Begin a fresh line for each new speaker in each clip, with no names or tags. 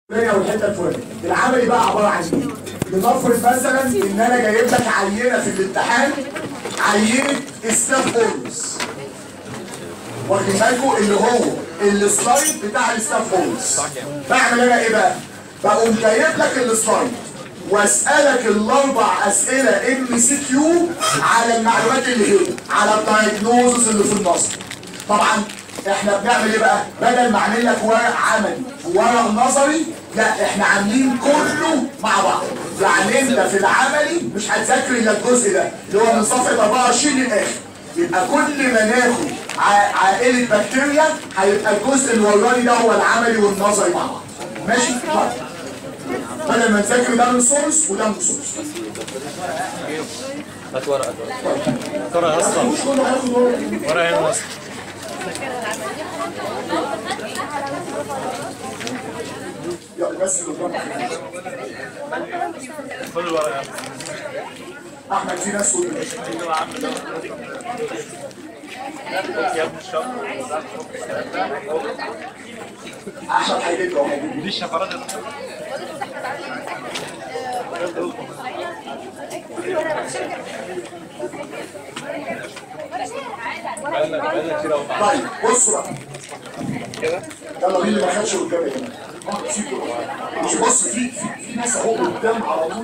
الفلانيه والحته الفلانيه العملي بقى عباره عن ايه؟ لنفرض مثلا ان انا جايب لك عينه في الامتحان عينه ستاف هولز واخدين بالكم اللي هو السلايد بتاع الستاف هولز بعمل انا ايه بقى؟ بقوم جايب لك السلايد واسالك الاربع اسئله ام سي كيو على المعلومات اللي هنا على الدايجنوزس اللي في النص طبعا احنا بنعمل ايه بقى؟ بدل ما اعمل لك ورق عملي وورق نظري لا احنا عاملين كله مع بعض يعني انت في العملي مش هتذاكر الا الجزء ده اللي هو من صفحه 24 للاخر يبقى كل ما ناخد ع- عائله بكتيريا هيبقى الجزء الوراني ده هو العملي والنظري مع بعض ماشي؟ طيب بدل ما نذاكر ده من سورس وده من سورس
هات ورقة ورقة يا اسطى
مش كله هياخد ورق
ورقة هنا يا اسطى
يلا بس اللي
خد الورقة
احمد في ناس كل
يا ابن الشهر
احمد هيجيب له هيجيب
دي الشفرات بقالنا بقالنا كتير قوي
طيب بصوا بقى يلا مين اللي ما خدش قدام هنا آه، سيبه. مش بص في في في ناس اهو قدام على طول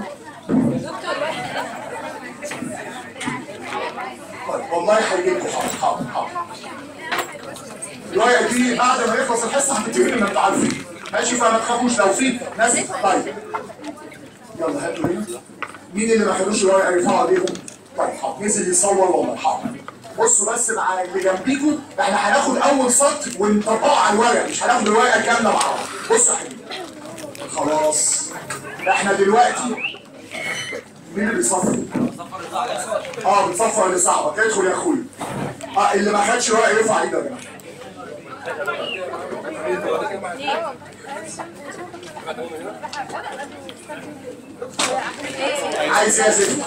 طيب والله هيجيبكم حاضر حاضر حاضر الورقه دي بعد ما يخلص الحصه هتبتدي ما انتوا عارفين ماشي فما تخافوش لو في ناس طيب يلا هاتوا هنا مين اللي ما خدوش الورقه يرفعوا ايديهم طيب حاضر نزل يصور والله حاضر بصوا بس مع اللي جنبيكم احنا هناخد اول سطر ونطبقه على الورقه مش هناخد الورقه كامله مع بعض بصوا يا حبيبي خلاص احنا دلوقتي مين اللي بيصفر؟ اه بتصفر اللي صعبك ادخل يا اخويا اه اللي ما خدش ورقه يرفع ايده يا جماعه عايز ايه يا ست؟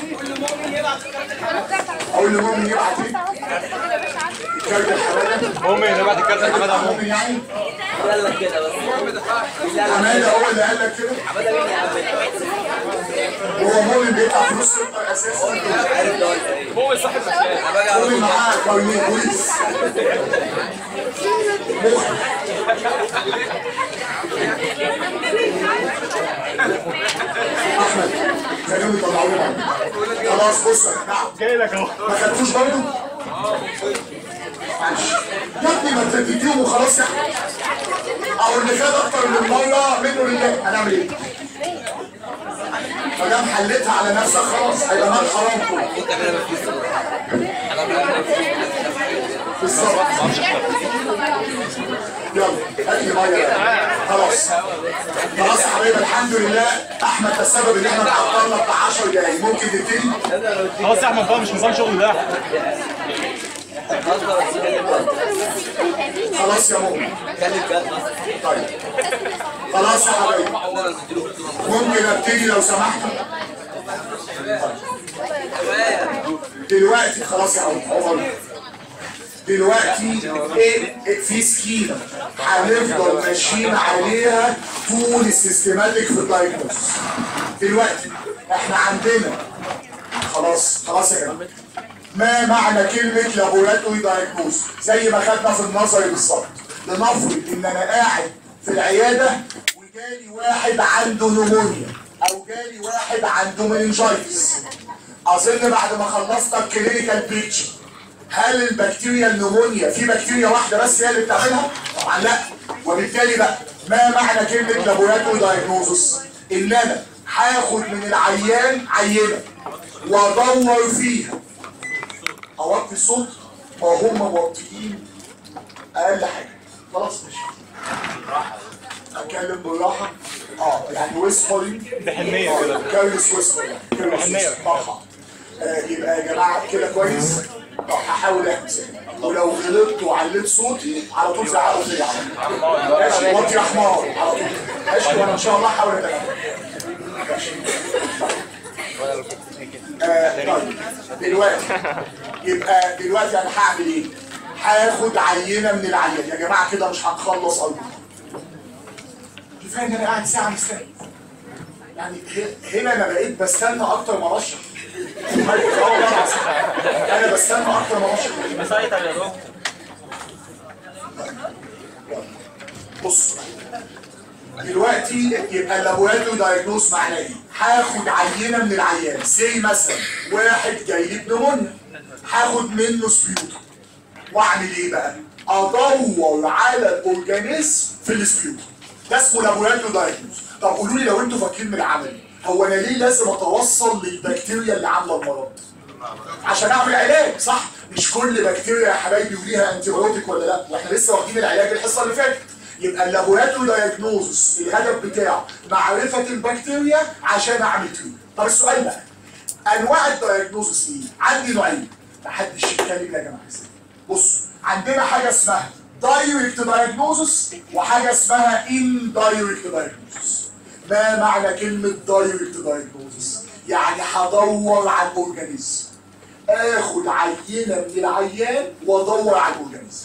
اقول لمؤمن يبعت ايه؟ كارت الحماده
مؤمن نبعت الكارت لحماد عمو
مؤمن يعني
قال لك كده بس
حماده هو اللي قال لك كده
حماده مين يا عم
هو مؤمن بيدفع فلوس سلطه اساسا
مش عارف ده ولا ايه
مؤمن صاحب مكان
حماده على
مؤمن
طول
معاه كارنيه بوليس احمد خليهم يطلعوا لي خلاص بص يا جماعه
جاي لك اهو
ما خدتوش برضه؟ معلش يا ابني ما انت تديهم وخلاص يا احمد او اللي خد اكتر من مره منه لله هنعمل ايه؟ ما دام حلتها على نفسك خلاص هيبقى مال حرام كله بالظبط يلا هات لي ميه خلاص خلاص يا حبيبي الحمد لله احمد ده السبب ان احنا اتعطلنا بتاع 10 دقايق ممكن نبتدي
خلاص يا احمد بقى مش نظام شغل ده
اصبر بس كده
خلاص يا مؤمن
خلي بجد
طيب خلاص يا حبايبي
انا نديله بطوله
ممكن ابتدي لو سمحت دلوقتي خلاص يا عمر عمر دلوقتي ايه إيه في سكيمه هنفضل ماشيين عليها طول السيستماتيك في الدايجنوز دلوقتي احنا عندنا خلاص خلاص يا جماعه ما معنى كلمة لابوراتوري دايجنوز زي ما خدنا في النظري بالظبط لنفرض ان انا قاعد في العيادة وجالي واحد عنده نمونيا او جالي واحد عنده مننجايتس اظن بعد ما خلصت الكلينيكال بيكتشر هل البكتيريا النمونيا في بكتيريا واحدة بس هي اللي بتعملها؟ طبعا لا وبالتالي بقى ما معنى كلمة لابوراتوري دايجنوزس؟ ان انا هاخد من العيان عينة وادور فيها اوطي الصوت وهم موطيين اقل حاجه خلاص ماشي اتكلم بالراحه اه يعني ويسبرنج
بحنية كده.
كارلس ويسبر
بحنية.
طبعا آه يبقى يا جماعه كده كويس طب هحاول احبس ولو غلطت وعليت صوتي على طول زعقوا فيا على طول ماشي وطي يا حمار على طول ماشي وانا ان شاء الله هحاول اتكلم ماشي آه، طيب دلوقتي يبقى دلوقتي انا هعمل ايه؟ هاخد عينه من العيان يا جماعه كده مش هنخلص قوي كفايه ان انا قاعد ساعه مستني يعني ه- هنا انا بقيت بستنى اكتر ما بشرح والله العظيم. انا بستنى اكتر ما بشرح
مسيطر يا دكتور
بص دلوقتي يبقى اللابوراتوري دايجنوز معناه ايه؟ هاخد عينه من العيان زي مثلا واحد جاي لي بنمونيا هاخد منه سبيوتو واعمل ايه بقى؟ ادور على الاورجانيزم في السبيوتو ده اسمه لابوراتوري دايجنوز طب قولوا لي لو انتوا فاكرين من العمل هو انا ليه لازم اتوصل للبكتيريا اللي عامله المرض؟ عشان اعمل علاج صح مش كل بكتيريا يا حبايبي وليها انتي بايوتيك ولا لا واحنا لسه واخدين العلاج الحصه اللي فاتت يبقى اللابوراتوري دايجنوزس الهدف بتاعه معرفه البكتيريا عشان اعمل تريت طب السؤال بقى انواع الدايجنوزس ايه عندي نوعين محدش يتكلم يا جماعه بص عندنا حاجه اسمها دايركت دايجنوزس وحاجه اسمها ان دايركت دايجنوزس ما معنى كلمه دايركت دايجنوزس يعني هدور على الاورجانيزم اخد عينه من العيان وادور على الاورجانيزم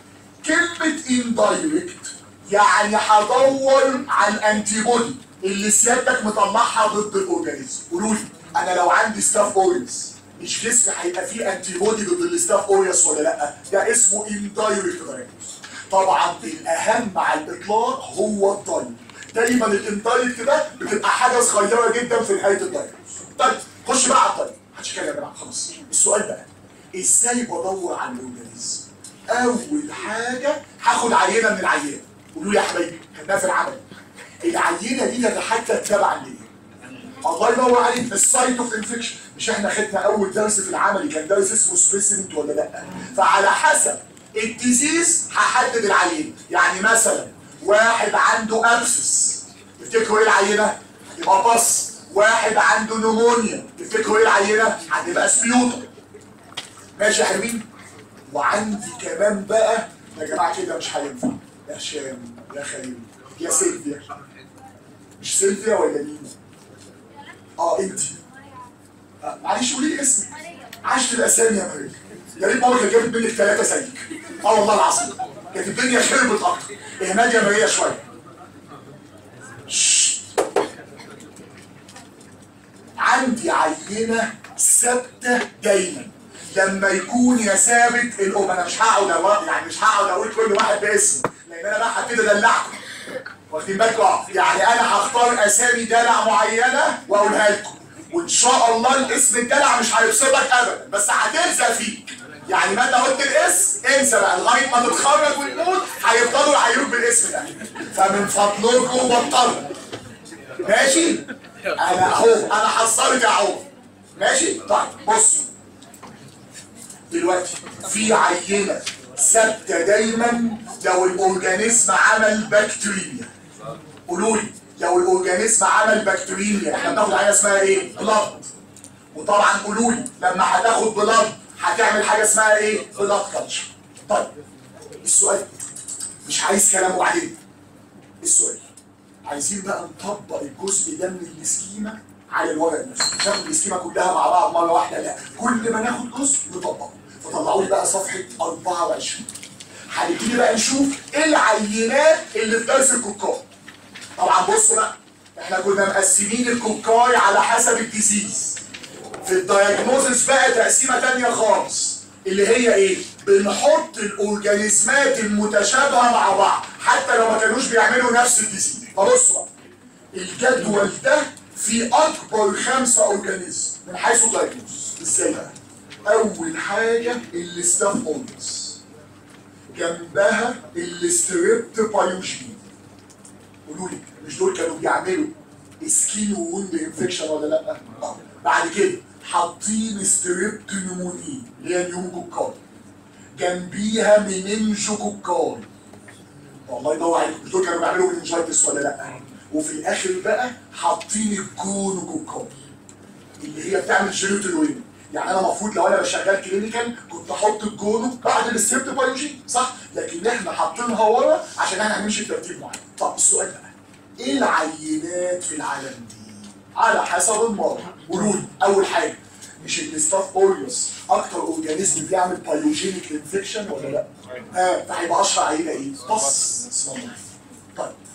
كلمه اندايركت يعني هدور على الانتي بودي اللي سيادتك مطلعها ضد الاورجانيزم قولوا لي انا لو عندي ستاف اوريس مش جسمي هيبقى فيه انتي بودي ضد الستاف اوريس ولا لا ده اسمه اندايركت دايجنوز طبعا الاهم على الاطلاق هو الدايركت دايما الاندايركت ده بتبقى حاجه صغيره جدا في نهايه الدايجنوز طيب خش بقى على الدايركت محدش كده يا جماعه خلاص السؤال بقى ازاي بدور على الاورجانيزم اول حاجه هاخد عينه من العيان قولوا لي يا حبايبي خدناها في العمل العينه دي تتحدد تبعا ليه الله ينور عليك السايت اوف انفكشن مش احنا خدنا اول درس في العملي كان درس اسمه سبيسيمنت ولا لا فعلى حسب الديزيز هحدد العينه يعني مثلا واحد عنده ابسس تفتكروا ايه العينه يبقى بص واحد عنده نمونيا تفتكروا ايه العينه هتبقى سبيوتر ماشي يا حبيبي وعندي كمان بقى يا جماعه كده مش هينفع يا هشام يا خليل يا سيلفيا مش سيلفيا ولا مين؟ اه انت آه معلش قولي لي اسمك عشت الاسامي يا مريم يا ريت ماما كانت جابت منك ثلاثه زيك اه والله العظيم كانت الدنيا خربت اكتر اهمال يا ماريا شويه ششت. عندي عينه ثابته دايما لما يكون يا ثابت الام انا مش هقعد أقول- يعني مش هقعد اقول كل واحد باسم لان انا بقى هبتدي ادلعكم واخدين بالكم يعني انا هختار اسامي دلع معينه واقولها لكم وان شاء الله الاسم الدلع مش هيبسطك ابدا بس هتلزق فيك يعني ما انت قلت الاسم انسى بقى لغايه ما تتخرج وتموت هيفضلوا يعيروك بالاسم ده فمن فضلكم بطلوا ماشي انا اهو انا حصلت اهو ماشي طيب بص دلوقتي في عينه ثابته دايما لو الاورجانيزم عمل بكتيريا قولوا لي لو الاورجانيزم عمل بكتيريا احنا بناخد عينه اسمها ايه؟ بلاد وطبعا قولوا لي لما هتاخد بلاد هتعمل حاجه اسمها ايه؟ بلاد كلتشر طيب السؤال مش عايز كلام وبعدين السؤال عايزين بقى نطبق الجزء ده من السكيما على الورق نفسه مش ناخد السكيما كلها مع بعض مره واحده لا كل ما ناخد جزء نطبقه فطلعوا لي بقى صفحه 24 هنبتدي بقى نشوف ايه العينات اللي في درس الكوكاي طبعا بصوا بقى احنا كنا مقسمين الكوكاي على حسب الديزيز في الدايجنوزس بقى تقسيمه تانية خالص اللي هي ايه؟ بنحط الاورجانيزمات المتشابهه مع بعض حتى لو ما كانوش بيعملوا نفس الديزيز فبصوا بقى الجدول ده في اكبر خمسه اورجانيزم من حيث الدايجنوز ازاي بقى؟ اول حاجه الستاف اورجانيز جنبها الستريبت بايوجين قولوا لي مش دول كانوا بيعملوا سكين ووند انفكشن ولا لا؟ آه. بعد كده حاطين ستريبت نمونين اللي هي نيوموكوكاي جنبيها مننجوكوكاي والله يدور عليك مش دول كانوا بيعملوا مننجايتس ولا لا؟ وفي الاخر بقى حاطين الجونوكوكاي اللي هي بتعمل جيروتينوين يعني انا المفروض لو انا بشغال كلينيكال كنت احط الجونو بعد السيبت بايوجين صح لكن احنا حاطينها ورا عشان احنا هنمشي بترتيب معين طب السؤال بقى ايه العينات في العالم دي على حسب المرض قولوا لي اول حاجه مش الستاف اوريوس اكتر اورجانيزم بيعمل بايوجينيك انفكشن ولا لا؟ ها فهيبقى اشهر عينه ايه؟ بص اسم الله طيب لكن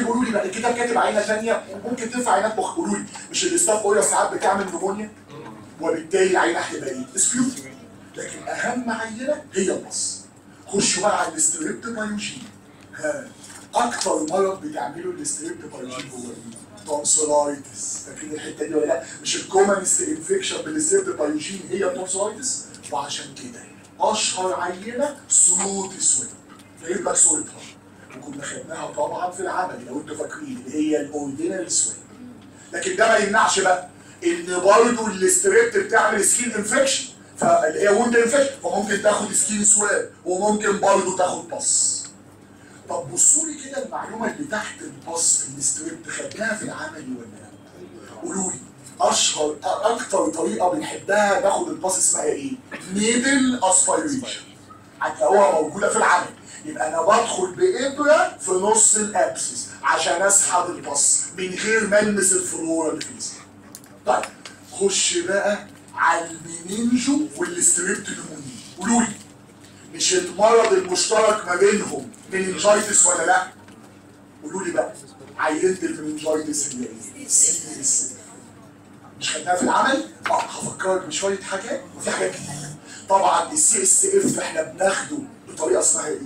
لكن قولوا لي بقى الكتاب كاتب عينه ثانيه وممكن تنفع عينات مخ قولوا لي مش الاستاف اويا ساعات بتعمل نمونيا وبالتالي العينه هتبقى ايه؟ سبيوت لكن اهم عينه هي البص خشوا بقى على الاستريبتوبايوجين ها اكتر مرض بتعمله الاستريبتوبايوجين هو ايه؟ تونسلايتس فاكرين الحته دي ولا لا؟ مش الكومنست انفكشن بالاستريبتوبايوجين هي التونسلايتس وعشان كده اشهر عينه صوت اسود فيجيب لك صورتها وكنا خدناها طبعا في العمل لو انتوا فاكرين اللي هي الاوردينال سويب لكن ده ما يمنعش بقى ان برضه الاستريبت بتعمل سكين انفكشن فاللي هي وند انفكشن فممكن تاخد سكين سواب وممكن برضه تاخد باص طب بصوا لي كده المعلومه اللي تحت الباص في الاستريبت خدناها في العمل ولا لا؟ قولوا لي اشهر اكتر طريقه بنحبها ناخد الباص اسمها ايه؟ نيدل اسبيريشن هتلاقوها موجوده في العمل يبقى انا بدخل بابره في نص الابسس عشان اسحب البص من غير ما المس الفلورا اللي فيه طيب خش بقى على المينينجو والاستريبتولوموني قولوا لي مش المرض المشترك ما بينهم مننجايتس ولا لا؟ قولوا لي بقى عينة المننجايتس هي ايه؟ سي اس مش خدناها في العمل؟ اه هفكرك بشوية حاجات وفي حاجات كتير طبعا السي اس اف احنا بناخده بطريقة اسمها ايه؟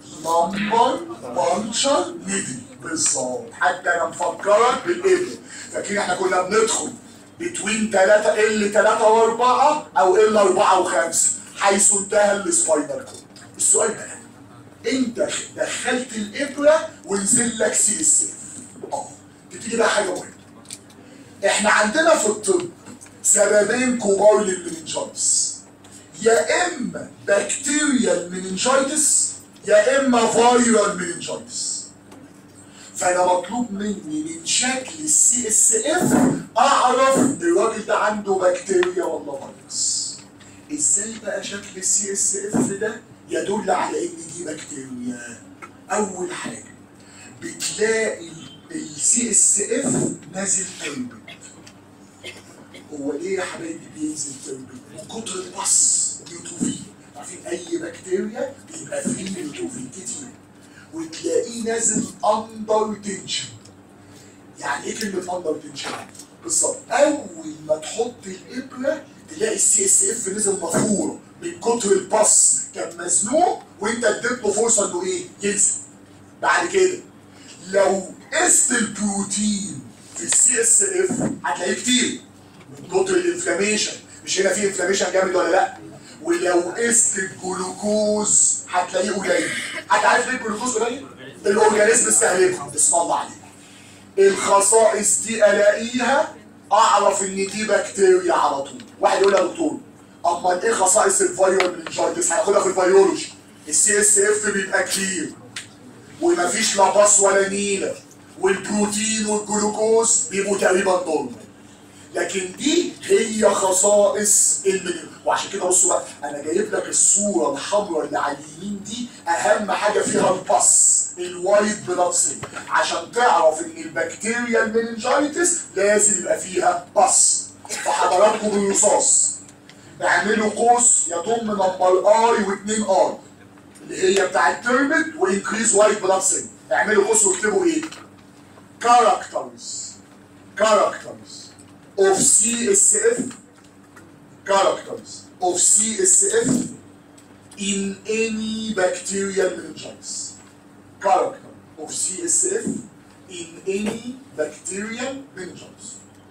نمبر بانشر نيدل بالظبط حتى انا مفكرك بالابن فاكرين احنا كنا بندخل بتوين 3 ال 3 و4 او ال 4 و5 حيث انتهى السباينال كود السؤال بقى انت دخلت الابره ونزل لك سي اس اف اه تبتدي بقى حاجه مهمه احنا عندنا في الطب سببين كبار للمننجايتس يا اما بكتيريال مننجايتس يا اما فايرال مننجايتس فانا مطلوب مني من شكل السي اس اف اعرف الراجل ده عنده بكتيريا ولا فيروس ازاي بقى شكل السي اس اف ده يدل على ان دي بكتيريا اول حاجه بتلاقي السي اس اف نازل تربت هو ليه يا حبايبي بينزل تربت من كتر البص نيوتروفين عارفين اي بكتيريا بيبقى فيه نيوتروفين كتير وتلاقيه نازل اندر تنشن يعني ايه كلمه اندر تنشن بالظبط اول ما تحط الابره تلاقي السي اس اف نزل مفور من كتر البص كان مزنوق وانت اديت له فرصه انه ايه ينزل بعد كده لو قست البروتين في السي اس اف هتلاقيه كتير من كتر الانفلاميشن مش هنا في انفلاميشن جامد ولا لا ولو قست الجلوكوز هتلاقيه قليل حد عارف ليه الجلوكوز قليل؟ الاورجانيزم استهلكه اسم الله عليك الخصائص دي الاقيها اعرف ان دي بكتيريا على طول واحد يقول لي يا دكتور امال ايه خصائص الفيروس منجايتس هناخدها في الفيرولوجي السي اس اف بيبقى كلير ومفيش لا باص ولا نيله والبروتين والجلوكوز بيبقوا تقريبا نورمال لكن دي هي خصائص المنيو وعشان كده بصوا بقى انا جايب لك الصوره الحمراء اللي على اليمين دي اهم حاجه فيها الباس الوايت بلاد سيل عشان تعرف ان البكتيريا المننجايتس لازم يبقى فيها باس فحضراتكم بالرصاص اعملوا قوس يضم نمبر اي واثنين ار اللي هي بتاع الترمت وانكريز وايت بلاد سيل اعملوا قوس واكتبوا ايه؟ كاركترز كاركترز of CSF characters of CSF in any bacterial meningitis. Character of CSF in any bacterial meningitis.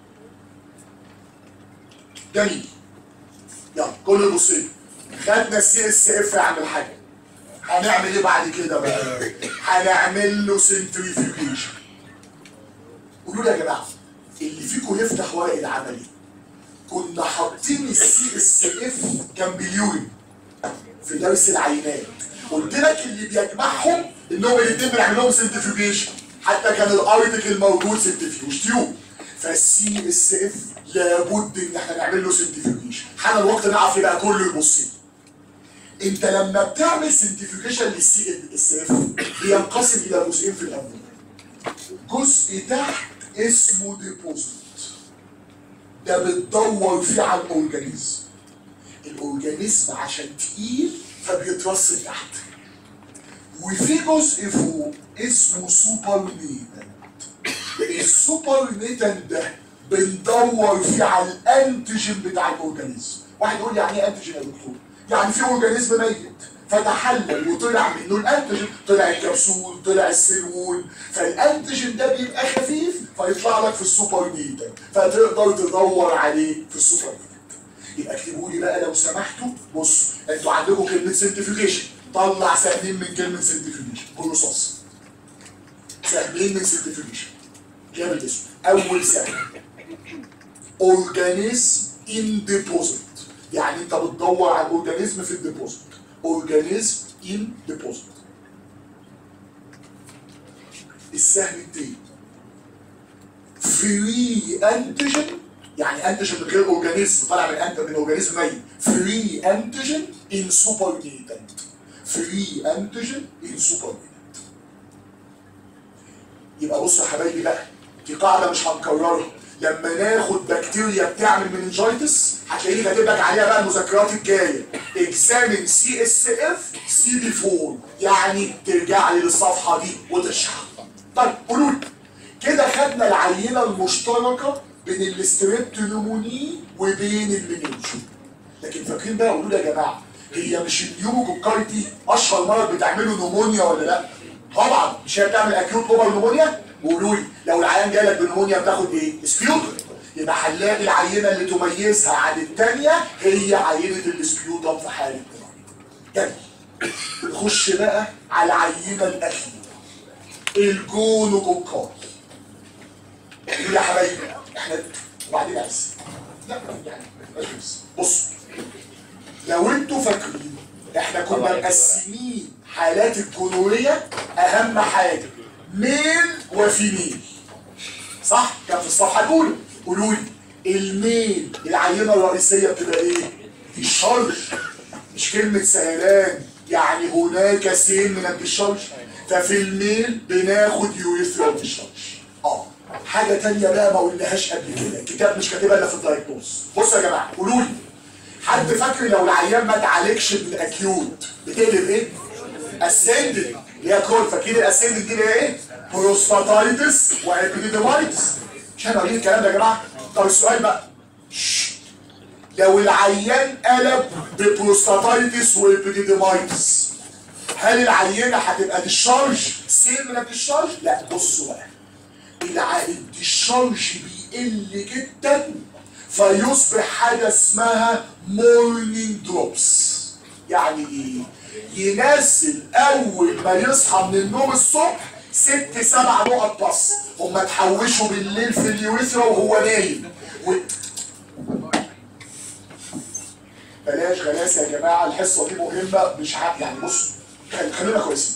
جميل. يلا كل بصين خدنا السي اس اف عن الحاجه هنعمل ايه بعد كده بقى؟ هنعمل له سنتريفيوجيشن. قولوا لي يا جماعه اللي فيكم يفتح ورق العملي كنا حاطين السي اس اف كان بليون في درس العينات قلت لك اللي بيجمعهم انهم الاثنين بنعمل لهم سنترفيوجيشن حتى كان الارتكل موجود سنترفيوج تيوب فالسي اس اف لابد ان احنا نعمل له سنترفيوجيشن حان الوقت نعرف يبقى كله يبص لي. انت لما بتعمل سنترفيوجيشن للسي اس اف بينقسم الى جزئين في الاول جزء تحت اسمه ديبوزيت ده بتدور فيه على الاورجانيزم الاورجانيزم عشان تقيل فبيترص تحت وفي جزء فوق اسمه سوبر نيتال السوبر نيتال ده بندور فيه على الانتيجين بتاع الاورجانيزم واحد يقول لي يعني ايه انتيجين يا دكتور يعني في اورجانيزم ميت فتحلل وطلع منه الانتيجين طلع الكبسول طلع السيلول فالانتيجين ده بيبقى خفيف فيطلع لك في السوبر نيتال فتقدر تدور عليه في السوبر نيتال يبقى اكتبوا لي بقى لو سمحتوا بصوا انتوا عندكم كلمه سنترفيوجيشن طلع سهمين من كلمه سنترفيوجيشن بروسس سهمين من سنترفيوجيشن جاب الاسم اول سهم اورجانيزم ان ديبوزيت يعني انت بتدور على الاورجانيزم في الديبوزيت اورجانيزم ان ديبوزيت السهم التاني فري انتيجين يعني انتيجين من غير اورجانيزم طالع من انت من اورجانيزم ميت فري انتيجين ان سوبر نيتنت فري انتيجين ان سوبر نيتنت يبقى بصوا يا حبايبي بقى دي قاعده مش هنكررها لما ناخد بكتيريا بتعمل مننجايتس هتلاقيني كاتب لك عليها بقى المذكرات الجايه اكزامين سي اس اف سي بي 4 يعني ترجع لي للصفحه دي وتشرح طيب قولوا لي كده خدنا العينه المشتركه بين الاستريبتونيموني وبين المنينجو لكن فاكرين بقى قولوا لي يا جماعه هي مش النيوموكوكايتي اشهر مرض بتعمله نمونيا ولا لا؟ طبعا مش هي بتعمل اكيوت اوفر نمونيا؟ قولوا لي لو العيان جالك بنمونيا بتاخد ايه؟ سبيوتر يبقى هنلاقي العينه اللي تميزها عن الثانيه هي عينه السبيوتم في حاله نمونيا. جميل نخش بقى على العينه الاخيره الجونوكوكاي يا حبايبي احنا وبعدين عايز لا يعني بس بصوا لو انتوا فاكرين احنا كنا مقسمين حالات الجنورية اهم حاجة ميل وفيميل صح كان في الصفحة الاولى قولوا لي الميل العينة الرئيسية بتبقى ايه الشرج مش كلمة سيلان يعني هناك سين من الديشارج ففي الميل بناخد يوريثرال ديشارج اه حاجة تانية بقى ما قلناهاش قبل كده الكتاب مش كاتبها الا في الدايجنوز بصوا يا جماعة قولوا لي حد فاكر لو العيان ما اتعالجش بالاكيوت بتقلب ايه؟ اسندد اللي هي كول فاكرين الاسندد دي اللي هي ايه؟ بروستاتايتس وابيديديمايتس مش احنا قايلين الكلام ده يا جماعه؟ طب السؤال بقى شش. لو العيان قلب ببروستاتايتس وابيديديمايتس هل العينه هتبقى ديشارج سيم من الديشارج؟ لا بصوا بقى الع- الديشارج بيقل جدا فيصبح حاجه اسمها مورنينج دروبس يعني ايه؟ ينزل اول ما يصحى من النوم الصبح ست سبع نقط بس هم اتحوشوا بالليل في اليوريثرا وهو نايم و... بلاش غلاسه يا جماعه الحصه دي مهمه مش ع... يعني بص خل- خلينا كويسين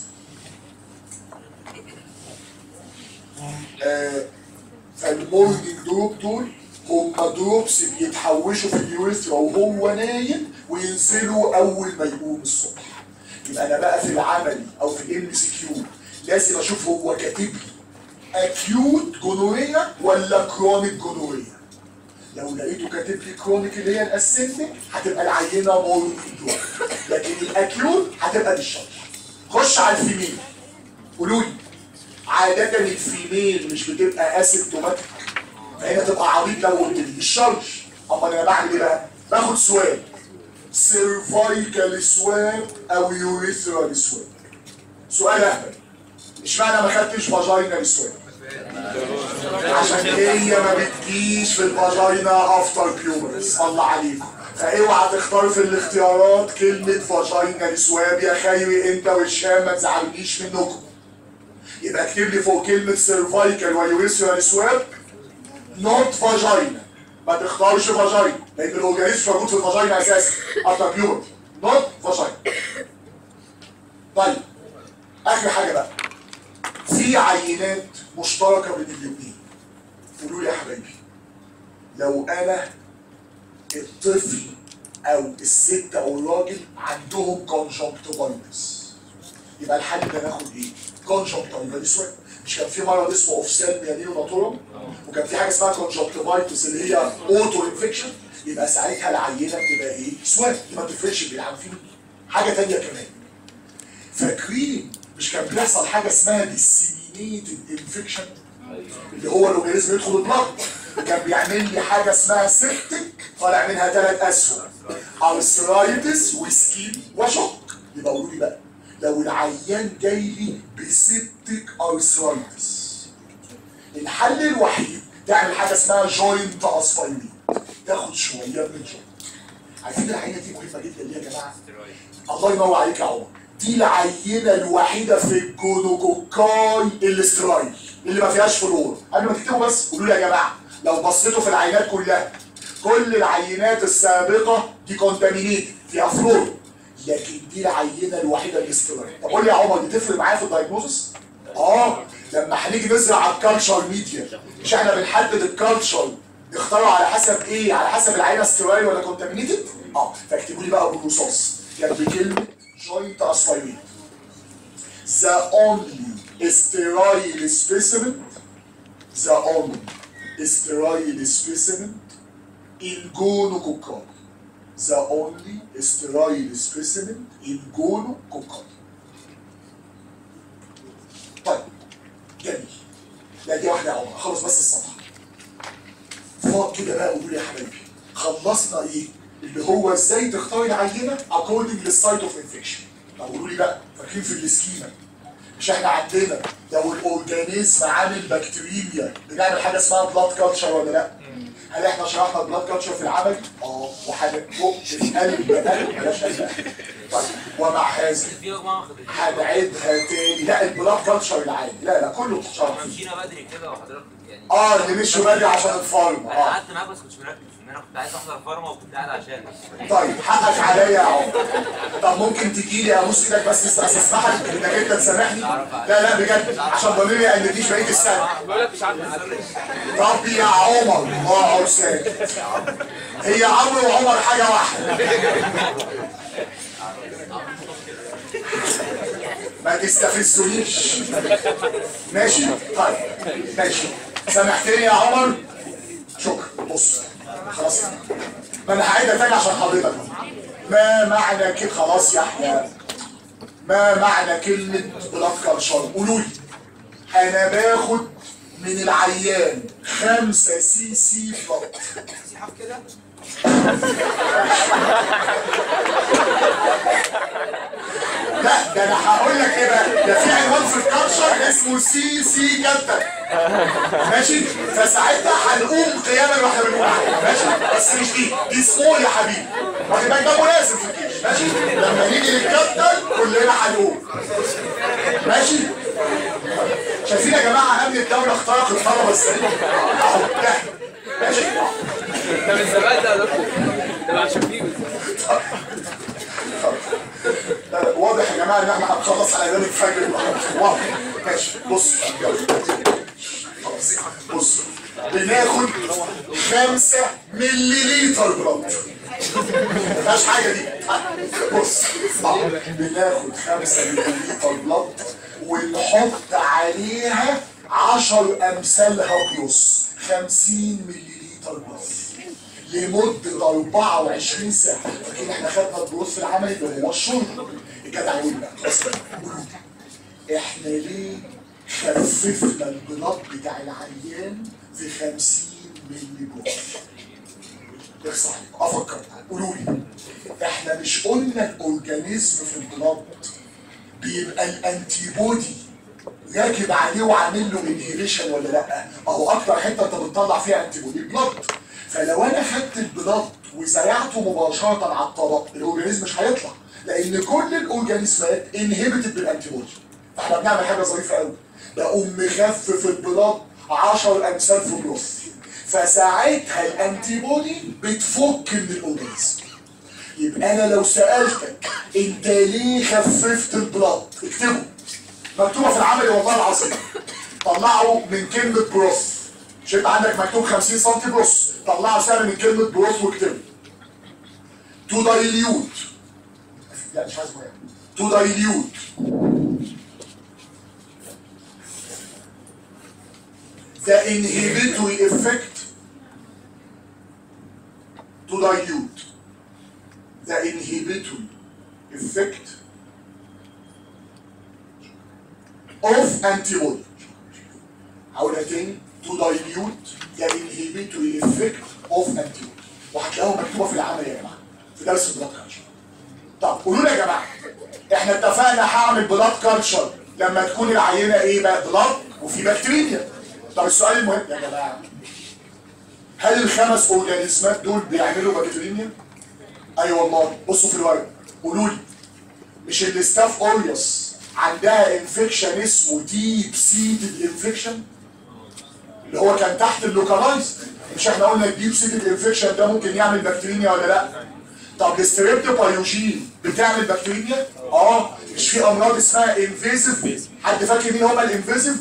آه فالمورنينج دروب دول هم دروبس بيتحوشوا في اليوريثرا وهو نايم وينزلوا اول ما يقوم الصبح يبقى انا بقى في العملي او في الام سي كيو لازم اشوف هو كاتب لي اكيوت جونوريا ولا كرونيك جونوريا لو لقيته كاتب لي كرونيك اللي هي الاسندك هتبقى العينه مورنينج دروب لكن الاكيوت هتبقى ديشارج خش على الفيميل قولوا لي عادة الفيميل مش بتبقى اسيمتوماتيك فهنا تبقى عبيط لو قلت لي الشرج اما انا بعمل ايه بقى؟ باخد سواب سيرفايكال سواب او يوريثرال سواب سؤال اهبل اشمعنى ما خدتش فاجينال سواب؟ عشان هي ما بتجيش في الفاجينا افتر بيوبرز الله عليكم فاوعى تختار في الاختيارات كلمة فاجينال سواب يا خيري انت والشام ما تزعلنيش منكم يبقى اكتب لي فوق كلمة سيرفايكال ويوريثرال سواب نوت فاجينا ما تختارش فاجينا لان الاورجانيزم موجود في الفاجينا اساسا افتر بيور نوت فاجينا طيب اخر حاجه بقى في عينات مشتركه بين الاثنين قولوا لي يا حبايبي لو انا الطفل او الست او الراجل عندهم كونجكتيفايتس يبقى الحل ده ناخد ايه؟ كونجكتيفايتس مش كان في مرض اسمه اوفسالميا ناتورم وكان في حاجه اسمها كونجكتيفايتس اللي هي اوتو انفكشن يبقى ساعتها العينه بتبقى ايه؟ سواد ما تفرقش بين العارفين حاجه ثانيه كمان فاكرين مش كان بيحصل حاجه اسمها disseminated انفكشن اللي هو الاورجانيزم يدخل البلد كان بيعمل لي حاجه اسمها سيبتك طالع منها ثلاث اسهم ارثرايتس وسكين وشوك يبقى قولوا لي بقى لو العيان جاي لي بسيبتك ارثرايتس الحل الوحيد تعمل حاجه اسمها جوينت اسبايرين تاخد شويه من الجوينت عارفين العينه دي مهمه جدا ليه يا جماعه؟ الله ينور عليك يا عمر دي العينه الوحيده في الجونوكوكاي الاسترايل اللي ما فيهاش فلور قبل ما تكتبوا بس قولوا لي يا جماعه لو بصيتوا في العينات كلها كل العينات السابقه دي كونتامينيت فيها فلور لكن دي العينه الوحيده الاسترايل طب قول لي يا عمر دي تفرق معايا في الدايجنوزس؟ اه لما هنيجي نزرع الكالتشر ميديا مش احنا بنحدد الكالتشر نختاره على حسب ايه؟ على حسب العينه استرايل ولا كونتامينيتد؟ اه فاكتبوا لي بقى بالرصاص جنب كلمه جوينت اسبايرين The only sterile specimen the only sterile specimen in gonococci the only sterile specimen in gonococci طيب جميل لا دي واحدة يا عمر خلص بس الصفحة فاض كده بقى قولوا لي يا حبايبي خلصنا ايه؟ اللي هو ازاي تختار العينة according للسايت اوف انفكشن طب قولوا لي بقى فاكرين في السكيما مش احنا عندنا لو الاورجانيزم عامل بكتيريميا بنعمل حاجه اسمها بلاد كلتشر ولا لا؟ هل احنا شرحنا البلاد كلتشر في العمل؟ اه وحاجه فوق قلب قلب بلاش قلب طيب ومع هذا
في مجموعة واخد
هنعيدها تاني لا البلاد كلتشر العادي لا لا كله بتشرح
مشينا بدري كده وحضرتك يعني
اه اللي مشوا بدري عشان الفارما
انا
اه
قعدت معاك بس كنتش مركز ان انا كنت عايز احضر فارما وكنت قاعد عشانك
طيب حقك عليا يا عمر طب ممكن تجي لي ابوس ايدك بس بس اسمحك انك انت تسامحني لا لا بجد عشان ضميري ما يقلدنيش بقيه السنه
بقول لك مش عارف
طب يا عمر اه ساكت هي عمرو وعمر حاجه واحده ما تستفزونيش ماشي طيب ماشي سامحتني يا عمر شكرا بص خلاص ما انا هعيدها تاني عشان حضرتك ما معنى كده خلاص يا احيى ما معنى كلمة بلاد كالشر قولوا لي انا باخد من العيان خمسة سي سي بلاد لا ده انا هقول لك ايه بقى ده في عنوان في الكالتشر اسمه سي سي كابتن ماشي فساعتها هنقوم قياما واحنا بنقول عليه ماشي بس مش دي دي سمول يا حبيبي واخد بالك ده مناسب في الجيش ماشي لما نيجي للكابتن كلنا هنقوم ماشي شايفين يا جماعه امن الدوله اخترق الطلبه ازاي اهو ده ماشي
ده من زمان ده يا دكتور ده مع شفيق
واضح يا جماعه ان احنا هنخلص على اذان الفجر النهارده واضح ماشي بص يلا. خلاص بص بناخد 5 ملي لتر بلد مفيهاش حاجه دي بص آه، بناخد 5 ملي لتر بلد ونحط عليها 10 امثالها بلس 50 ملي لتر بلس لمدة 24 ساعة لكن احنا خدنا الدروس في العمل اللي هو الشرب الجدع يقول بقى خلاص قولوا لي، احنا ليه خففنا البلاط بتاع العيان في 50 ملي جرام يخص عليكم افكر قولوا لي احنا مش قلنا الاورجانيزم في البلاط بيبقى الانتي بودي راكب عليه وعامل له انهيبيشن ولا لا اهو اكتر حته انت بتطلع فيها انتي بودي البلط فلو انا خدت البلط وزرعته مباشره على الطبق الاورجانيزم مش هيطلع لان كل الاورجانيزمات انهبتد بالانتي بودي فاحنا بنعمل حاجه ظريفه قوي بقوم مخفف البلط 10 امثال في بلس فساعتها الانتي بودي بتفك من الاورجانيزم يبقى انا لو سالتك انت ليه خففت البلط اكتبه مكتوبه في العمل والله العظيم طلعوا من كلمه بروس مش انت عندك مكتوب 50 سم بروس طلعوا سهم من كلمه بروس واكتبه تو دايليوت لا مش عايز مهم تو دايليوت the inhibitory effect to dilute the inhibitory effect انتي بودي هقولها تاني تو دايليوت يا انهبيتوري افكت اوف انتي بودي وهتلاقوها مكتوبه في العمل يا جماعه في درس البلاد كالتشر طب قولوا لي يا جماعه احنا اتفقنا هعمل بلاد كالتشر لما تكون العينه ايه بقى بلاد وفي بكتيريا طب السؤال المهم يا جماعه هل الخمس اورجانيزمات دول بيعملوا بكتيريا؟ اي أيوة والله بصوا في الورق قولوا لي مش الستاف اوريوس عندها انفكشن اسمه ديب سيتد انفكشن اللي هو كان تحت اللوكالايز مش احنا قلنا الديب سيتد انفكشن ده ممكن يعمل بكتيريا ولا لا طب الستريبتوبايوجين بتعمل بكتيريا اه مش في امراض اسمها انفيزيف حد فاكر مين هما الانفيزيف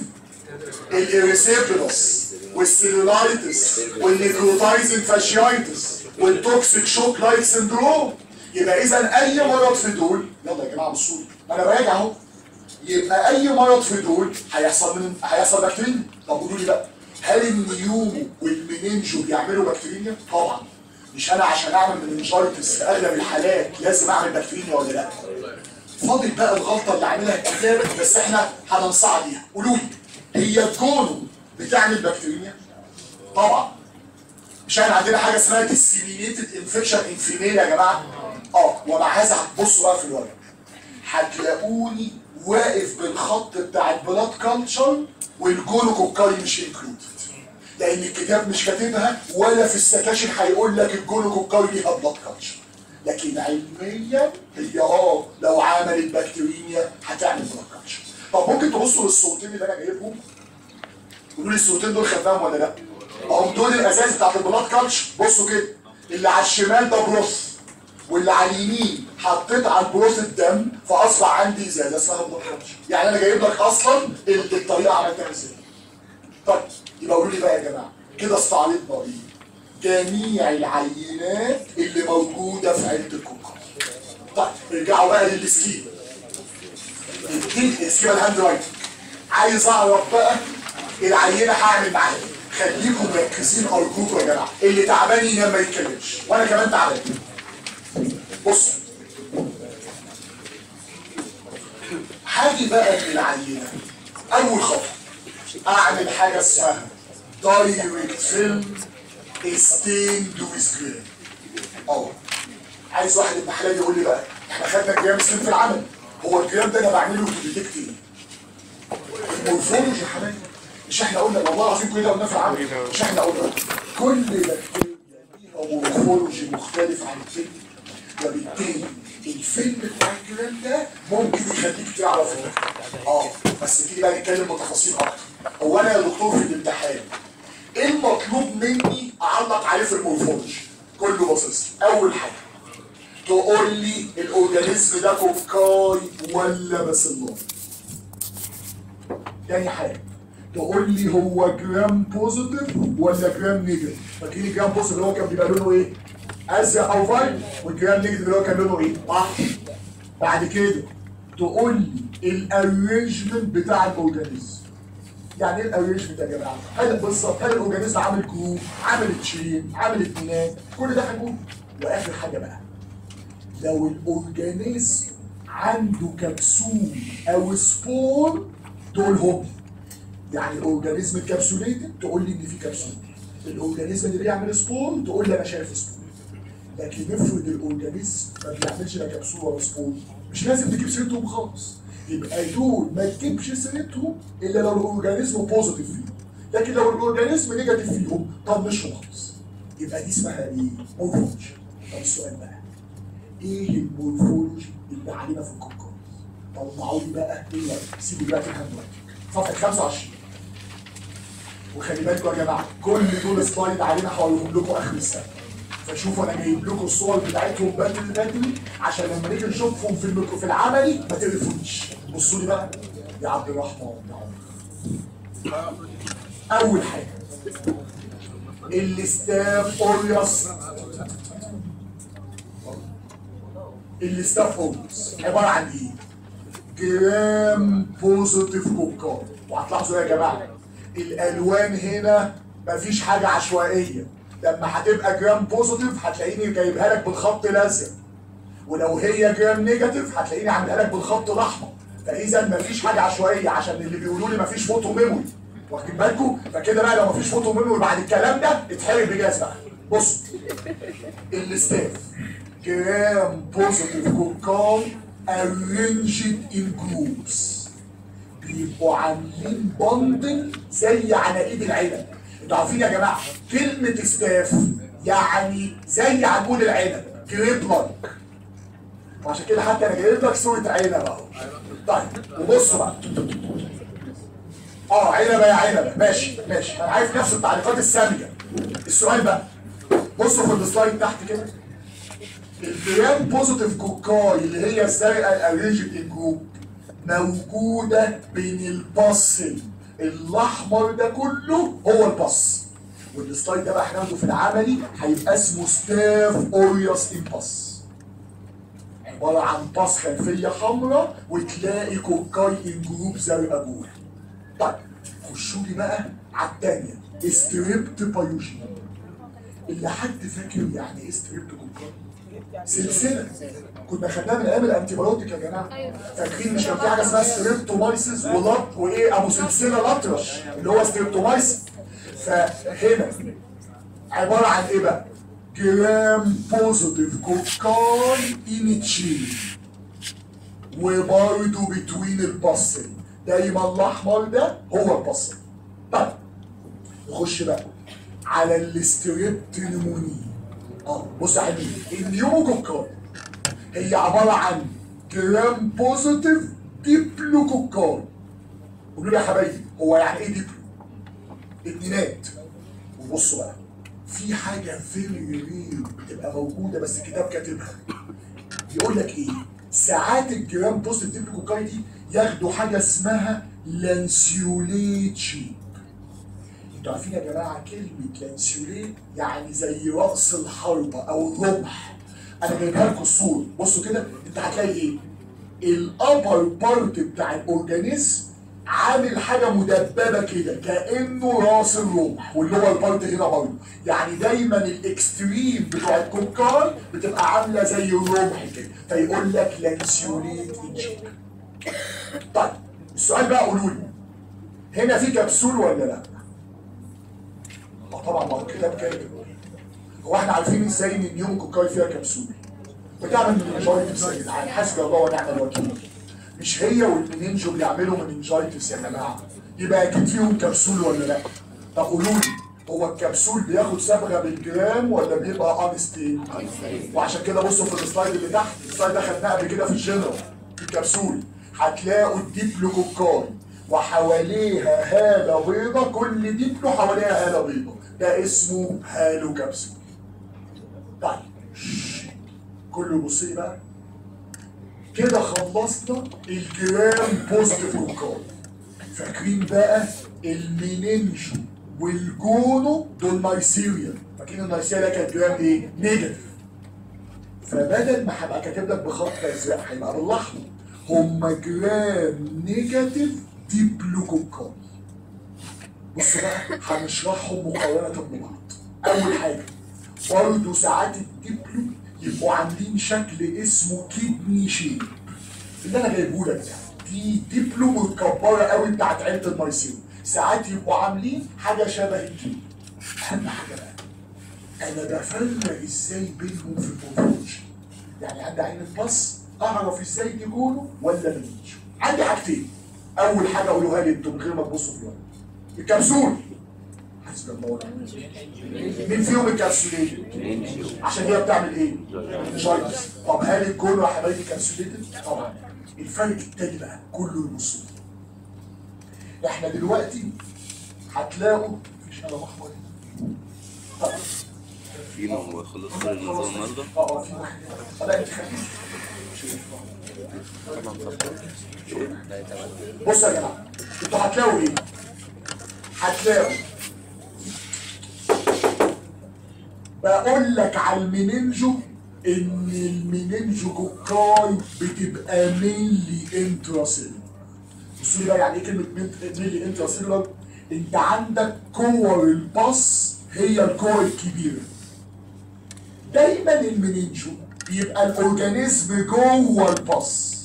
الاريسيبيلوس والسيلولايتس والنيكروتايزنج فاشيايتس والتوكسيك شوك لايك سندروم يبقى اذا اي مرض في دول يلا يا جماعه بصوا لي ما انا براجع اهو يبقى اي مرض في دول هيحصل من هيحصل بكتيريا طب قولوا لي بقى هل النيومو والمننجو بيعملوا بكتيريا؟ طبعا مش انا عشان اعمل مننجايتس في اغلب الحالات لازم اعمل بكتيريا ولا لا؟ فاضل بقى الغلطه اللي عاملها الكتاب بس احنا هننصح بيها قولوا لي هي الجونو بتعمل بكتيريا؟ طبعا مش احنا عندنا حاجه اسمها disseminated انفكشن ان فيميل يا جماعه؟ اه ومع هذا هتبصوا بقى في الورق هتلاقوني واقف بالخط بتاع البلاد كلتشر والجونوكوكاي مش انكلودد لان الكتاب مش كاتبها ولا في السكاشن هيقول لك الجونوكوكاي ليها بلاد كلتشر لكن علميا هي اه لو عملت بكتيريا هتعمل بلاد كلتشر طب ممكن تبصوا للصورتين اللي انا جايبهم قولوا لي الصورتين دول خدناهم ولا لا؟ اهم دول الاساس بتاعت البلاد كلتشر بصوا كده اللي على الشمال ده بروث واللي على اليمين حطيت على البروث الدم فاصبح عندي ازازه اسمها بلاد كلتشر يعني انا جايب لك اصلا ال- الطريقه عملتها ازاي طيب يبقى قولوا لي بقى يا جماعه كده استعرضنا ايه؟ جميع العينات اللي موجوده في عيله الكوكا طيب ارجعوا بقى للسكيما الكيك اسكيما الهاند رايتنج عايز اعرف بقى العينه هعمل معاها ايه خليكم مركزين ارجوكم يا جماعه اللي تعبان ينام ما يتكلمش وانا كمان تعبان بص هاجي بقى من العينه اول خطوه اعمل حاجه اسمها دايركت فيلم ستيند ويز جرام اه عايز واحد المحلات يقول لي بقى احنا خدنا جرام ستين في العمل هو الجرام ده انا بعمله في ديتكت ايه؟ المورفولوجي يا حبايبي مش احنا قلنا والله العظيم كل ده قلناه في العمل مش احنا قلنا كل بكتيريا ليها مورفولوجي مختلف عن التاني وبالتالي الفيلم بتاع الكلام ده ممكن يخليك تعرف ده. اه بس تيجي بقى نتكلم بتفاصيل اكتر هو انا يا دكتور في الامتحان ايه المطلوب مني اعلق عليه في المورفولوجي كله باصص لي. اول حاجه تقول لي الاورجانيزم ده كوكاي ولا باسيلاي تاني حاجه تقول لي هو جرام بوزيتيف ولا جرام نيجاتيف فاكرين الجرام بوزيتيف اللي هو كان بيبقى لونه ايه ازرق او فايل والجرام نيجاتيف اللي هو كان لونه ايه احمر بعد كده تقول لي الارينجمنت بتاع الاورجانيزم يعني ايه الارينجمنت يا جماعه هل بالظبط هل الاورجانيزم عامل جروب عامل تشين عامل اتنين كل ده هنقول واخر حاجه بقى لو الاورجانيزم عنده كبسول او سبور دول هم يعني الاورجانيزم الكبسوليتد تقول لي ان في كبسول الاورجانيزم اللي بيعمل سبور تقول لي انا شايف سبور لكن افرض الاورجانيزم ما بيعملش لا كبسول ولا سبور مش لازم تجيب سيرتهم خالص يبقى دول ما تجيبش سيرتهم الا لو الاورجانيزم بوزيتيف فيهم لكن لو الاورجانيزم نيجاتيف فيهم طنشهم خالص يبقى دي اسمها ايه؟ مورفولوجي طب السؤال بقى ايه المورفولوجي اللي علينا في الكوكاي؟ طلعوا لي بقى ايه سيبوا دلوقتي الهاند صفحه 25 وخلي بالكم يا جماعه كل دول سلايد علينا هقولهم لكم اخر السنه فشوفوا انا جايب لكم الصور بتاعتهم بدري بدري عشان لما نيجي نشوفهم في الميكرو في العملي ما تقرفونيش بصوا لي بقى يا عبد الرحمن يا عمر اول حاجه الستاف اوريوس الستاف اوريوس عباره عن ايه؟ جرام بوزيتيف كوكاي وهتلاحظوا يا جماعه الالوان هنا مفيش حاجه عشوائيه لما هتبقى جرام بوزيتيف هتلاقيني جايبها لك بالخط الازرق ولو هي جرام نيجاتيف هتلاقيني عاملها لك بالخط الاحمر فاذا مفيش حاجه عشوائيه عشان اللي بيقولوا لي مفيش فوتو ميموري واخدين بالكم فكده بقى لو مفيش فوتو ميموري بعد الكلام ده اتحرق بجاز بقى بص الاستاف جرام بوزيتيف كوكاي arranged in groups بيبقوا عاملين بندل زي عناقيد العنب انتوا عارفين يا جماعه كلمه ستاف يعني زي عمود العنب جريب لايك وعشان كده حتى انا جايب لك صوره عنب اهو طيب وبصوا بقى اه عنبه يا عنبه ماشي ماشي انا عارف نفس التعليقات السامجه السؤال بقى بصوا في السلايد تحت كده الجرام بوزيتيف كوكاي اللي هي الزرقاء الاريجيد الجروب موجوده بين البصل الاحمر ده كله هو البص والسلايد ده بقى هناخده في العملي هيبقى اسمه ستاف اوريوس امباس عباره عن باص خلفيه حمراء وتلاقي كوكاي ان جروب زرقاء جوه طيب خشوا لي بقى على الثانيه ستريبت بايوجين اللي حد فاكر يعني ايه ستريبت كوكاي سلسله كنا خدناها من ايام الانتيبيوتيك يا جماعه فاكرين مش كان في حاجه اسمها ستريبتومايسيس ولط وايه ابو سلسله الاطرش اللي هو ستريبتومايسيس فهنا عباره عن ايه بقى؟ جرام بوزيتيف كوكاي ان تشين وبرده بتوين البصل دايما الاحمر ده هو البصل طيب نخش بقى على الاستريبت نموني اه بص يا حبيبي النيوموكوكاي هي عباره عن جرام بوزيتيف ديبلوكوكاي قولوا لي يا حبايبي هو يعني ايه ديبلو؟ اتنينات وبصوا بقى في حاجه فيري رير بتبقى موجوده بس الكتاب كاتبها بيقول لك ايه؟ ساعات الجرام بوزيتيف ديبلوكوكاي دي ياخدوا حاجه اسمها لانسيوليت شيب انتوا عارفين يا جماعه كلمه لانسيوليت يعني زي راس الحربه او الرمح انا جايبها لكم الصوره بصوا كده انت هتلاقي ايه؟ الابر بارت بتاع الاورجانيزم عامل حاجه مدببه كده كانه راس الرمح واللي هو البارت هنا برضه يعني دايما الاكستريم بتوع الكوكاي بتبقى عامله زي الرمح كده فيقول لك لانسيوليت انجيك طيب السؤال بقى قولوا لي هنا في كبسول ولا لا؟ اه طبعا ما هو الكتاب كاتب هو احنا عارفين ازاي ان النيوم كوكاي فيها كبسول بتعمل مننجايتس يا جدعان حسبي الله ونعم الوكيل مش هي والمنينجو بيعملوا مننجايتس يا جماعه يبقى اكيد فيهم كبسول ولا لا طب قولوا لي هو الكبسول بياخد صبغه بالجرام ولا بيبقى انستين وعشان كده بصوا في السلايد اللي تحت السلايد ده خدناه قبل كده في الجنرال في الكبسول هتلاقوا الديبلوكوكاي وحواليها هاله بيضه كل ديبلو حواليها هاله بيضه ده اسمه هالو كبسول طيب كله يبص لي بقى كده خلصنا الجرام بوزيتيف كوكاي فاكرين بقى المينينجو والجونو دول نايسيريا فاكرين النايسيريا كانت جرام ايه؟ نيجاتيف فبدل ما هبقى كاتب لك بخط ازرق هيبقى بالاحمر هما جرام نيجاتيف ديبلوكوكاي بصوا بقى هنشرحهم مقارنة ببعض أول حاجة برضه ساعات الديبلو يبقوا عاملين شكل اسمه كيدني شيب اللي انا جايبه لك ده دي ديبلو متكبره قوي بتاعت عيله النايسين ساعات يبقوا عاملين حاجه شبه الكيدني اهم حاجه بقى انا بفرق ازاي بينهم في المورفولوجي يعني عندي عين البص اعرف ازاي دي جولو ولا منيجو عندي حاجتين اول حاجه قولوها لي انتوا من غير ما تبصوا في الورق الكبسول حسب الله ونعم الوكيل. مين فيهم الكبسوليتد؟ عشان هي بتعمل ايه؟ جاينس طب هل الجول يا حبايبي كبسوليتد؟ طبعا الفرق التاني بقى كله يبصوا لي. احنا دلوقتي هتلاقوا مفيش قلم احمر هنا. طب
فينا وخلص كل النظام النهارده
اه اه في واحد هنا. لا انت خليك بصوا يا جماعه انتوا هتلاقوا ايه؟ هتلاقوا بقول لك على المينينجو ان المينينجو كوكاي بتبقى مينلي انتراسيلر بصوا لي بقى يعني ايه كلمه مينلي انتراسيلر انت عندك كور الباص هي الكور الكبيره دايما المينينجو بيبقى الاورجانيزم جوه الباص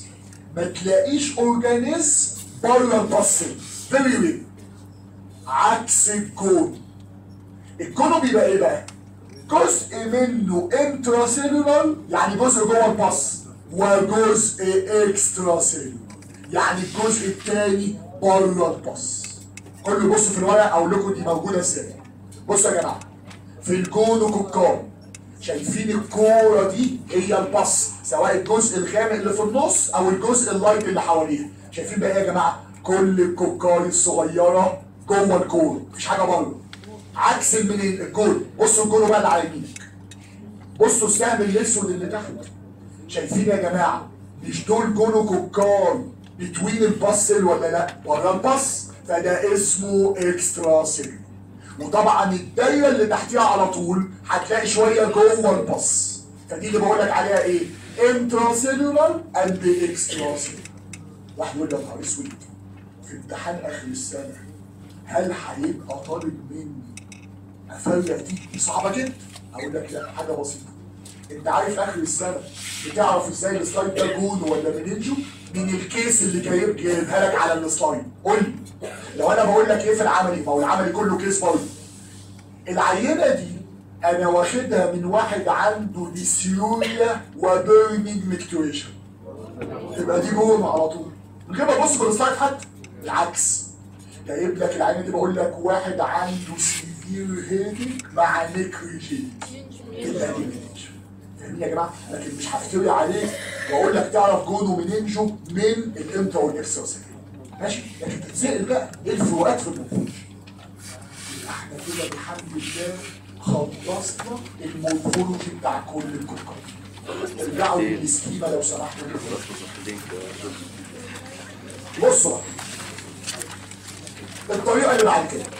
ما تلاقيش اورجانيزم بره البصل فيري ويل عكس الكون الكون بيبقى ايه بقى؟ جزء منه انتراسيلولار يعني جزء جوه البص وجزء اكسترا سيلولار يعني الجزء الثاني بره البص كل بص في الورق اقول لكم دي موجوده ازاي بصوا يا جماعه في الكون كوكار شايفين الكوره دي هي البص سواء الجزء الغامق اللي في النص او الجزء اللايت اللي حواليها شايفين بقى إيه يا جماعه كل الكوكار الصغيره جوه الكون مفيش حاجه بره عكس المنين الجول بصوا الجول بقى اللي على يمينك بصوا السهم الاسود اللي تحت شايفين يا جماعه مش دول جولو كوكار بتوين الباسل ولا لا بره الباس فده اسمه اكسترا سيل وطبعا الدايره اللي تحتيها على طول هتلاقي شويه جوه الباس فدي اللي بقول لك عليها ايه انترا سيلولار اند اكسترا سيلولار واحد يقول لي يا نهار اسود في امتحان اخر السنه هل هيبقى طالب مني افرق دي صعبه جدا اقول لك لا حاجه بسيطه انت عارف اخر السنه بتعرف ازاي السلايد ده جون ولا منينجو من الكيس اللي جايب جايبها لك على السلايد قول لي لو انا بقول لك ايه في العملي ما هو العملي كله كيس برضه العينه دي انا واخدها من واحد عنده ديسيوريا وبيرنينج ميكتوريشن تبقى دي جون على طول من غير ما ابص في السلايد حتى العكس جايب لك العينه دي بقول لك واحد عنده سيفير هيدك مع نيكريجين تبقى دي منينجو فاهمين يا جماعه لكن مش هفتري عليك واقول لك تعرف جونو منينجو من الانترا والاكسترا ماشي لكن تتسال بقى ايه الفروقات في المنهج احنا كده الحمد لله خلصنا المورفولوجي بتاع كل الكوكب ارجعوا للسكيما لو سمحتوا بصوا بقى الطريقه اللي بعد كده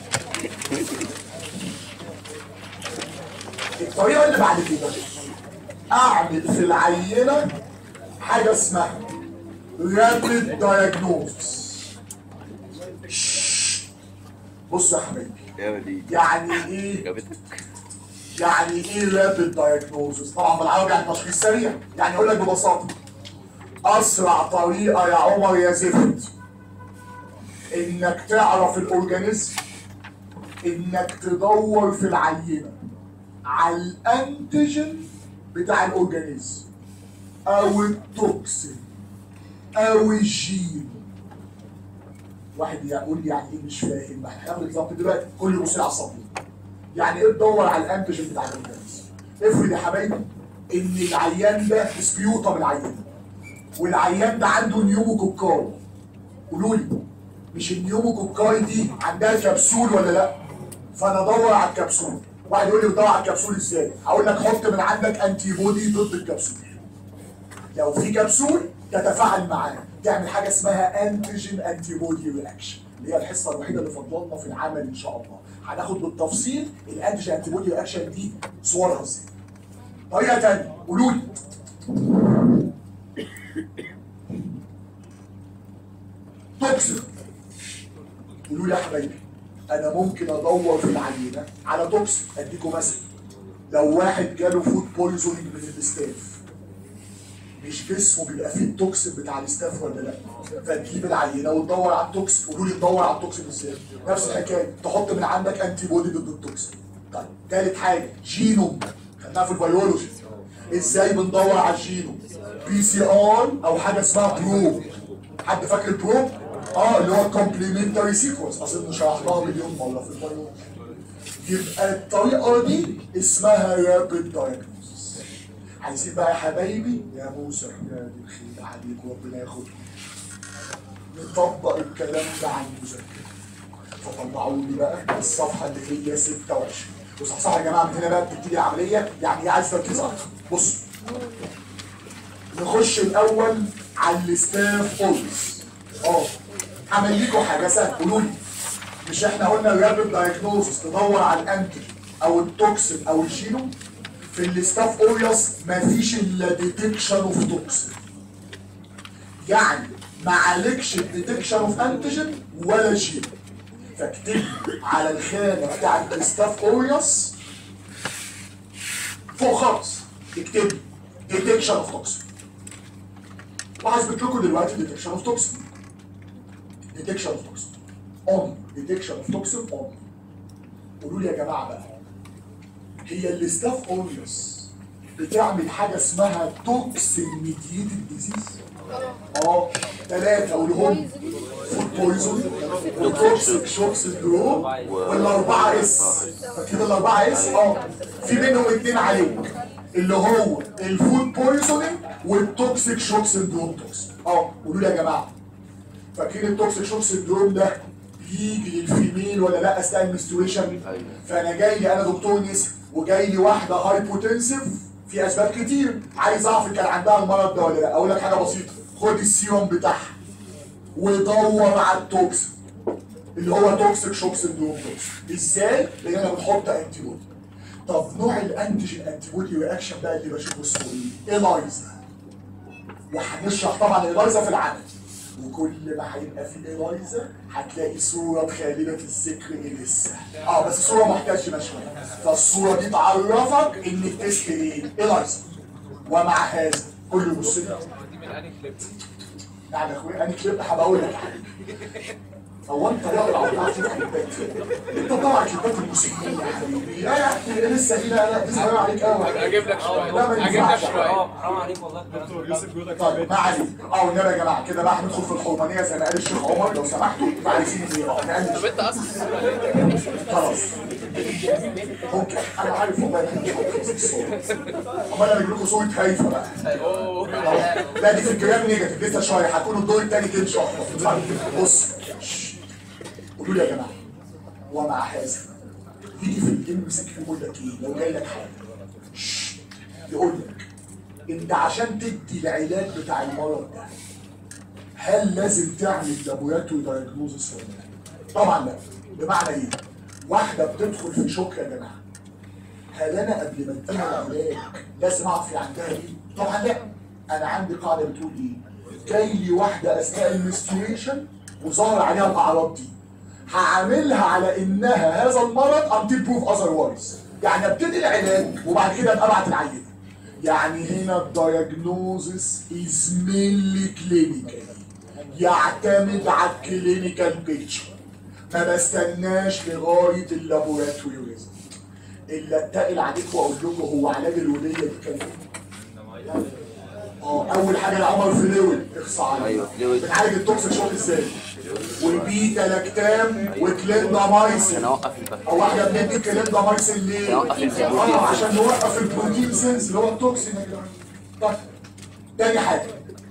الطريقه اللي بعد كده اعمل في العينه حاجه اسمها رابيد دايجنوز بصوا يا حبايبي
يا وليد
يعني ايه
جابتك
يعني ايه رابيد دايجنوزس طبعا بالعربي يعني تشخيص سريع يعني اقول لك ببساطه اسرع طريقه يا عمر يا زفت انك تعرف الاورجانيزم انك تدور في العينه على الانتيجين بتاع الاورجانيزم او التوكسين او الجين واحد يقول لي يعني ايه مش فاهم ما احنا هناخد بالظبط دلوقتي كل يبص لي على الصفحه يعني ايه تدور على الانتيجين بتاع الاورجانيزم افرض يا حبايبي ان العيان ده سبيوطه بالعيان والعيان ده عنده نيوموكوكاي قولوا لي مش النيوموكوكاي دي عندها كبسول ولا لا فانا ادور على الكبسول واحد يقول لي بدور على الكبسول ازاي هقول لك حط من عندك انتي بودي ضد الكبسول لو في كبسول تتفاعل معاه تعمل حاجه اسمها انتيجين انتي بودي رياكشن اللي هي الحصه الوحيده اللي فاضلنا في العمل ان شاء الله هناخد بالتفصيل الانتيجين انتي بودي رياكشن دي صورها ازاي طريقه ثانيه قولوا لي توكسين قولوا لي يا حبايبي انا ممكن ادور في العينه على توكسين اديكم مثلا لو واحد جاله فود بويزونينج من الاستاف مش جسمه بيبقى فيه التوكسين بتاع الاستاف ولا لا فتجيب العينه وتدور على التوكسين قولوا لي تدور على التوكسين ازاي نفس الحكايه تحط من عندك انتي بودي ضد التوكسين طيب تالت حاجه جينوم خدناها في البيولوجي ازاي بندور على الجينوم بي سي ار او حاجه اسمها برو حد فاكر البرو اه اللي هو كومبليمنتري سيكونس اظن شرحناها مليون مره في البيولوجي يبقى الطريقه دي اسمها رابيد دايجنوستس عايزين بقى يا حبايبي يا موسى يا دي الخير عليك وربنا ياخدك نطبق الكلام ده على المذاكره فطلعوا لي بقى الصفحه اللي هي 26 وصحصح يا جماعه من هنا بقى بتبتدي العمليه يعني ايه عايز تركيز اكتر بص نخش الاول على الستاف اولز اه عمل لكم حاجه سهله قولوا لي مش احنا قلنا الرابid دايجنوزس تدور على الانتي او التوكسين او الجينوم في الستاف اوريوس مفيش الا ديتكشن اوف توكسين يعني ما عليكش الديتكشن اوف انتيجين ولا جين فاكتب على الخانه بتاعت الستاف اوريوس فوق خالص اكتب ديتكشن اوف توكسين وهثبت لكم دلوقتي ديتكشن اوف توكسين ديتكشن اوف توكسين اون ديتكشن اوف توكسين اون قولوا لي يا جماعه بقى هي الستاف اوريوس بتعمل حاجه اسمها توكسين ميديتد ديزيز اه ثلاثه قولهم فود بويزون وتوكسيك شوك سندروم والاربعه اس فاكرين الاربعه اس اه في منهم اتنين عليهم اللي هو الفود بويزونينج والتوكسيك شوك سندروم توكسيك اه قولوا لي يا جماعه فاكرين التوكسيك شوك سندروم ده بيجي للفيميل ولا لا اثناء المنستريشن فانا جاي لي انا دكتور نسا وجاي لي واحده هايبوتنسيف في اسباب كتير عايز اعرف كان عندها المرض ده ولا لا اقول لك حاجه بسيطه خد السيروم بتاعها ودور على التوكسين اللي هو توكسيك شوك سندروم توكسين ازاي؟ لان انا بنحط انتي بودي طب نوع الانتيجين انتي بودي رياكشن بقى اللي بشوفه السوري الايزا وهنشرح طبعا الايزا في العمل وكل ما هيبقى في الايزا هتلاقي صوره خالده الذكر لسه اه بس صوره محتاجه شويه فالصوره دي تعرفك ان التست ايه؟ الايزا ومع هذا كل بص لي
دي من انهي كليب
يعني يا اخويا انا كليب هبقول لك هو انت يقرا بتاعت الكليبات انت طبعا كليبات الموسيقيه يا حبيبي لا يا اخي لسه دي لا لا دي صغيره عليك قوي
اجيب لك شويه
لا ما
اجيب لك
ينفعش.
شويه
حرام عليك والله الكلام ده.
طيب ما عليك اه والنبي يا جماعه كده بقى هندخل في الحرمانيه زي ما قال الشيخ عمر لو سمحتوا عايزين ايه اه نقلل
طب انت اصلا
خلاص ممكن انا عارف والله ان مش هتخلص الصوره امال انا اجيب لكم صوره هايفه بقى
اوه
خلاص. لا دي في الكلام نيجاتيف لسه شويه هتكون الدور الثاني تمشي اكتر بص شش. قولوا لي يا جماعه ومع هذا يجي في الجيم مسك يقول لك ايه لو جاي لك حاجه شش. يقول لك انت عشان تدي العلاج بتاع المرض ده هل لازم تعمل لابوراتوري دايجنوزس ولا لا؟ طبعا لا بمعنى ايه؟ واحده بتدخل في شوك يا جماعه هل انا قبل ما اديها العلاج لازم اعرف هي عندها ايه؟ طبعا لا انا عندي قاعده بتقول ايه؟ جاي لي واحده اثناء المنستريشن وظهر عليها الاعراض دي هعاملها على انها هذا المرض until proof otherwise يعني ابتدي العلاج وبعد كده ابقى ابعت العينه يعني هنا الدايجنوزس از مينلي كلينيكال يعتمد على الكلينيكال بيكتشر ما بستناش لغايه اللابوراتوري ريزلت الا اتقل عليكم واقول لكم هو علاج الوليه دي كان ايه؟ اه اول حاجه العمر فلويد اخصى عليه
أيوة، فلويد.
بنعالج التوكسيك شوك ازاي؟ والبيتا لاكتام وكليندامايسين
عشان اوقف البث
هو احنا بندي كليندامايسين ليه؟
نوقف البروتين.
اه عشان نوقف البروتين سيلز اللي هو التوكسين يا جماعه طيب تاني حاجه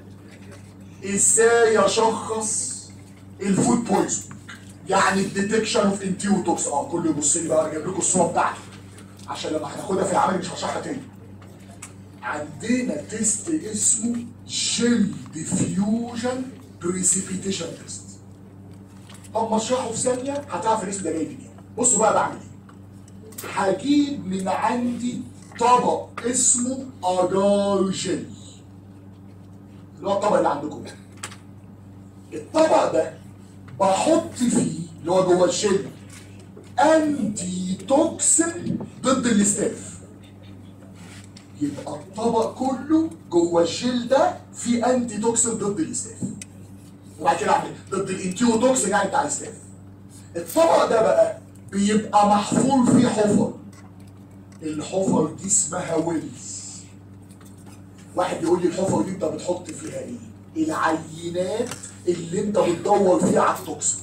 ازاي اشخص الفود بويزن يعني الديتكشن اوف انتيو توكس اه كله يبص لي بقى اجيب لكم الصوره بتاعتي عشان لما هناخدها في العمل مش هشرحها تاني عندنا تيست اسمه جيل ديفيوجن بريسيبيتيشن تيست اما اشرحه في ثانيه هتعرف الاسم ده جاي منين بصوا بقى بعمل ايه هجيب من عندي طبق اسمه اجار جيل اللي هو الطبق اللي عندكم ده الطبق ده بحط فيه اللي هو جوه الجيل انتي توكسين ضد الاستاف يبقى الطبق كله جوه الجيل ده فيه انتي توكسين ضد الاستاف وبعد كده اعمل ضد الانتيو توكسين يعني بتاع الاستاف الطبق ده بقى بيبقى محفور فيه حفر الحفر دي اسمها ويلز واحد يقول لي الحفر دي انت بتحط فيها ايه العينات اللي انت بتدور فيها على التوكسين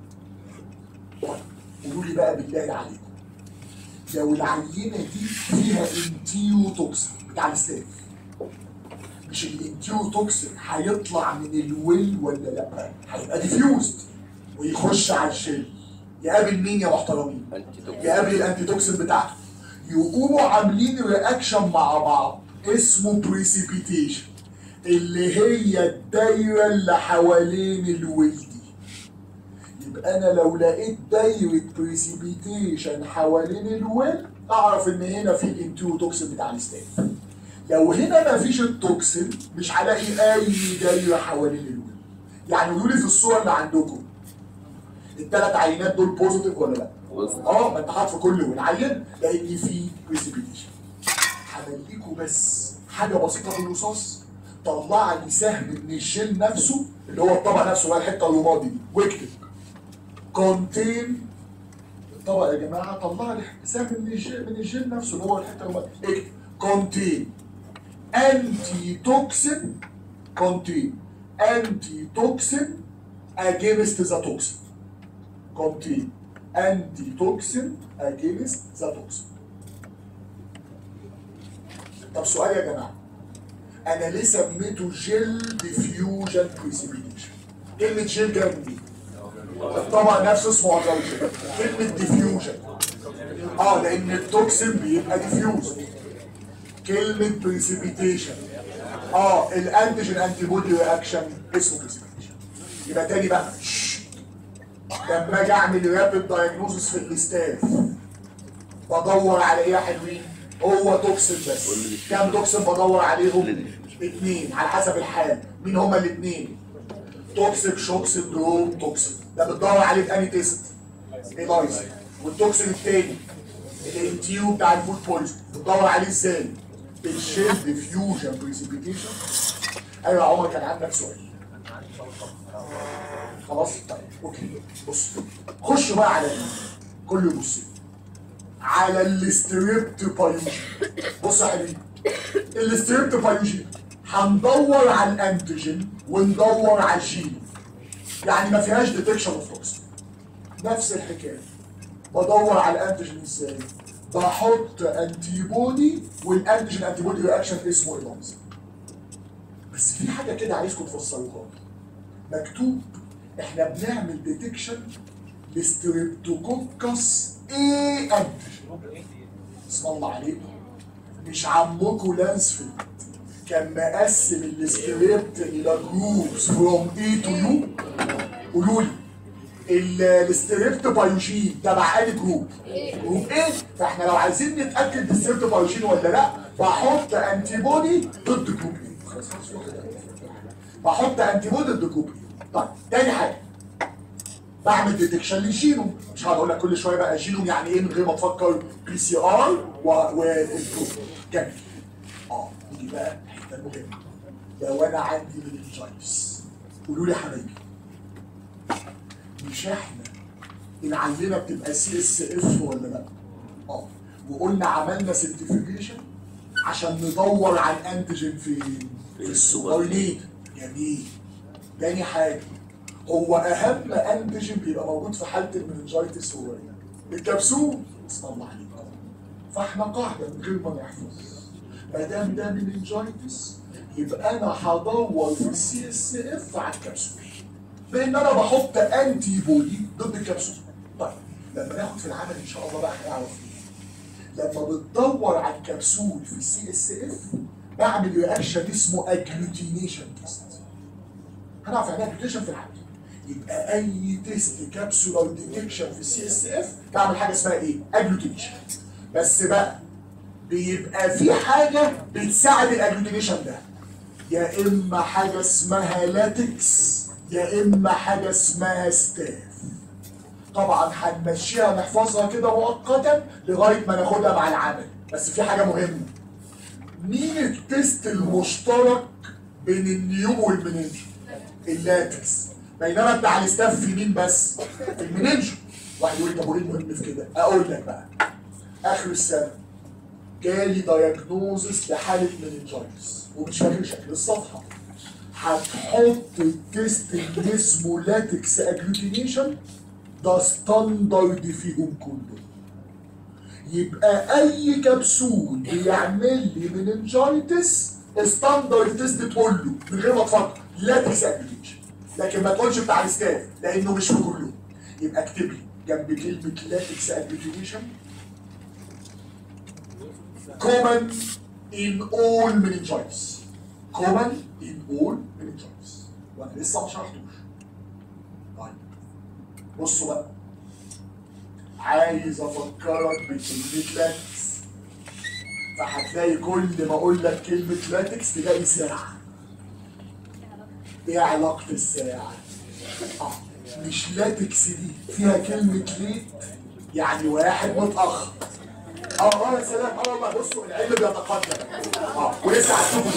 قولوا لي بقى بالله عليكم لو العينه دي فيها انتيو توكسين بتاع الاستاف مش الانتيو توكسين هيطلع من الويل ولا لا هيبقى ديفيوزد ويخش على الشيل يقابل مين يا محترمين
انتي توكسين.
يقابل الانتي توكسين بتاعته يقوموا عاملين رياكشن مع بعض اسمه بريسيبيتيشن اللي هي الدايره اللي حوالين الويل دي يبقى انا لو لقيت دايره بريسيبيتيشن حوالين الويل اعرف ان هنا في الانتيو توكسين بتاع الاستاف لو هنا ما فيش التوكسين مش هلاقي اي دايره حوالين الويل يعني قولوا لي في الصوره اللي عندكم الثلاث عينات دول بوزيتيف ولا لا؟
بوزيتيف.
اه ما انت حاطط في كل وين عين لان في بريسيبيتيشن هديكوا بس حاجه بسيطه في الرصاص طلع لي سهم من الجين نفسه اللي هو الطبق نفسه بقى الحته الرمادي دي واكتب كونتين الطبق يا جماعه طلع لي سهم من الجين من الجين نفسه اللي هو الحته الرمادي اكتب كونتين انتي توكسين كونتين انتي توكسين against the toxin contain anti-toxin against the toxin طب سؤال يا جماعه انا ليه سميته جيل ديفيوجن بريسيبيتيشن كلمه جيل جايه منين؟ الطبق نفسه اسمه اجلجل كلمه ديفيوجن اه لان التوكسين بيبقى ديفيوز كلمه بريسيبيتيشن اه الانتيجين انتي بودي رياكشن اسمه بريسيبيتيشن يبقى تاني بقى شش. لما اجي اعمل رابid دايجنوزس في الاستاف بدور على ايه يا حلوين؟ هو توكسين بس كام توكسين بدور عليهم؟ اثنين على حسب الحال مين هما الاثنين؟ توكسيك شوك سندروم توكسين ده بتدور عليه في انهي تيست؟ ايلايزا والتوكسين الثاني الانتيو بتاع الفود بويزن بتدور عليه ازاي؟ بالشيل ديفيوجن بريسيبيتيشن ايوه يا عمر كان عندك سؤال خلاص طيب اوكي بص خش بقى على ايه كله يبص على الاستريبت بايوجين بص يا حبيبي الاستريبت بايوجين هندور على الانتيجين وندور على الجين يعني ما فيهاش ديتكشن اوف توكسين نفس الحكايه بدور على الانتيجين ازاي بحط انتي بودي والانتيجين انتي بودي رياكشن اسمه ايلانز بس في حاجه كده عايزكم تفسروها لي مكتوب احنا بنعمل ديتكشن لستريبتوكوكس ايه انتيجين اسم الله عليكم مش عمكم لانسفيلد كان مقسم الستريبت الى جروبس فروم اي تو يو قولوا لي ال- الستريبت بايوجين تبع اي جروب؟ جروب ايه؟ فاحنا لو عايزين نتاكد الستريبت بايوجين ولا لا بحط انتي بودي ضد جروب ايه خلاص خلاص واخد بحط انتي بودي ضد جروب ايه طيب تاني حاجه بعمل ديتكشن للجينوم مش هقعد اقول لك كل شويه بقى جينوم يعني ايه من غير ما تفكر بي سي ار والبروب جميل اه نيجي بقى الحته المهمه لو انا عندي مننجايتس قولوا لي يا حبايبي مش احنا العينه بتبقى سي اس اف ولا لا؟ اه وقلنا عملنا سنتيفيكيشن عشان ندور على الانتيجين فين؟ في السوبرنيت جميل تاني حاجه هو اهم انتيجين بيبقى موجود في حاله المننجايتس هو ايه؟ الكبسول اسم الله عليك فاحنا قاعده من غير ما نحفظ ما دام ده مننجايتس يبقى انا هدور في السي اس اف على الكبسول بان انا بحط انتي بودي ضد الكبسول طيب لما ناخد في العمل ان شاء الله بقى هنعرف ايه لما بتدور على الكبسول في السي اس اف بعمل رياكشن اسمه اجلوتينيشن تيست هنعرف يعني ايه اجلوتينيشن في العمل يبقى اي تيست كابسولار ديتكشن في السي اس اف بعمل حاجه اسمها ايه اجلوتينيشن بس بقى بيبقى في حاجه بتساعد الاجلوتينيشن ده يا اما حاجه اسمها لاتكس يا اما حاجه اسمها ستاف طبعا هنمشيها نحفظها كده مؤقتا لغايه ما ناخدها مع العمل بس في حاجه مهمه مين التست المشترك بين النيوم والمننجو اللاتكس بينما بتاع الستاف في مين بس المننجو واحد يقول لي طب وايه المهم في كده اقول لك بقى اخر السنه جالي دايجنوزس لحاله مننجايتس ومش فاكر شكل الصفحه هتحط التيست اللي اسمه لاتكس اجلوتينيشن ده ستاندرد فيهم كلهم يبقى اي كبسول بيعمل لي مننجايتس ستاندرد تيست تقول له من غير ما تفكر لاتكس اجلوتينيشن لكن ما تقولش بتاع الستاف لانه مش في كلهم يبقى اكتب لي جنب كلمه لاتكس اجلوتينيشن common in all meningitis common in all meningitis وانا لسه ما شرحتوش طيب بصوا بقى عايز افكرك بكلمة لاتكس فهتلاقي كل ما اقول لك كلمة لاتكس تلاقي ساعة ايه علاقة الساعة؟ اه مش لاتكس دي فيها كلمة ليت يعني واحد متأخر اه اه يا سلام اه والله بصوا العلم بيتقدم اه ولسه هتشوفوا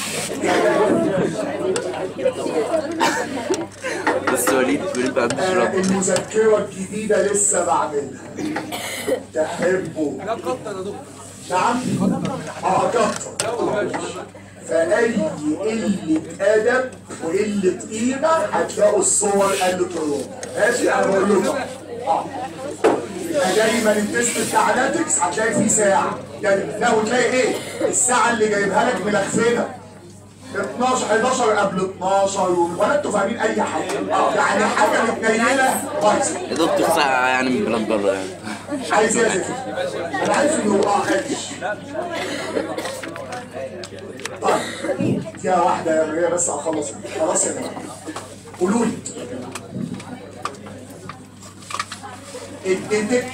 دلوقتي
بس وليد وليد بقى
آه
بيشرب
المذكرة الجديدة لسه بعملها تحبوا
لا قطر يا دكتور
نعم اه كتر فأي قلة أدب وقلة قيمة هتلاقوا الصور قلت الروح ماشي أنا بقول لكم اه يبقى دايما التست بتاع ناتكس هتلاقي فيه ساعة يعني لا وتلاقي ايه؟ الساعة اللي جايبها لك ملخفنة 12 11 قبل 12 ولا انتوا فاهمين اي حاجة اه يعني حاجة متنيلة بايظة
يا دكتور ساعة يعني من بلاد بره يعني
عايز ايه يا زفت؟ انا عارف انه اه قدش طيب فيها واحدة يا مريم بس هخلص خلاص يا جماعة قولوا لي اديتك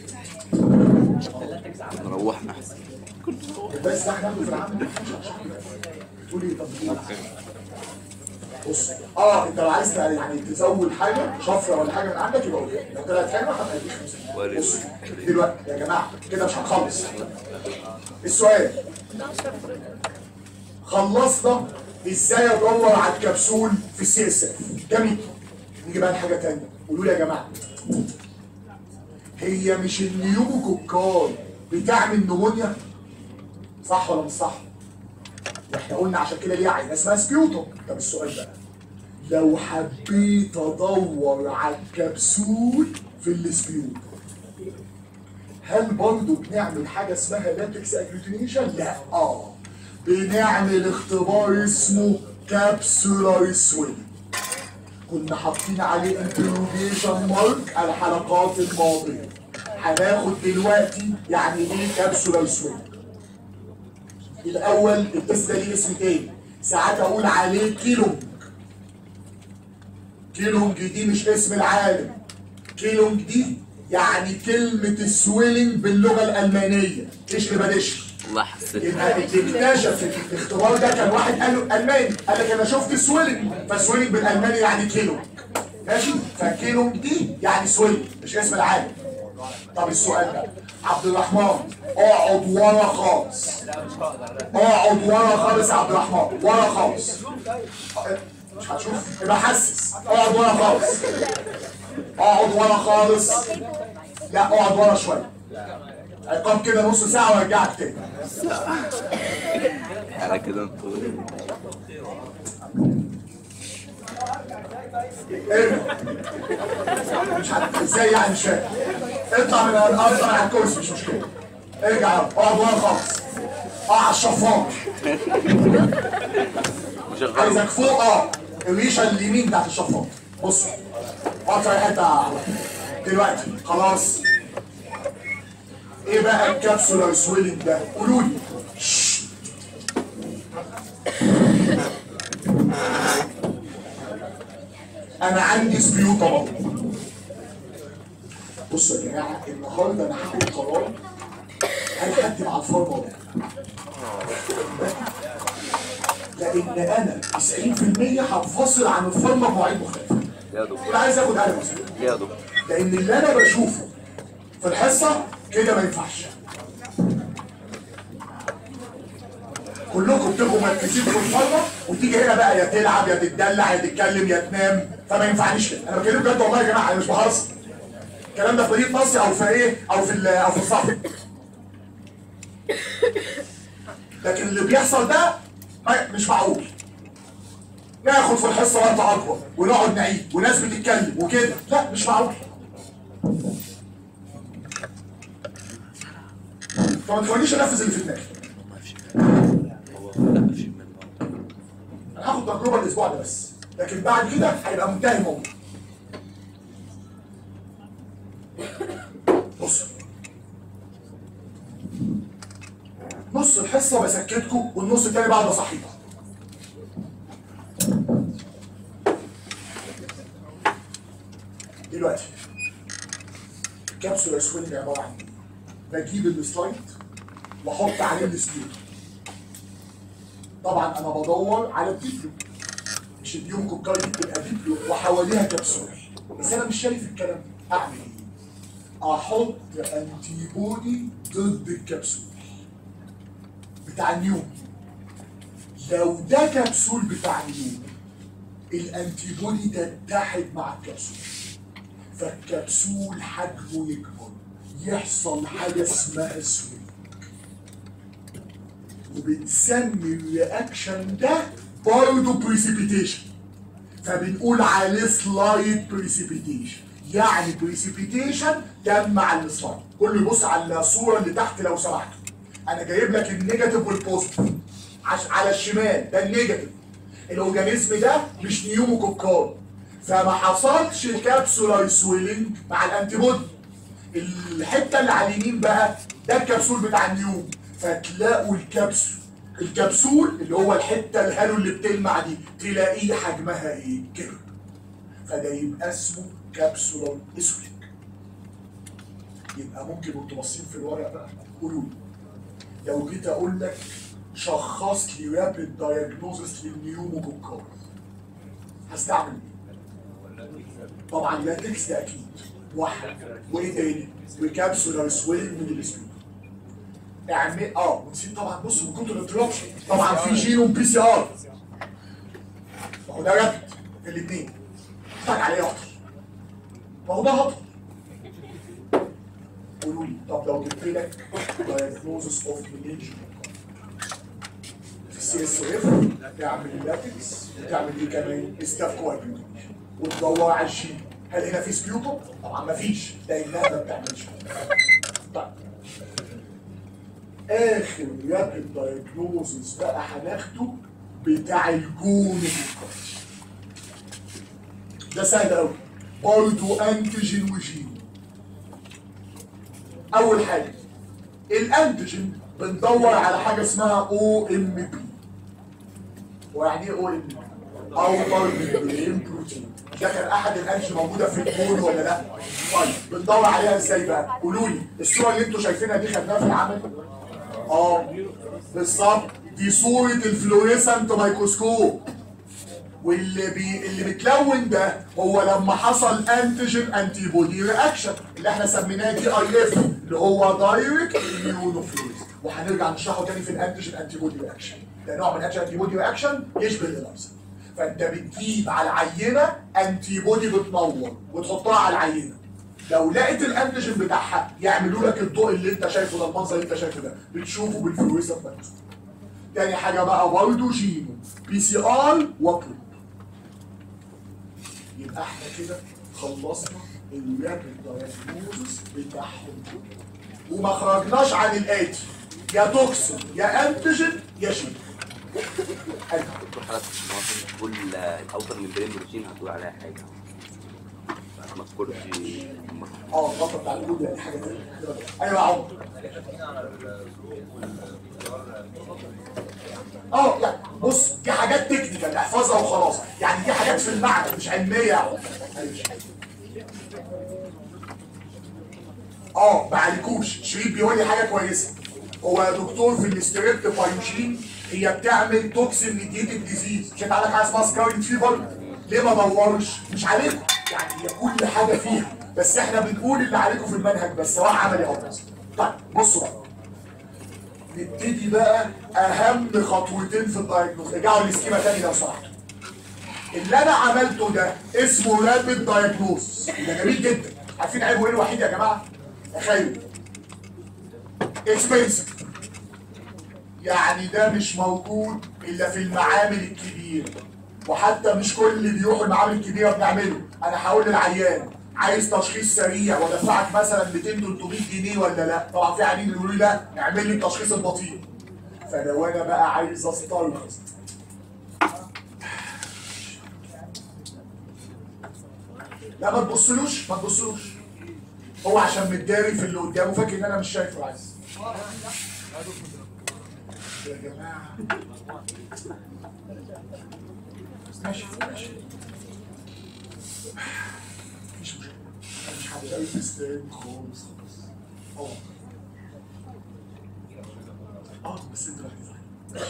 روحنا احسن
بس ده احنا ناخده في العمل تقولي طب ليه؟ بص اه انت لو عايز تع- يعني تزود حاجه شفره ولا حاجه من عندك يبقى قولي لو طلعت حلوه هتديك 50 بص دلوقتي يا جماعه كده مش هنخلص السؤال خلصنا ازاي ادور على الكبسول في السي اس اف جميل نيجي بقى لحاجه ثانيه قولوا لي يا جماعه هي مش النيوموكوكال بتعمل نمونيا صح ولا مش صح؟ احنا قلنا عشان كده ليه عينه اسمها سبيوتوم طب السؤال بقى لو حبيت ادور على الكبسول في السبيوتوم هل برضه بنعمل حاجه اسمها لاتكس اجلوتينيشن؟ لا اه بنعمل اختبار اسمه كابسولار سويل كنا حاطين عليه انتروجيشن مارك على الحلقات الماضيه هناخد دلوقتي يعني ايه كابسولار سويل الاول التست ده ليه اسم تاني ساعات اقول عليه كيلونج كيلونج دي مش اسم العالم كيلونج دي يعني كلمة السويلنج باللغة الألمانية ايش بدش
والله حسيت
يبقى اللي اكتشف الاختبار ده كان واحد قال له ألماني قال لك أنا شفت سويلنج فسويلنج بالألماني يعني كيلونج ماشي فكيلونج دي يعني سويلنج مش اسم العالم طب السؤال ده عبد الرحمن اقعد ورا خالص اقعد ورا خالص يا عبد الرحمن ورا خالص مش هتشوف يبقى حسس اقعد ورا خالص اقعد ورا خالص لا اقعد ورا شويه عقاب كده نص ساعه وارجعك تاني
على كده انتوا
ارجع مش عارف ازاي يعني مش فاهم اطلع من اطلع على الكرسي مش مشكله ارجع يلا اقعد ورا خالص اه على الشفاط
مشغل
عايزك فوق اه الريشه اليمين بتاعت الشفاط بص اقعد في أي حته دلوقتي خلاص ايه بقى الكبسولار سويلنج ده قولوا لي شش. انا عندي سبيوت اهو بصوا يا جماعه النهارده انا هاخد قرار هل حد مع الفارما ولا لا لان انا 90% هنفصل عن الفارما بمواعيد مختلفه
يا دكتور
انا عايز اخد قلم مسؤول
يا دكتور
لان اللي انا بشوفه في الحصه كده ما ينفعش كلكم بتبقوا مركزين في الفرقه وتيجي هنا بقى يا تلعب يا تتدلع يا تتكلم يا تنام فما ينفعنيش كده انا بكلمك بجد والله يا جماعه انا مش بهزر الكلام ده في مدينه نصر او في ايه او في ال- او في الصحراء لكن اللي بيحصل ده ما- مش معقول ناخد في الحصه وقت اكبر ونقعد نعيد وناس بتتكلم وكده لا مش معقول فما تخلينيش انفذ اللي في دماغي
لا في منه
انا هاخد تجربه الاسبوع ده بس لكن بعد كده هيبقى منتهي الموضوع بص نص الحصه بسكتكم والنص التاني بعد اصحيكم دلوقتي كبسوله سوينج عباره عن ايه؟ بجيب السلايد واحط عليه السبيوت طبعا انا بدور على الديبلو مش اليوم كوكاي دي بتبقى ديبلو وحواليها كبسول بس انا مش شايف الكلام ده اعمل ايه؟ احط انتي بودي ضد الكبسول بتاع النيوم لو ده كبسول بتاع النيوم الانتي بودي تتحد مع الكبسول فالكبسول حجمه يكبر يحصل حاجه اسمها سوينج وبنسمي الرياكشن ده برضه بريسيبيتيشن فبنقول عليه سلايد بريسيبيتيشن يعني بريسيبيتيشن جمع السلايد كله يبص على الصوره اللي تحت لو سمحتوا انا جايب لك النيجاتيف والبوزيتيف عش- على الشمال ده النيجاتيف الاورجانيزم ده مش نيوموكوكال فما حصلش كابسولار سويلنج مع الانتي بودي الحته اللي على اليمين بقى ده الكبسول بتاع النيوم فتلاقوا الكبسول الكبسول اللي هو الحته الهالو اللي بتلمع دي تلاقيه حجمها ايه كده فده يبقى اسمه كابسولار اسوليك يبقى ممكن وانتوا باصين في الورق بقى قولوا لي لو جيت اقول لك شخص لي رابid دايجنوزس للنيوموكوكال هستعمل ايه؟ طبعا لاتكس ده اكيد واحد وايه تاني؟ وكابسولار سويلنج من الاسبوع اعمل اه ونسيت طبعا بص من كتر الانتربشن طبعا في جينوم بي سي ار ما هو ده رابد في الاثنين محتاج عليه اكتر ما هو ده هطل قولوا لي طب لو جبت لك دايجنوزس اوف ميلينجيا في السي اس اف تعمل لاتكس تعمل ايه كمان ستاف كوادريشن وتدور على الجين هل هنا في سبيوتوم؟ طبعا ما فيش لانها ما بتعملش طيب اخر رابد دايجنوزس بقى هناخده بتاع الجون ده سهل قوي برضه انتيجين وجين اول حاجه الانتيجين بندور على حاجه اسمها او ام بي ويعني ايه او ام بي اوتر ميمبرين بروتين ده كان احد الانتيجين موجوده في الكون ولا لا طيب بندور عليها ازاي بقى قولوا لي الصوره اللي انتوا شايفينها دي خدناها في العمل اه بالظبط دي صوره الفلوريسنت مايكروسكوب واللي بي اللي بتلون ده هو لما حصل انتيجين انتي بودي رياكشن اللي احنا سميناه دي اي اف اللي هو دايركت اميونوفلوريز وهنرجع نشرحه تاني في الانتيجين انتي بودي رياكشن ده نوع من الانتيجين انتي بودي رياكشن يشبه الالايزر فانت بتجيب على العينه انتي بودي بتنور وتحطها على العينه لو لقيت الانتيجين بتاعها يعملوا لك الضوء اللي انت شايفه ده المنظر اللي انت شايفه ده بتشوفه بالفلوريسنت مايكروسكوب تاني حاجه بقى برضه جينو بي سي ار وبروب يبقى احنا كده خلصنا الرابد دايجنوزس بتاعهم وما خرجناش عن الاتي يا توكسين يا انتيجين يا شيء حلو
دكتور حضرتك كل الاوتر من برين بروتين هتقول عليها حاجه ما تذكرش
اه الغلطه بتاع الجود دي حاجه تانيه ايوه يا عمر اه لا بص دي حاجات تكنيكال احفظها وخلاص يعني دي حاجات في المعنى مش علميه يا عمر اه ما عليكوش شريف بيقول لي حاجه كويسه هو يا دكتور في الاستريبت بايوجين هي بتعمل توكسين ميديتد ديزيز مش انت عندك حاجه اسمها سكارين فيفر ليه ما دورش مش عليكم يعني هي كل حاجه فيها بس احنا بنقول اللي عليكم في المنهج بس سواء عملي او نظري طيب بصوا بقى نبتدي بقى اهم خطوتين في الدايجنوز ارجعوا للسكيما تاني لو سمحتوا اللي انا عملته ده اسمه رابid دايجنوز ده جميل جدا عارفين عيبه ايه الوحيد يا جماعه تخيلوا اكسبنسيف يعني ده مش موجود الا في المعامل الكبيره وحتى مش كل اللي بيروحوا المعامل الكبيره بنعمله انا هقول للعيان عايز تشخيص سريع وادفعك مثلا 200 300 جنيه ولا لا طبعا في عيانين يقولوا لي لا اعمل لي التشخيص البطيء فلو انا بقى عايز استلخص لا ما تبصلوش ما تبصلوش هو عشان متداري في اللي قدامه فاكر ان انا مش شايفه عايز يا جماعه ماشي ماشي مفيش مشكله أنا مش هتلاقي تستاهل خالص خالص اه اه بس انت ركز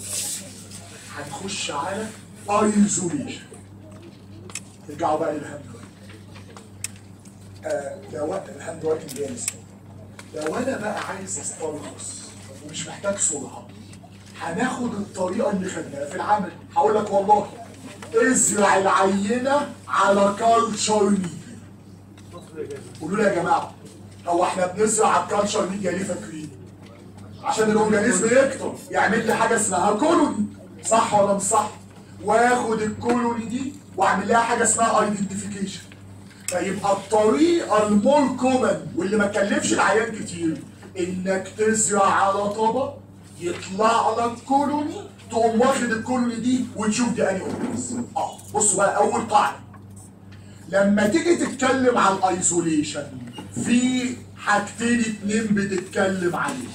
هنخش على ايزوليشن ارجعوا بقى للهم آه، لو انا الهاند رايتنج جاهز لو انا بقى عايز استلخص ومش محتاج سرعه هناخد الطريقه اللي خدناها في العمل هقول لك والله ازرع العينه على كالتشر ميديا قولوا لي يا جماعه هو احنا بنزرع على الكالتشر ميديا ليه فاكرين؟ عشان الاورجانيزم يكتر يعمل لي حاجه اسمها كولوني صح ولا مش صح؟ واخد الكولوني دي واعمل لها حاجه اسمها ايدنتيفيكيشن فيبقى الطريقه المور كومن واللي ما تكلفش العيان كتير انك تزرع على طبق يطلع لك كولوني تقوم واخد الكولوني دي وتشوف دي انهي اورجانيزم اه بصوا بقى اول قاعده لما تيجي تتكلم عن الايزوليشن في حاجتين اتنين بتتكلم عليهم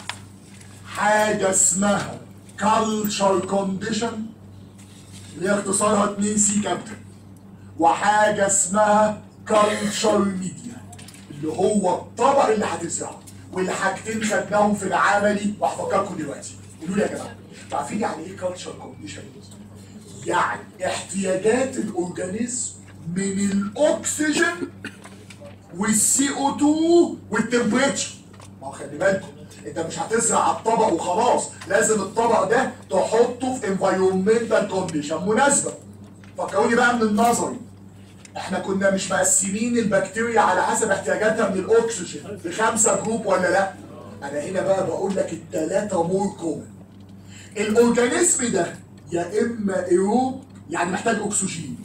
حاجه اسمها كالتشر كونديشن اللي هي اختصارها 2 سي كابتن وحاجه اسمها كالتشر ميديا اللي هو الطبق اللي هتزرعه والحاجتين خدناهم في العملي وهفكركم دلوقتي قولوا لي يا جماعه انتوا عارفين يعني ايه كالتشر كونديشن يعني احتياجات الاورجانيزم من الاكسجين والسي او 2 والتمبريتشر ما هو خلي بالكم انت مش هتزرع على الطبق وخلاص لازم الطبق ده تحطه في انفايرمنتال كونديشن مناسبه فكروني بقى من النظري احنا كنا مش مقسمين البكتيريا على حسب احتياجاتها من الاكسجين لخمسه جروب ولا لا انا هنا بقى بقول لك الثلاثه مور كومن الاورجانيزم ده يا اما ايروب يعني محتاج اكسجين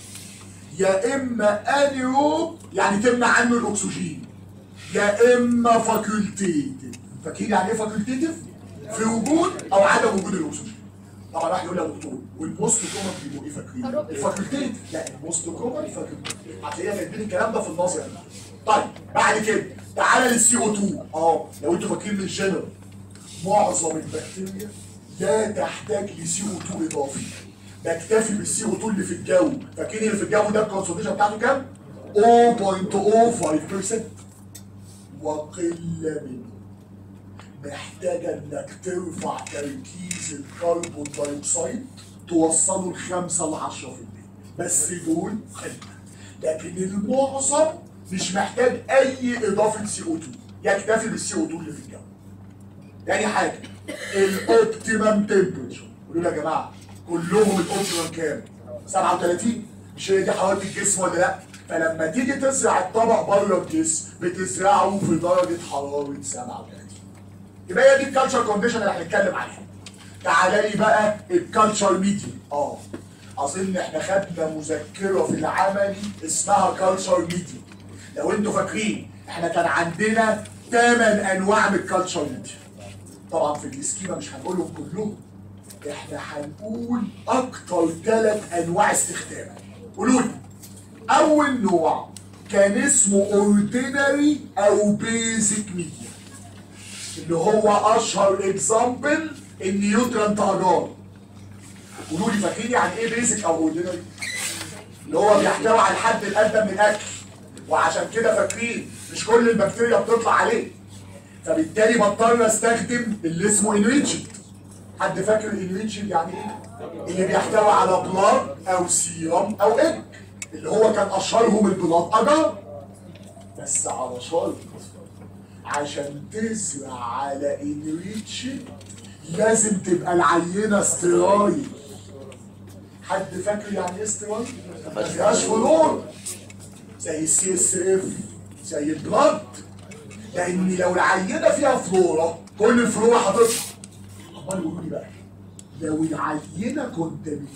يا اما انيروب يعني تمنع عنه الاكسجين يا اما فاكولتيتيف فاكرين يعني ايه فاكولتيتيف في وجود او عدم وجود الاكسجين طبعا واحد يقول لي يا دكتور والموست كومن بيبقوا ايه فاكرين الفاكولتيتيف لا الموست كومن فاكولتيتيف هتلاقيها كاتبين الكلام ده في النظر طيب بعد كده تعالى للسي او 2 اه لو انتوا فاكرين من جنرال معظم البكتيريا لا تحتاج لسي او 2 اضافي بكتفي بالسي او 2 اللي في الجو فاكرين اللي في الجو ده الكونسنتريشن بتاعته كام؟ 0.05% وقل منه محتاجة انك ترفع تركيز الكربون دايوكسيد توصله ل 5 ل 10% بس دول خدمة لكن المعظم مش محتاج اي اضافة سي او 2 يكتفي بالسي او 2 اللي في الجو تاني حاجة الاوبتيمم تمبرتشر قولوا لي يا جماعة كلهم الاوبتيمم كام؟ 37 مش هي دي حرارة الجسم ولا لا؟ فلما تيجي تزرع الطبق بره الجسم بتزرعه في درجة حرارة 37 يبقى هي دي الكالتشر كونديشن اللي هنتكلم عليها تعالى لي بقى الكالتشر ميديا اه اظن احنا خدنا مذكره في العملي اسمها كالتشر ميديا لو انتوا فاكرين احنا كان عندنا ثمان انواع من الكالتشر ميديا طبعا في السكيما مش هنقولهم كلهم احنا هنقول اكتر ثلاث انواع استخداما قولوا لي اول نوع كان اسمه اوردينري او بيزك ميديا اللي هو اشهر اكزامبل النيوترانت اجار قولوا لي فاكرين يعني ايه بيزك او اوردينري اللي هو بيحتوي على الحد الادنى من الاكل وعشان كده فاكرين مش كل البكتيريا بتطلع عليه فبالتالي بضطر استخدم اللي اسمه انريتشد حد فاكر الانريتشد يعني ايه اللي بيحتوي على بلاد او سيرم او اج اللي هو كان اشهرهم البلاد اجار بس على شرط عشان تزرع على انريتشد لازم تبقى العينه استرايل حد فاكر يعني ايه استرايل؟ ما فيهاش فلور زي السي اس اف زي البلاد لان لو العينه فيها فلورا كل الفلورا هتطلع امال قولوا لي بقى لو العينه كونتامينيت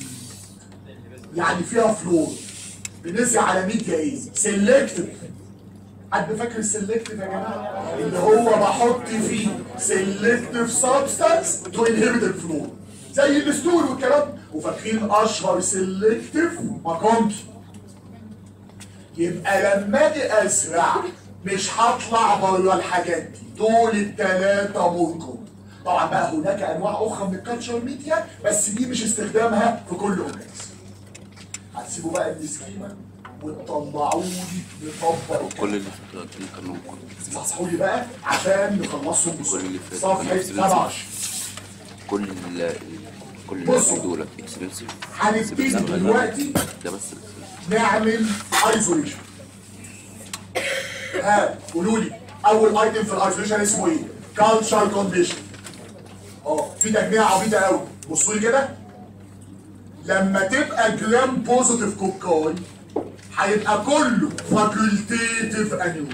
يعني فيها فلور بنزرع على ميديا ايه؟ سيلكتيف حد فاكر السلكتيف يا جماعه اللي هو بحط فيه سلكتيف سبستانس تو انهبت الفلور زي الستول والكلام وفاكرين اشهر سلكتيف ماكونكي يبقى لما اجي ازرع مش هطلع بره الحاجات دي دول الثلاثه ممكن طبعا بقى هناك انواع اخرى من الكالتشر ميديا بس دي مش استخدامها في كل اورجانيزم هتسيبوا بقى السكيما وتطلعوا لي نطبق
كل اللي فاتوا دول كانوا
صحصحوا لي بقى عشان نخلصهم
كل
بسرعه
اللي فاتوا
صفحه
كانوا
17
كل ال كل
بصوا.
اللي دول اكسبنسيف
هنبتدي دلوقتي
ده بس
نعمل ايزوليشن ها قولوا لي اول ايتم في الايزوليشن اسمه ايه؟ كالتشر كونديشن اه في تجميع عبيطه قوي بصوا لي كده لما تبقى جرام بوزيتيف كوكاي هيبقى كله فاكولتيتيف انيول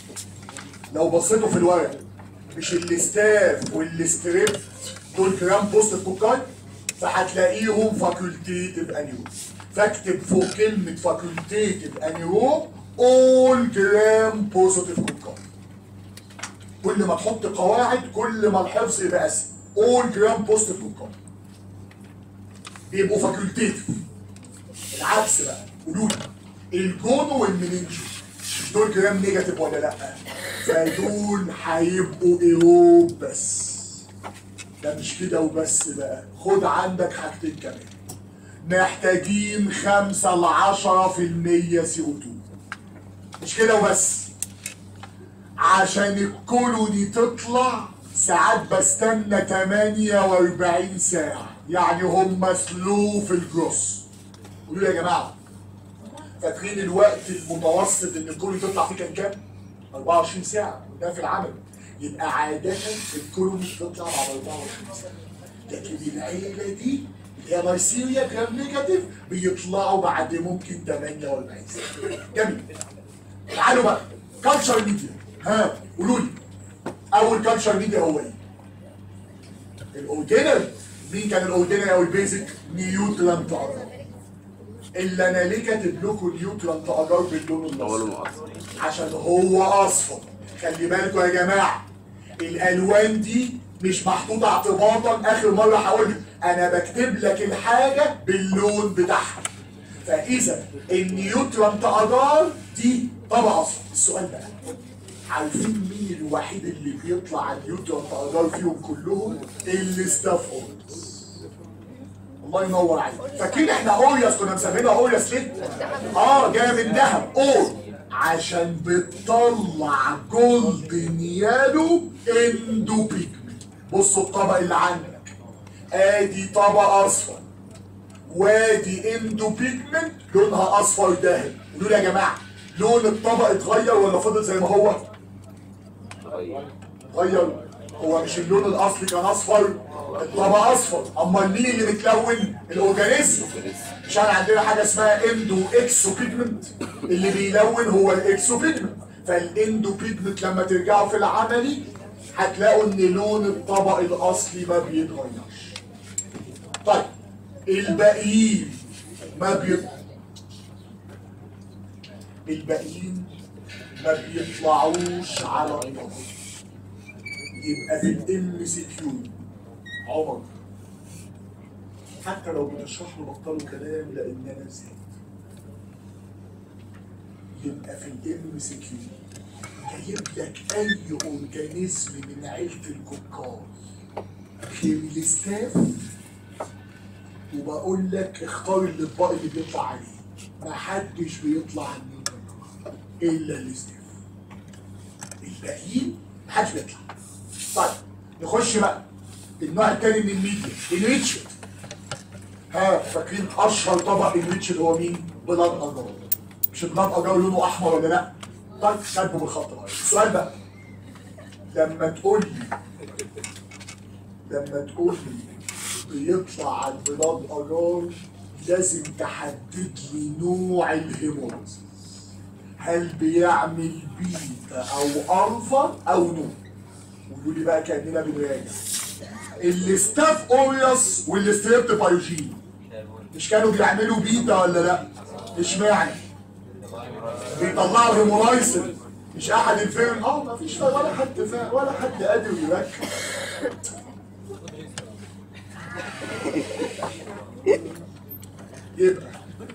لو بصيتوا في الورق مش الاستاف والستريب دول جرام بوزيتيف كوكاي فهتلاقيهم فاكولتيتيف انيول فاكتب فوق كلمة فاكولتيتيف انيول اول جرام بوزيتيف كوكاي كل ما تحط قواعد كل ما الحفظ يبقى اسهل اول جرام بوزيتيف كوكاي بيبقوا فاكولتيتيف العكس بقى قولوا لي الجونو والمننجو مش دول جرام نيجاتيف ولا لا فدول هيبقوا ايروب بس ده مش كده وبس بقى خد عندك حاجتين كمان محتاجين خمسة لعشرة في المية سي او 2 مش كده وبس عشان الكولوني تطلع ساعات بستنى 48 ساعة يعني هم سلو في الجروس قولوا لي يا جماعة فاكرين الوقت المتوسط ان الكولوني تطلع فيه كان كام؟ 24 ساعة ده في العمل يبقى عادة الكولوني بتطلع بعد 24 ساعة لكن العيلة دي اللي هي نيسيريا جرام نيجاتيف بيطلعوا بعد ممكن 48 ساعة جميل تعالوا بقى كالتشر ميديا ها قولوا لي اول كالتشر ميديا هو ايه؟ الاودينر مين كان الاودينر او البيزك؟ نيوترانت اجار اللي انا ليه كاتب لكم نيوترانت اجار باللون
هو
الاصفر
لونه اصفر
عشان هو اصفر خلي بالكم يا جماعه الالوان دي مش محطوطه اعتباطا اخر مره هقول انا بكتب لك الحاجه باللون بتاعها فاذا النيوترانت اجار دي طبقه اصفر السؤال بقى عارفين مين الوحيد اللي بيطلع على النيوترانت اجار فيهم كلهم الاستافورد الله ينور عليك فاكرين احنا اورياس كنا مسمينها اورياس ليه؟ اه جايه من ذهب اور عشان بتطلع جولدن يالو اندو بيجمنت بصوا الطبق اللي عندك ادي طبق اصفر وادي اندو بيجمنت لونها اصفر ذهبي قولوا لي يا جماعه لون الطبق اتغير ولا فضل زي ما هو؟
صغير
غير هو مش اللون الاصلي كان اصفر الطبق اصفر امال مين اللي متلون الاورجانيزم عشان عندنا حاجه اسمها اندو اكسو بيجمنت اللي بيلون هو الاكسو بيجمنت فالاندو بيجمنت لما ترجعوا في العملي هتلاقوا ان لون الطبق الاصلي ما بيتغيرش طيب الباقيين ما بيط الباقيين ما بيطلعوش على الطبق يبقى في الام سي كيو عمر حتى لو بتشرح له بطلوا كلام لان انا زهقت يبقى في الام سي كيو جايب لك اي اورجانيزم من عيله الكوكار غير الاستاف وبقول لك اختار الاطباق اللي بيطلع عليه محدش بيطلع عنه الا الاستاف الباقيين محدش بيطلع طيب نخش بقى النوع التاني من الميديا الريتشد ها فاكرين اشهر طبق الريتشد هو مين؟ بلاد اجار مش بلاد اجار لونه احمر ولا لا؟ طيب كاتبه بالخط بقى السؤال بقى لما تقول لي لما تقول لي بيطلع على البلاد اجار لازم تحدد لي نوع الهيموليز هل بيعمل بيتا او الفا او نو قولوا لي بقى كاننا بنراجع الاستاف اوريوس والاستريبت بايوجين مش كانوا بيعملوا بيتا ولا لا؟ اشمعنى؟ بيطلعوا هيمولايسن مش احد الفيلم اه مفيش ولا حد فاهم ولا حد قادر يركز يبقى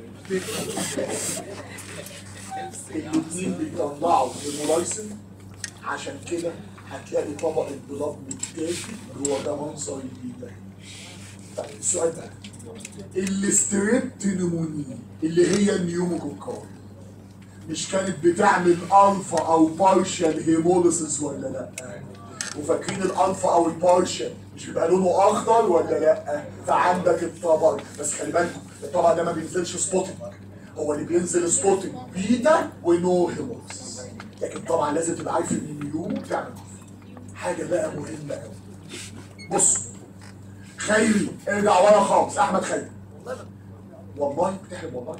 الاثنين بيطلعوا هيمولايسن عشان كده هتلاقي طبق البلاد متاكل جوه ده منظر البيتا طيب السؤال ده الاستريبتنمونين اللي هي النيوموكوكال مش كانت بتعمل الفا او بارشال هيموليسيس ولا لا وفاكرين الالفا او البارشال مش بيبقى لونه اخضر ولا لا فعندك الطبق بس خلي بالكم الطبق ده ما بينزلش سبوتنج هو اللي بينزل سبوتنج بيتا ونو هيموليسيس لكن طبعا لازم تبقى عارف ان النيوم بتعمل كفر حاجه بقى مهمه قوي بص خيري ارجع ورا خالص احمد خيري والله بتحلم والله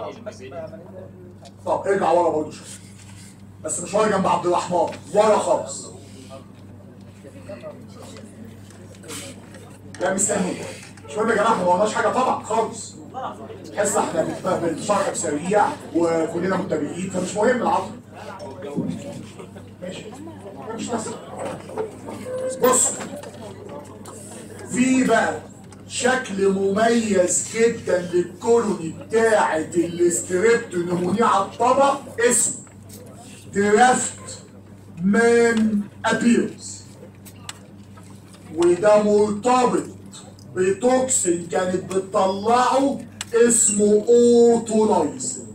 طب ارجع ورا برضه شويه بس مش ورا جنب عبد الرحمن ورا خالص لا مستني مش مهم يا جماعه احنا ما قلناش حاجه طبعا خالص تحس احنا بنت- بنشرح بسريع وكلنا متابعين فمش مهم العصر ماشي مش ناس بص في بقى شكل مميز جدا للكولوني بتاعة الاستريبت نمونيه على الطبق اسمه درافت مان ابيرز وده مرتبط بتوكسين كانت بتطلعه اسمه اوتولايسين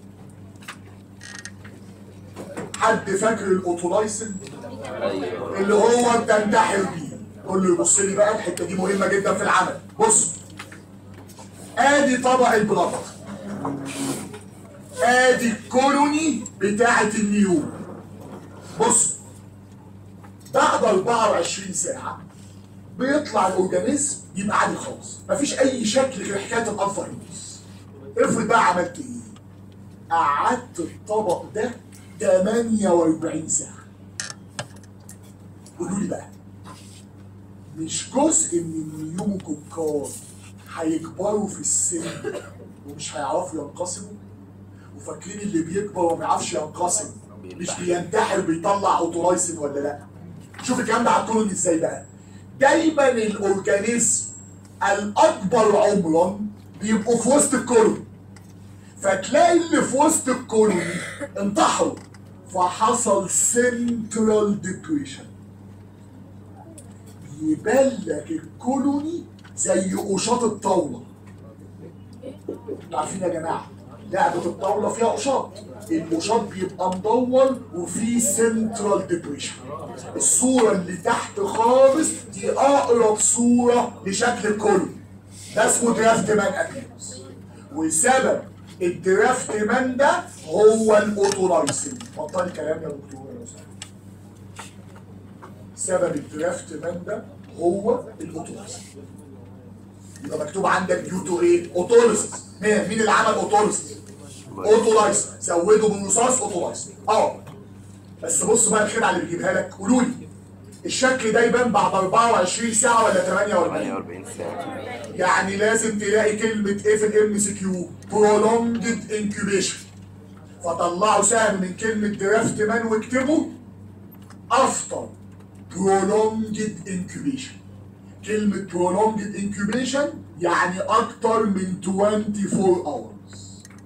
حد فاكر الاوتولايسين
ايوه
اللي هو بتنتحر بيه كله يبص لي بقى الحته دي مهمه جدا في العمل بص ادي طبق البلاطه ادي الكولوني بتاعه النيوم بص بعد 24 ساعه بيطلع الاورجانيزم يبقى عادي خالص مفيش اي شكل غير حكايه الالفا هيموس افرض بقى عملت ايه قعدت الطبق ده 48 ساعه قولوا لي بقى مش جزء من النيوموكوكات هيكبروا في السن ومش هيعرفوا ينقسموا وفاكرين اللي بيكبر وما بيعرفش ينقسم مش بينتحر بيطلع اوتولايسين ولا لا شوف الكلام ده هتكون ازاي بقى دايما الاورجانيزم الاكبر عمرا بيبقوا في وسط الكولون فتلاقي اللي في وسط الكولون انتحروا فحصل سنترال ديبريشن يبان لك الكولوني زي قشاط الطاوله انتوا عارفين يا جماعه لعبه الطاوله فيها قشاط القشاط بيبقى مدور وفيه سنترال ديبريشن الصوره اللي تحت خالص دي اقرب صوره لشكل الكولوني ده اسمه درافت مان ابيوز وسبب الدرافت مان ده هو الاوتولايسين بطل كلام يا دكتور يا أستاذ. سبب الدرافت مان ده هو الاوتوليسيس يبقى مكتوب عندك ديو تو ايه؟ اوتوليسيس مين مين اللي عمل اوتوليسيس؟ اوتولايسيس زودوا بالرصاص اوتولايسيس اه بس بص بقى الخدعه اللي بيجيبها لك قولوا لي الشكل ده يبان بعد 24 ساعه ولا 48
48 ساعة
يعني لازم تلاقي كلمة ايه في الام سي كيو prolonged incubation فطلعوا سهم من كلمة درافت مان واكتبوا after prolonged incubation كلمة prolonged incubation يعني أكتر من 24 hours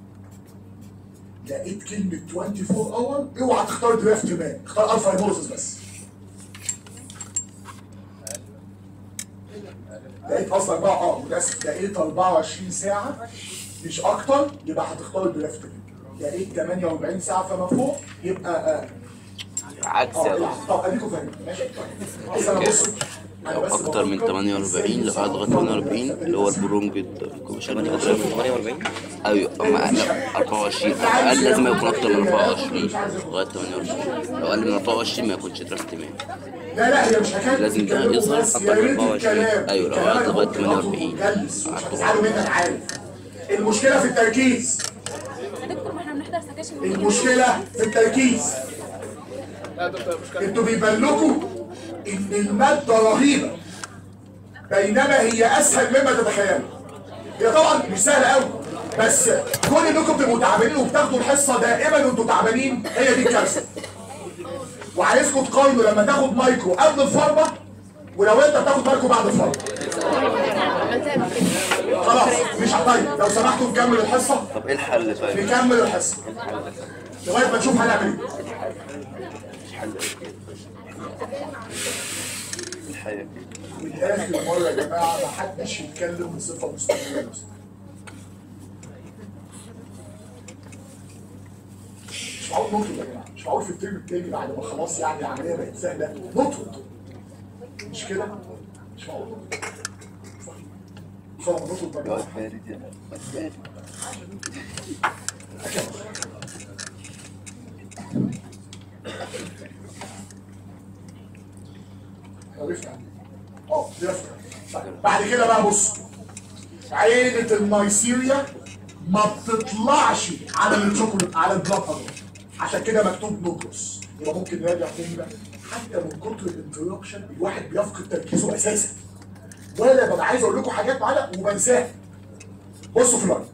لقيت كلمة 24 hour اوعى تختار درافت مان اختار الفا هيموزس بس لقيت اصلا بقى اه متاسف لقيت 24 ساعه مش اكتر يبقى هتختار الدرافت لقيت 48 ساعه فما فوق يبقى آه
عكس
اه
يا
العب.
دكتور
طب اديكم فاهمين ماشي بس انا بص أنا
لو
بس
اكتر من
بفكر
48
إزاي
لغايه لغايه 48 اللي هو البرونجد كوميشن
48
ايوه اما لا 24 اقل لازم يكون اكتر من 24 لغايه 28 لو اقل من 24 ما يكونش درافت مان
لا لا هي مش حكايه
لازم ده
تتكلموا
يظهر
بس،
أكتر
يا
من
ريت
24.
الكلام.
أيوة، لو
الكلام
قعد لغاية
ممكن
48.
مجلس ومش هتزعلوا منك عارف المشكله في التركيز
يا دكتور ما احنا بنحضر سكاشن
المشكله في التركيز
لا يا دكتور مشكلة
انتوا بيبان لكم ان الماده رهيبه بينما هي اسهل مما تتخيلوا هي طبعا مش سهله قوي بس كون انكم تبقوا تعبانين وبتاخدوا الحصه دائما وانتوا تعبانين هي دي الكارثه وعايزكم تقارنوا لما تاخد مايكرو قبل الفارما ولو انت بتاخد مايكرو بعد الفارما خلاص مش طيب لو سمحتوا نكمل الحصه
طب ايه الحل طيب؟
نكمل الحصه لغايه ما نشوف هنعمل ايه
الحل الحل
من اخر مره يا جماعه ما حدش يتكلم بصفه مستمره مش معقول نطلب يا جماعه مش معقول في الترم التاني بعد ما خلاص يعني العمليه بقت سهله نطلب مش كده؟ مش معقول نطلب فلما نطلب يا جماعه عرفت عنه. اه عرفت طيب، بعد كده بقى بص عينة النيسيريا ما بتطلعش على الشوكولات على البلاد أبيض عشان كده مكتوب نوكلوس يبقى ممكن نراجع تاني بقى حتى من كتر الانتراكشن الواحد بيفقد تركيزه اساسا ولا ببقى عايز اقول لكم حاجات معانا وبنساها بصوا في اللايف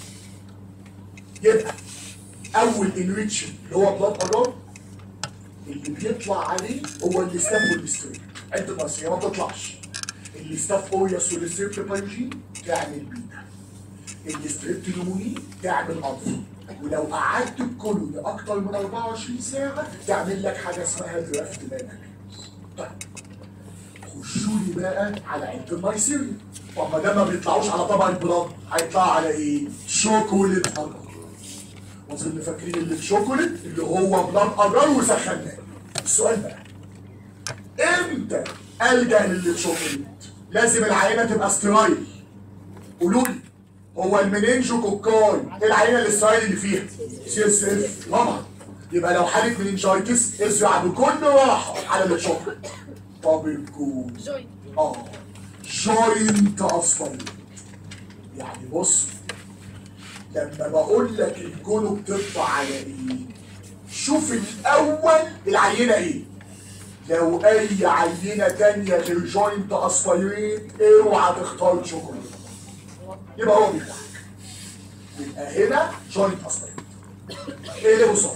يبقى اول انريتشن اللي هو بلاد اجار اللي بيطلع عليه هو الاستاف والستريب عند النص هي ما بتطلعش الاستاف اوريوس والستريب بايوجين تعمل بيتا الاستريبتونوموني تعمل الفا ولو قعدت بكله لاكتر من 24 ساعه تعمل لك حاجه اسمها درافت مانجمنت طيب خشوا لي بقى على عين النيسيريا طب ما ده ما بيطلعوش على طبق البلاد هيطلع على ايه؟ شوكولات اجر وظل فاكرين اللي في شوكولات اللي هو بلاد اجر وسخناه السؤال بقى امتى الجا للي في شوكولات؟ لازم العينه تبقى سترايل قولوا لي هو المنينجو كوكاي ايه العينه الاسترايل اللي فيها؟ سي اس اف طبعا يبقى لو حاله مننجايتس ازرع بكل راحه على الشوكولات طب الكود
جوي
اه جوينت اصفر يعني بص لما بقول لك الكونو بتطلع على ايه شوف الاول العينه ايه لو اي عينه تانية غير جوينت اسبيريت اوعى تختار شوكولاته يبقى هو بيضحك يبقى هنا جوينت اسبيريت ايه اللي بص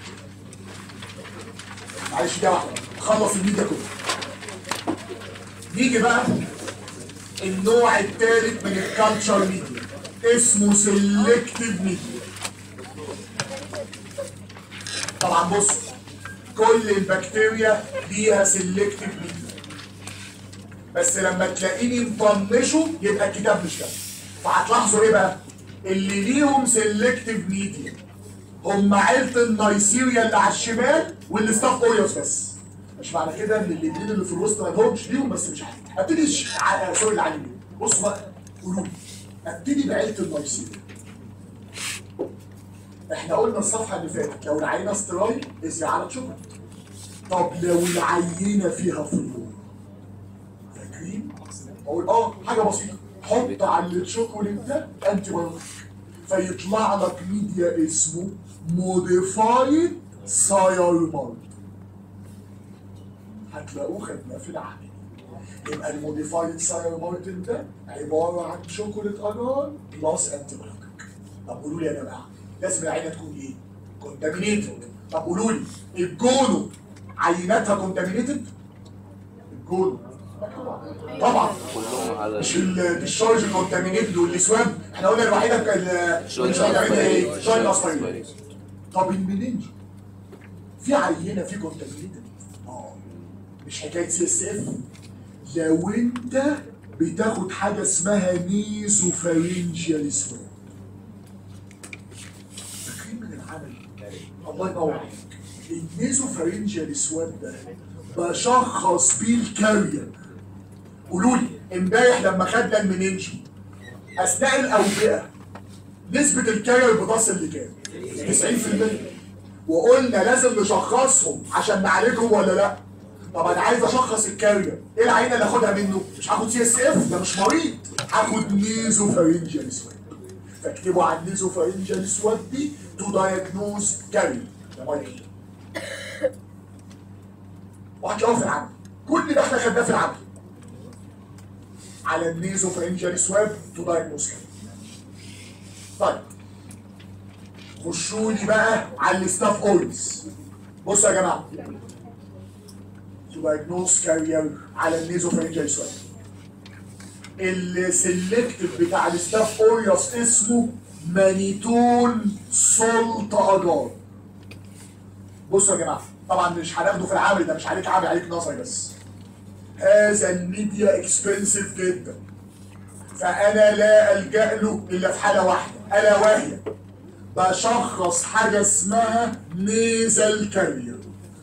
معلش ده واحده خلص الميديا كله نيجي بقى النوع الثالث من الكالتشر ميديا اسمه سيلكتيف ميديا طبعا بص كل البكتيريا ليها سيلكتيف ميديا بس لما تلاقيني مطنشه يبقى الكتاب مش كده فهتلاحظوا ايه بقى اللي ليهم سيلكتيف ميديا هم عيلة النيسيريا اللي على الشمال والستاف اوريوس بس مش معنى كده ان الاثنين اللي في الوسط ما لهمش ليهم بس مش عارف ابتدي ش- ع- سوري اللي على اليمين بصوا بقى قولوا لي ابتدي بعيلة النيسيريا احنا قلنا الصفحة اللي فاتت لو العينة استرايل ازي على شوكولات طب لو العينة فيها فلور فاكرين؟ اقول اه حاجة بسيطة حط على الشوكولات ده انتي بايوتيك فيطلع لك ميديا اسمه موديفايد سايرمال هتلاقوه خدناه في العمل يبقى الموديفايد ساير مارتن ده عباره عن شوكولاته اجار بلس انتي بايوتيك طب قولوا لي يا جماعه لازم العينه تكون ايه؟ كونتامينيتد طب قولوا لي الجونو عيناتها كونتامينيتد؟ الجونو طبعا
كلهم على
مش الديشارج كونتامينيتد والسواب احنا قلنا الوحيده كان
شوية
مش عارفين ايه؟ شويه
أسبرين.
اسبرين طب المننج في عينه في كونتامينيتد اه مش حكايه سي اس اف لو انت بتاخد حاجه اسمها نيزوفارينجيال سواب فاكرين من العمل الله ينور عليك النيزوفارينجيال سواب ده بشخص بيه الكارير قولوا لي امبارح لما خدنا المننجو اثناء الاوبئه نسبه الكارير بتصل لكام؟ 90% وقلنا لازم نشخصهم عشان نعالجهم ولا لا؟ طب انا عايز اشخص الكارير ايه العينه اللي اخدها منه؟ مش هاخد سي اس اف ده مش مريض هاخد نيزوفارينجيال سواب فاكتبوا على النيزوفارينجيال سواب دي تو دايجنوز كارير ده مايكل وهتلاقوه في العمل كل ده احنا خدناه في العمل على النيزوفارينجيال سواب تو دايجنوز كارير طيب خشوا لي بقى على الستاف اوريز بصوا يا جماعه تو دايجنوز كارير على النيزوفارينجيال سواب السلكتيف بتاع الستاف اوريوس اسمه مانيتون سولت اجار بصوا يا جماعه طبعا مش هناخده في العمل ده مش عليك عمل عليك نظري بس هذا الميديا اكسبنسيف جدا فانا لا الجا له الا في حاله واحده الا وهي بشخص حاجه اسمها نيزل كارير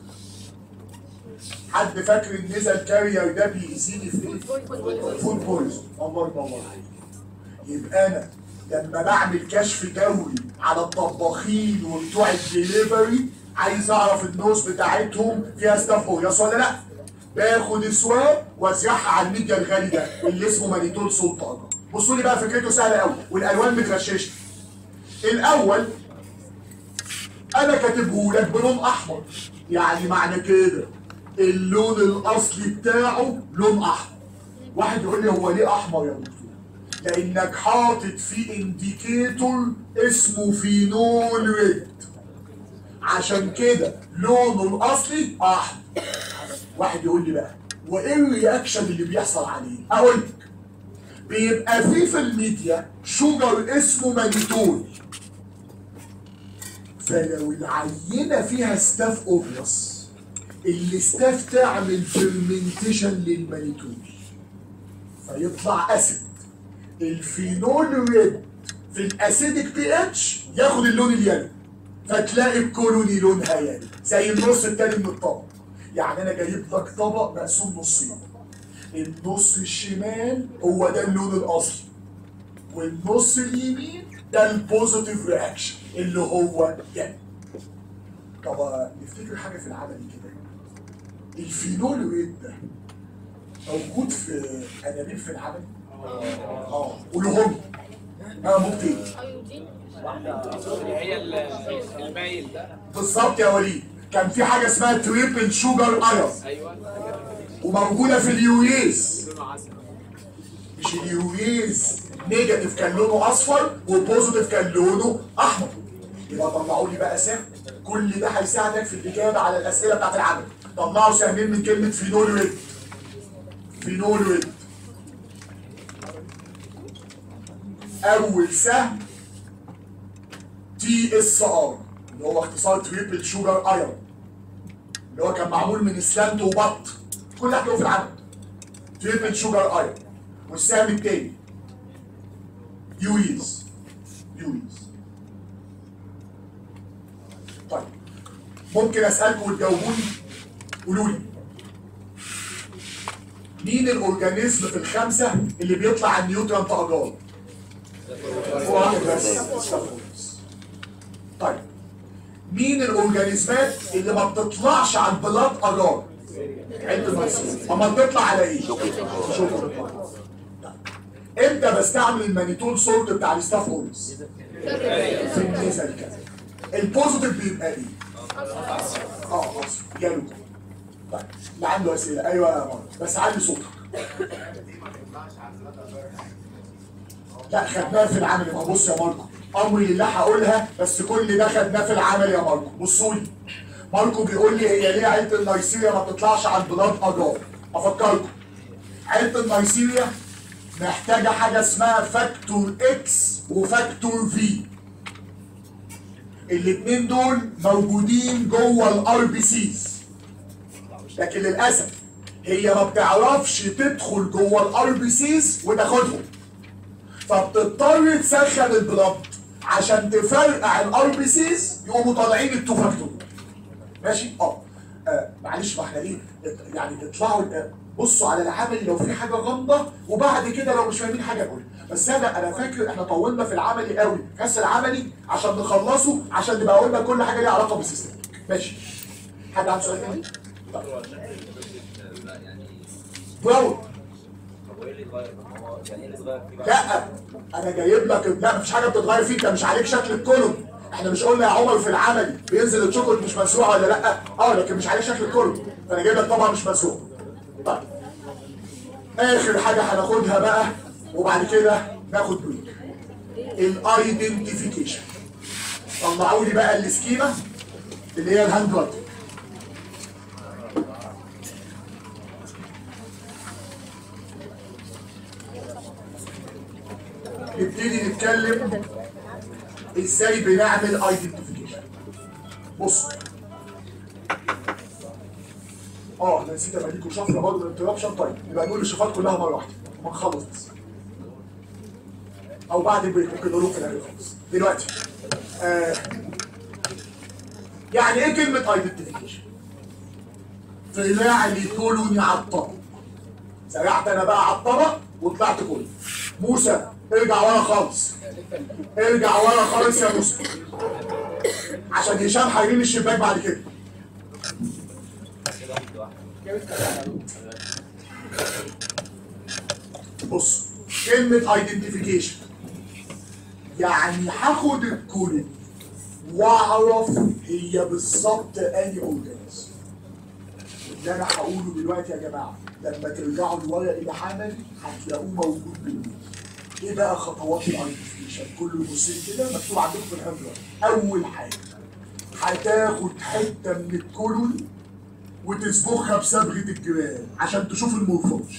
حد فاكر النيزل كارير ده بيأذيني في ايه؟ فود بويزن الله ينور عليك يبقى انا لما بعمل كشف دوري على الطباخين وبتوع الدليفري عايز اعرف النوز بتاعتهم فيها ستاف اوريوس ولا لا باخد سواب وازرعها على الميديا الغالي ده اللي اسمه مانيتول سلطان بصوا لي بقى فكرته سهله قوي والالوان متغششه الاول انا كاتبه لك بلون احمر يعني معنى كده اللون الاصلي بتاعه لون احمر واحد يقول لي هو ليه احمر يا دكتور لانك حاطط فيه انديكيتور اسمه فينول ريد عشان كده لونه الاصلي احمر واحد يقول لي بقى وايه الرياكشن اللي بيحصل عليه اقول لك بيبقى في في الميديا شجر اسمه مانيتول فلو العينه فيها ستاف اوفيوس الستاف تعمل فيرمنتيشن للمانيتول فيطلع اسيد الفينول ريد في الاسيدك بي اتش ياخد اللون اليلو فتلاقي الكولوني لونها يلو زي النص التاني من الطبق يعني انا جايب لك طبق مقسوم نصين النص الشمال هو ده اللون الاصلي والنص اليمين ده البوزيتيف رياكشن اللي هو يلو طب نفتكر حاجه في العمل كده الفينول ريد ده موجود في انابيب في العمل اه قولهم اه ممكن
ايودين
هي ال- المايل ده
بالظبط يا وليد كان في حاجه اسمها تريبل شوجر ايون
ايوه
وموجوده في اليوريز
لونه عسل
مش اليوريز نيجاتيف كان لونه اصفر والبوزيتيف كان لونه احمر يبقى طلعوا لي بقى سهم كل ده هيساعدك في الاجابه على الاسئله بتاعت العمل طلعوا سهمين من كلمه فينول ريد فينول ريد اول سهم تي اس ار اللي هو اختصار تريبل شوجر ايون اللي هو كان معمول من اسلامت وبط كل ده هتلاقوه في العمل تريبل شوجر ايون والسهم التاني يويز يويز طيب ممكن اسالكم وتجاوبوني قولوا لي مين الاورجانيزم في الخمسه اللي بيطلع على النيوترانت اجار؟ هو واحد بس ستافورس. طيب مين الاورجانيزمات اللي ما بتطلعش على البلاد اجار؟ عند الميسين اما بتطلع على ايه؟ شكرا امتى بستعمل المانيتول سولت بتاع الستافورس؟ في النزل كده البوزيتيف بيبقى ايه؟ اه اصفر جاله طيب اللي عنده اسئله ايوه يا مارك بس علي صوتك لا خدناها في العمل ما بص يا ماركو امري لله هقولها بس كل ده خدناه في العمل يا ماركو بصوا لي ماركو بيقول لي هي ليه عيله النيسيريا ما بتطلعش على البلاد اجار افكركم عيله النيسيريا محتاجه حاجه اسمها فاكتور اكس وفاكتور في الاثنين دول موجودين جوه الار بي سيز لكن للاسف هي ما بتعرفش تدخل جوه الار بي سيز وتاخدهم فبتضطر تسخن البلد عشان تفرقع الار بي سيز يقوموا طالعين التو فاكتور ماشي اه آه، معلش ما احنا ايه ات- يعني اطلعوا آه، بصوا على العمل لو في حاجه غامضه وبعد كده لو مش فاهمين حاجه قول بس انا انا فاكر احنا طولنا في العملي قوي كاس العملي عشان نخلصه عشان نبقى قلنا كل حاجه ليها علاقه بالسيستم ماشي حد عنده سؤال تاني؟ طيب. براون
طب وايه اللي اتغير؟ طب هو يعني ايه اللي اتغير فيه بقى؟
لا انا جايب لك لا مفيش حاجه بتتغير فيه انت مش عليك شكل الكولوم احنا مش قلنا يا عمر في العملي بينزل الشوكولات مش مسروقه ولا لا اه لكن مش عليك شكل الكولوم فانا جايب لك طبعا مش مسروق طيب اخر حاجه هناخدها بقى وبعد كده ناخد بريك الايدنتيفيكيشن طلعوا لي بقى السكيما اللي هي الهاند رايتنج نبتدي نتكلم ازاي بنعمل ايدنتيفيكيشن بص اه انا نسيت ابقى ليكم شفره برضه الانتربشن طيب يبقى نقول الشفات كلها مره واحده ما نخلص بس او بعد البريك ممكن نقولهم في الاخر خالص دلوقتي آه يعني ايه كلمه ايدنتيفيكيشن؟ طلع لي كولوني على الطبق سرعت انا بقى على الطبق وطلعت كله موسى ارجع ورا خالص ارجع ورا خالص يا موسى عشان هشام هيرمي الشباك بعد كده بص كلمة ايدنتيفيكيشن يعني هاخد الكولوني واعرف هي بالظبط انهي اورجانيزم اللي انا هقوله دلوقتي يا جماعه لما ترجعوا الورق العملي هتلاقوه موجود بالنسبه ايه بقى خطوات الايدنتيفيكيشن كل بصين كده مكتوب عندكم في الهاندرا اول حاجه هتاخد حته من الكولون وتصبغها بصبغه الجبال عشان تشوف المورفولوجي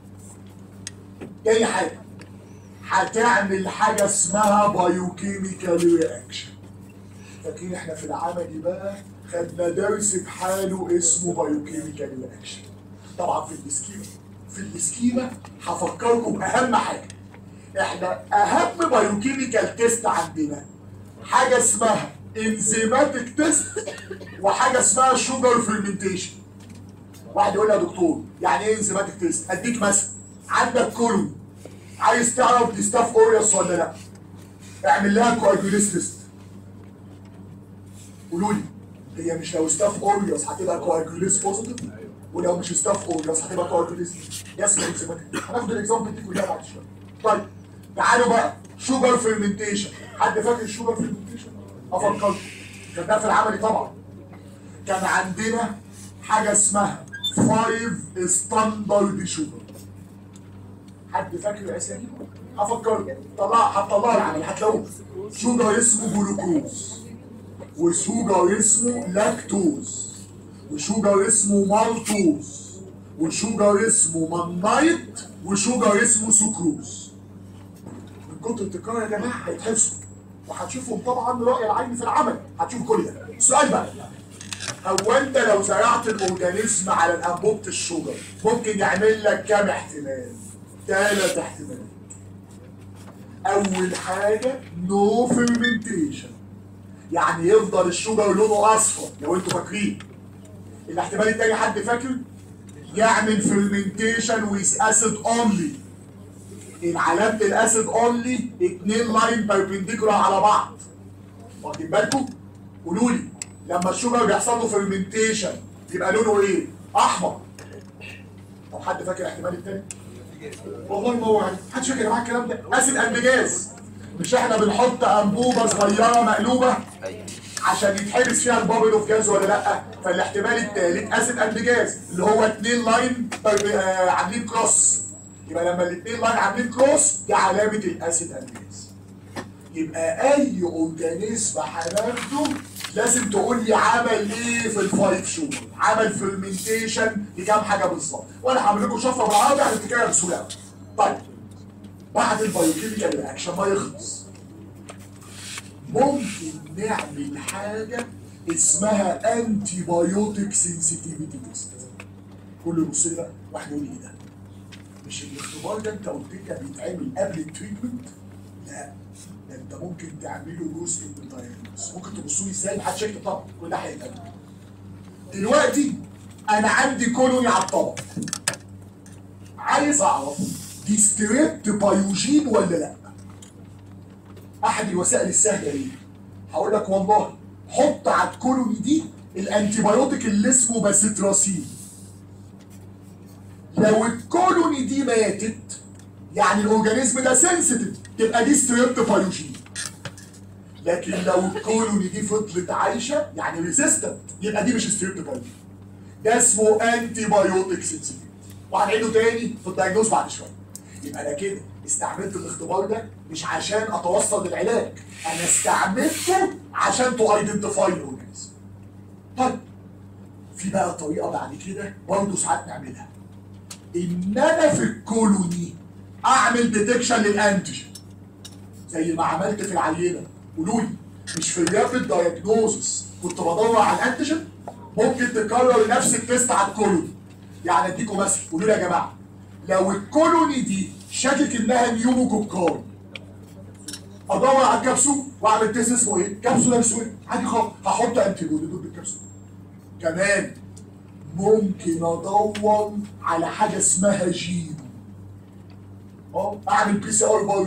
تاني حاجه هتعمل حاجه اسمها بايوكيميكال رياكشن فاكرين احنا في العملي بقى خدنا درس بحاله اسمه بايوكيميكال رياكشن طبعا في الاسكيما في الاسكيما هفكركم باهم حاجه احنا اهم بايوكيميكال تيست عندنا حاجه اسمها انزيماتيك تيست وحاجه اسمها شوجر فيرمنتيشن واحد يقول لي يا دكتور يعني ايه انزيماتيك تيست اديك مثلا عندك كولون عايز تعرف دي ستاف اوريوس ولا لا اعمل لها كواجوليس تيست قولوا لي هي مش لو ستاف اوريوس هتبقى كواجوليس بوزيتيف ولو مش ستاف اوريوس هتبقى كواجوليس اسمها انزيماتيك هناخد الاكزامبل دي كلها بعد شويه طيب تعالوا بقى شوجر فيرمنتيشن حد فاكر الشوجر فيرمنتيشن افكركم كان ده في العملي طبعا كان عندنا حاجه اسمها 5 ستاندرد شوجر حد فاكر الاسامي هفكركم طلع هتطلعوا العمل هتلاقوه شوجر اسمه جلوكوز وشوجر اسمه لاكتوز وشوجر اسمه مالتوز وشوجر اسمه منايت وشوجر اسمه سكروز من كتر التكرار يا جماعه هيتحفظوا وهتشوفهم طبعا رأي العين في العمل هتشوف كل ده السؤال بقى هو انت لو زرعت الاورجانيزم على الانبوبة الشجر ممكن يعمل لك كام احتمال؟ ثلاث احتمالات اول حاجه نو فيرمنتيشن يعني يفضل الشجر لونه اصفر لو انتوا فاكرين الاحتمال التاني حد فاكر يعمل فيرمنتيشن ويز اسيد اونلي علامة الاسيد اونلي اتنين لاين بيربنديكولار على بعض واخدين بالكم؟ قولوا لي لما الشجر بيحصل له فيرمنتيشن يبقى لونه ايه؟ احمر طب حد فاكر الاحتمال التاني؟ والله ما هو يعني محدش فاكر معاك الكلام ده اسيد اند جاز مش احنا بنحط انبوبه صغيره مقلوبه
ايوه
عشان يتحبس فيها البابل اوف جاز ولا لا فالاحتمال الثالث اسيد اند جاز اللي هو اتنين لاين آه، عاملين كروس يبقى لما الاتنين لاين عاملين كروس دي علامه الاسيد اند جاز يبقى اي اورجانيزم هناخده لازم تقول لي عمل ايه في الفايف شهور عمل فيرمنتيشن لكام حاجه بالظبط وانا هعمل لكم شفره بالعربي هتفتكرها بسهوله قوي طيب بعد البايوكيميكال رياكشن ما يخلص ممكن نعمل حاجه اسمها انتي بايوتيك سنسيتيفيتي تيست كل يبص لي بقى واحد يقول لي ايه ده مش الاختبار ده انت قلت لي بيتعمل قبل التريتمنت لا ده انت ممكن تعمله جزء من الدايجنوز ممكن تبصوا لي ازاي محدش يكتب طبعا كل ده هيتعمل دلوقتي انا عندي كولوني على الطبق عايز اعرف دي ستريبت بايوجين ولا لا احد الوسائل السهله ايه هقول لك والله حط على الكولوني دي الانتيبيوتيك اللي اسمه باسيتراسين لو الكولوني دي ماتت يعني الاورجانيزم ده سنسيتيف تبقى دي ستريبت بايوجين لكن لو الكولوني دي فضلت عايشه يعني ريزيستنت يبقى دي مش ستريبت بايوجين ده اسمه انتي بايوتيك سنسيتيف وهنعيده تاني في الدايجنوز بعد شويه يبقى انا كده استعملت الاختبار ده مش عشان اتوصل للعلاج انا استعملته عشان تو ايدنتيفاي الاورجانيزم طيب في بقى طريقه بعد كده برضه ساعات نعملها ان انا في الكولوني اعمل ديتكشن للانتيجين زي ما عملت في العينه قولوا لي مش في الرابid دايجنوزس كنت بدور على الانتيجين ممكن تكرر نفس التيست على الكولوني يعني اديكم مثل قولوا لي يا جماعه لو الكولوني دي شاكك انها نيوموكوكاي ادور على الكبسول واعمل تيست اسمه ايه؟ كبسوله اسود عادي خالص هحط انتي بودي ضد الكبسول كمان ممكن ادور على حاجه اسمها جينو اه اعمل بي سي ار برضه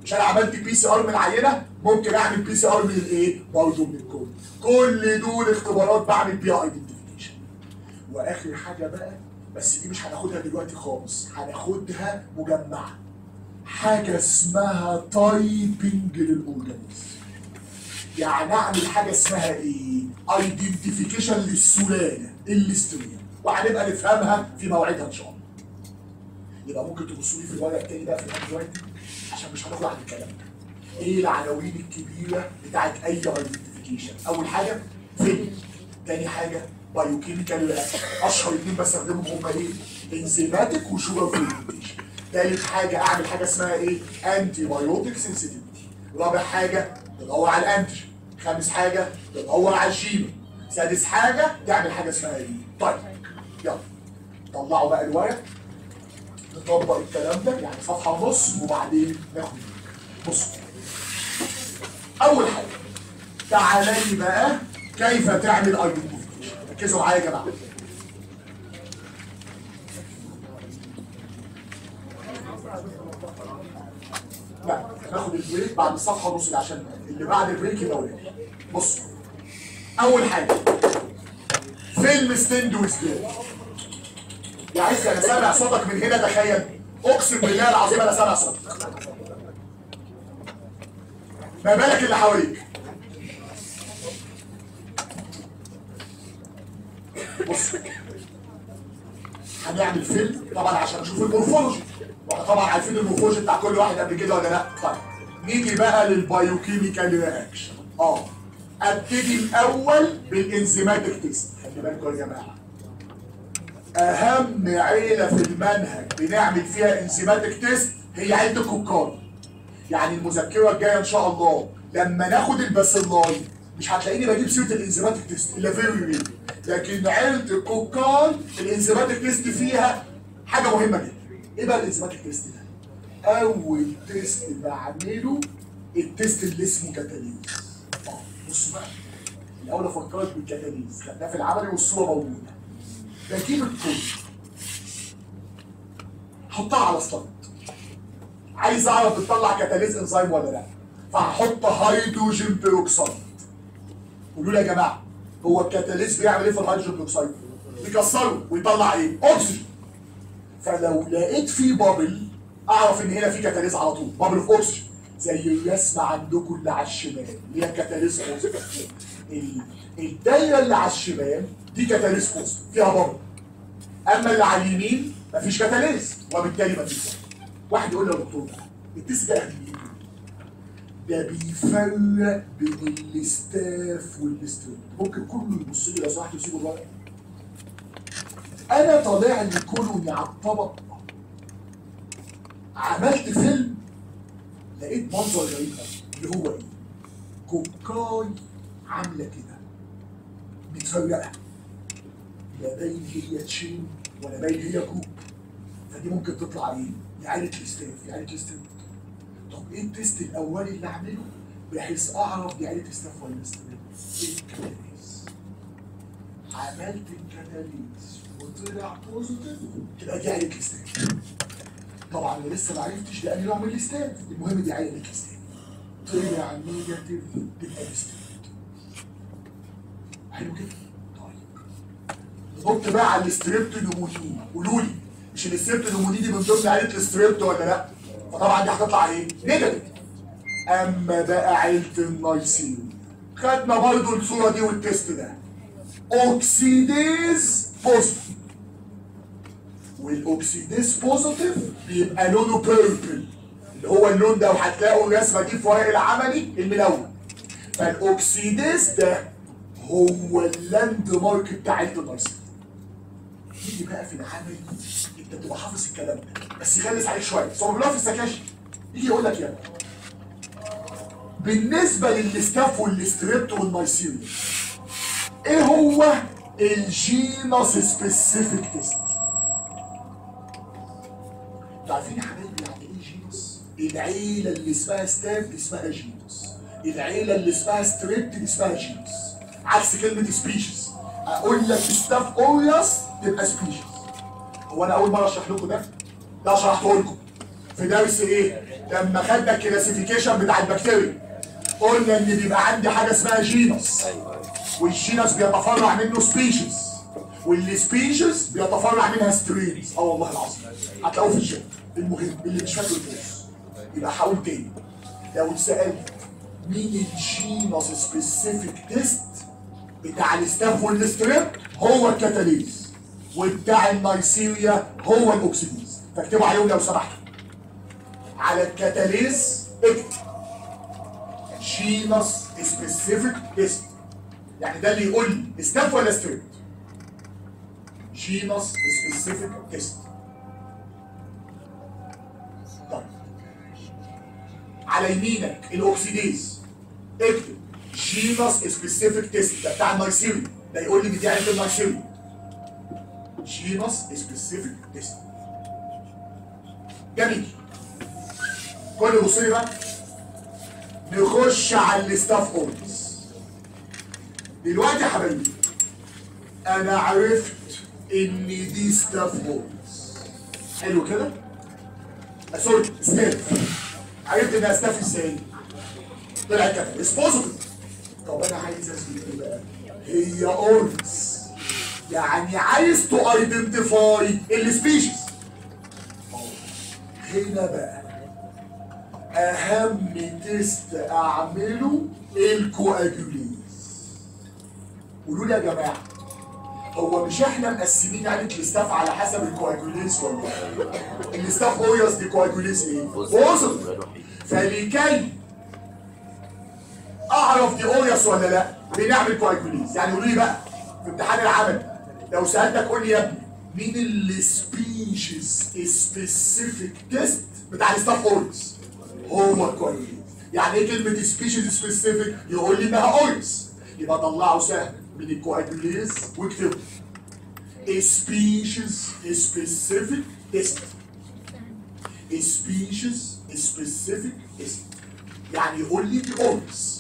مش انا عملت بي سي ار من العينه ممكن اعمل بي سي ار من الايه برضه من الكود كل دول اختبارات بعمل بيها ايدنتيفيكيشن واخر حاجه بقى بس دي مش هناخدها دلوقتي خالص هناخدها مجمعه حاجه اسمها تايبنج للاورجانيزم يعني اعمل حاجه اسمها ايه ايدنتيفيكيشن للسلاله الليستريا وهنبقى نفهمها في موعدها ان شاء الله يبقى ممكن تبصوا لي في الورق التاني بقى في الهاند رايتنج عشان مش هناخد عن الكلام ده ايه العناوين الكبيره بتاعت اي ايدنتيفيكيشن اول حاجه فيلم تاني حاجه بايوكيميكال اشهر اتنين بستخدمهم هما ايه انزيماتيك وشوجر فيرمنتيشن تالت حاجه اعمل حاجه اسمها ايه انتي بايوتيك سنسيتيفيتي رابع حاجه تدور على الانتيجين خامس حاجه تدور على الجينوم سادس حاجه تعمل حاجه اسمها ايه طيب يلا طلعوا بقى الورق نطبق الكلام ده يعني صفحه ونص وبعدين ناخد بصوا اول حاجه تعالى لي بقى كيف تعمل ايدنتيفيكيشن ركزوا معايا يا جماعه لا ناخد البريك بعد الصفحه ونص دي عشان اللي بعد البريك يبقى ولاد بصوا اول حاجه فيلم ستيند وستيند يا عز انا سامع صوتك من هنا تخيل اقسم بالله العظيم انا سامع صوتك ما بالك اللي حواليك بص هنعمل فيلم طبعا عشان نشوف المورفولوجي واحنا طبعا عارفين المورفولوجي بتاع كل واحد قبل كده ولا لا طيب نيجي بقى للبايوكيميكال رياكشن اه ابتدي الاول بالانزيماتيك تيست خلي بالكم يا جماعه اهم عيله في المنهج بنعمل فيها انزيماتيك تيست هي عيله الكوكاي يعني المذكره الجايه ان شاء الله لما ناخد الباسيلاي مش هتلاقيني بجيب سيره الانزيماتيك تيست الا فيري ريل لكن عيله الكوكاي الانزيماتيك تيست فيها حاجه مهمه جدا ايه بقى الانزيماتيك تيست ده؟ اول تيست بعمله التيست اللي اسمه كاتاليز اه بصوا بقى الاول افكرك بالكاتاليز خدناه في العملي والصوره موجوده بجيب الكود حطها على سلايد عايز اعرف بتطلع كاتاليز انزيم ولا لا فهحط هيدروجين بيروكسيد قولوا لي يا جماعه هو الكاتاليز بيعمل ايه في الهيدروجين بيروكسيد بيكسره ويطلع ايه اكسجين فلو لقيت فيه بابل اعرف ان هنا في كاتاليز على طول بابل اوف اكسجين زي الرسمه عندكم اللي على الشمال اللي هي كاتاليز بوزيتيف ال- الدايره اللي على الشمال دي كاتاليز بوزيتيف فيها بابل اما اللي على اليمين مفيش كاتاليز وبالتالي مفيش بابل. واحد يقول لي يا دكتور التست ده اخد ايه؟ ده بيفرق بين الاستاف والستريب ممكن كله يبص لي لو سمحت وسيبوا الورق انا طالع لي كولوني على الطبق عملت فيلم لقيت منظر غريب قوي اللي هو ايه؟ كوكاي عامله كده متفرقه لا باين هي تشين ولا باين هي كوب فدي ممكن تطلع ايه؟ يا عيله الاستاف يا عيله الاستاف طب ايه التيست الاولي اللي اعمله بحيث اعرف دي عيله استاف ولا استاف؟ الكتاليز عملت الكتاليز وطلع بوزيتيف تبقى دي عيله الاستاف طبعا انا لسه ما عرفتش ده انهي نوع من الاستاف المهم دي عيله الاستاف طلع نيجاتيف تبقى الاستاف حلو كده طيب نحط بقى على الستريبتونيمونين قولوا لي مش الستريبتونيمونين دي من ضمن عيله الستريبت ولا لا؟ فطبعا دي هتطلع ايه؟ نيجاتيف اما بقى عيله النايسين خدنا برضو الصوره دي والتيست ده اوكسيديز بوزيتيف والاوكسيديز بوزيتيف بيبقى لونه بيربل اللي هو اللون ده وهتلاقوا الرسمه دي في ورق العملي الملون فالاوكسيديز ده هو اللاند مارك بتاع عيله النايسين يجي بقى في العمل انت تبقى حافظ الكلام ده بس يغلس عليك شويه بس هو بيقولها في السكاشن يجي يقول لك يا بالنسبه للستاف والستريبت والمايسيريا ايه هو الجينوس سبيسيفيك تيست انتوا عارفين يا حبايبي يعني ايه جينوس العيله اللي اسمها ستاف دي اسمها جينوس العيله اللي اسمها ستريبت دي اسمها جينوس عكس كلمه سبيشيز اقول لك ستاف اوريوس تبقى سبيشيز هو انا اول مره اشرح لكم ده ده شرحته لكم في درس ايه لما خدنا الكلاسيفيكيشن بتاع البكتيريا قلنا ان بيبقى عندي حاجه اسمها جينس والجينس بيتفرع منه سبيشيز والسبيشيز بيتفرع منها سترينز اه والله العظيم هتلاقوه في الشات المهم اللي مش فاكر الفلوس يبقى حاول تاني لو اتسالت مين الجينس سبيسيفيك تيست بتاع الستاف والستريب هو الكتاليز وبتاع النيسيريا هو الاكسيديز فاكتبوا عليهم لو سمحتوا على الكتاليز اكتب جينس سبيسيفيك تيست يعني ده اللي يقول لي ستاف ولا ستريب جينس سبيسيفيك تيست طيب على يمينك الاكسيديز اكتب جينس سبيسيفيك تيست ده بتاع النيسيريا ده يقول لي بتاع النيسيريا جينس سبيسيفيك تيست جميل كل بص لي بقى نخش على الستاف اورز دلوقتي يا حبايبي انا عرفت ان دي ستاف اورز حلو كده آه، سوري ستاف عرفت انها ستاف ازاي طلعت كده اسبوزيتيف طب انا عايز اثبت ايه بقى هي اورز يعني عايز تو ايدنتيفاي السبيشيز هنا بقى اهم تيست اعمله الكواجوليز قولوا لي يا جماعه هو مش احنا مقسمين عيله الاستاف على حسب الكواجوليز ولا إيه؟ الاستاف اويس دي كواجوليز ايه؟ بوزر فلكي اعرف دي اويس ولا لا بنعمل كواجوليز يعني قولوا لي بقى في امتحان العمل لو سالتك قول لي يا ابني مين السبيشيز سبيسيفيك تيست بتاع الستاف اوريس هو كويس يعني ايه كلمه سبيشيز سبيسيفيك يقول لي انها اوريس يبقى طلعه سهل من الكواجوليز واكتبه سبيشيز سبيسيفيك تيست سبيشيز سبيسيفيك تيست يعني يقول لي دي اوريس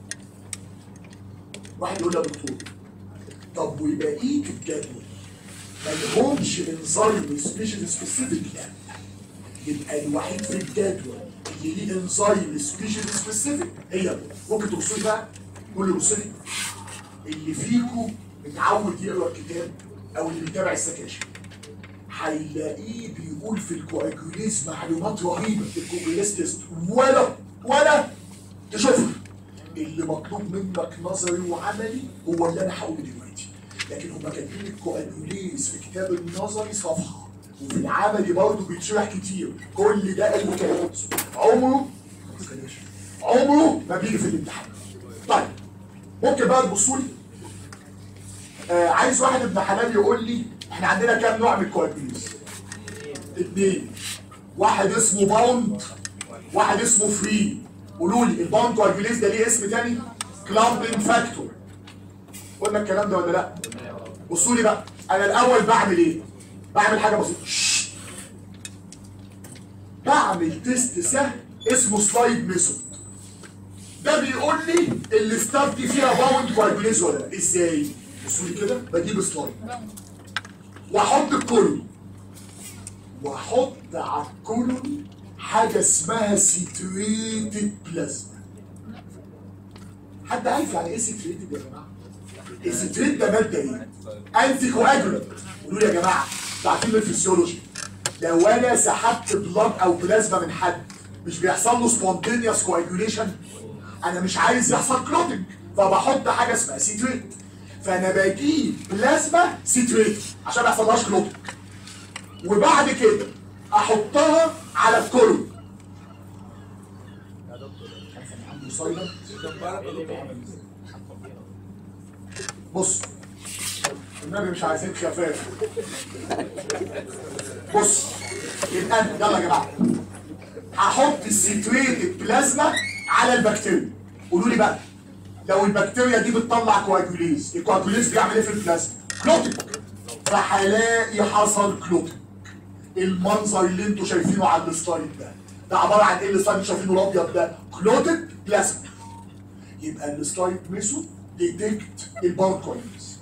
واحد يقول لي يا دكتور طب وبقيه الجدول ما لهمش انزيم سبيشال سبيسيفيك لا يبقى الوحيد في الجدول اللي ليه انزيم سبيشال سبيسيفيك هي دول. ممكن تبصوا لي بقى قول لي بصوا لي اللي فيكم متعود يقرا الكتاب او اللي بيتابع السكاشن هيلاقيه بيقول في الكواجوليز معلومات رهيبه في الكواجوليز تيست ولا ولا تشوفها اللي مطلوب منك نظري وعملي هو اللي انا هقوله دلوقتي لكن هم كاتبين الكوادوليز في كتاب النظري صفحه وفي العملي برضه بيتشرح كتير كل ده المكان عمره عمره ما بيجي في الامتحان طيب ممكن بقى تبصوا لي آه عايز واحد ابن حلال يقول لي احنا عندنا كام نوع من الكوادوليز اتنين واحد اسمه باوند واحد اسمه فري قولوا لي الباوند كوادوليز ده ليه اسم تاني كلامبين فاكتور قلنا الكلام ده ولا لا بصوا لي بقى انا الاول بعمل ايه بعمل حاجه بسيطه شش. بعمل تيست سهل اسمه سلايد ميثود ده بيقول لي الستاف دي فيها باوند كوادوليز ولا لا ازاي بصوا لي كده بجيب سلايد واحط الكولون واحط على الكولون حاجه اسمها سيتريتد بلازما حد عارف يعني ايه سيتريتد يا جماعه السيتريت ده ماده ايه انتي كواجولانت قولوا لي يا جماعه انتوا عارفين الفسيولوجي لو انا سحبت بلاد او بلازما من حد مش بيحصل له سبونتينيوس كواجوليشن انا مش عايز يحصل كلوتنج فبحط حاجه اسمها سيتريت فانا بجيب بلازما سيتريت عشان ما يحصلهاش كلوتنج وبعد كده احطها على الكولون عنده سايلنت بص النبي مش عايزين خفاف بص يبقى أنا- يلا يا جماعه هحط السيتريتد بلازما على البكتيريا قولوا لي بقى لو البكتيريا دي بتطلع كواجوليز الكواجوليز بيعمل ايه في البلازما كلوتنج فهلاقي حصل كلوتنج المنظر اللي انتوا شايفينه على السلايد ده ده عباره عن ايه السلايد اللي شايفينه الابيض ده كلوتد بلازما يبقى السلايد ميثود ديتكت الباركوينز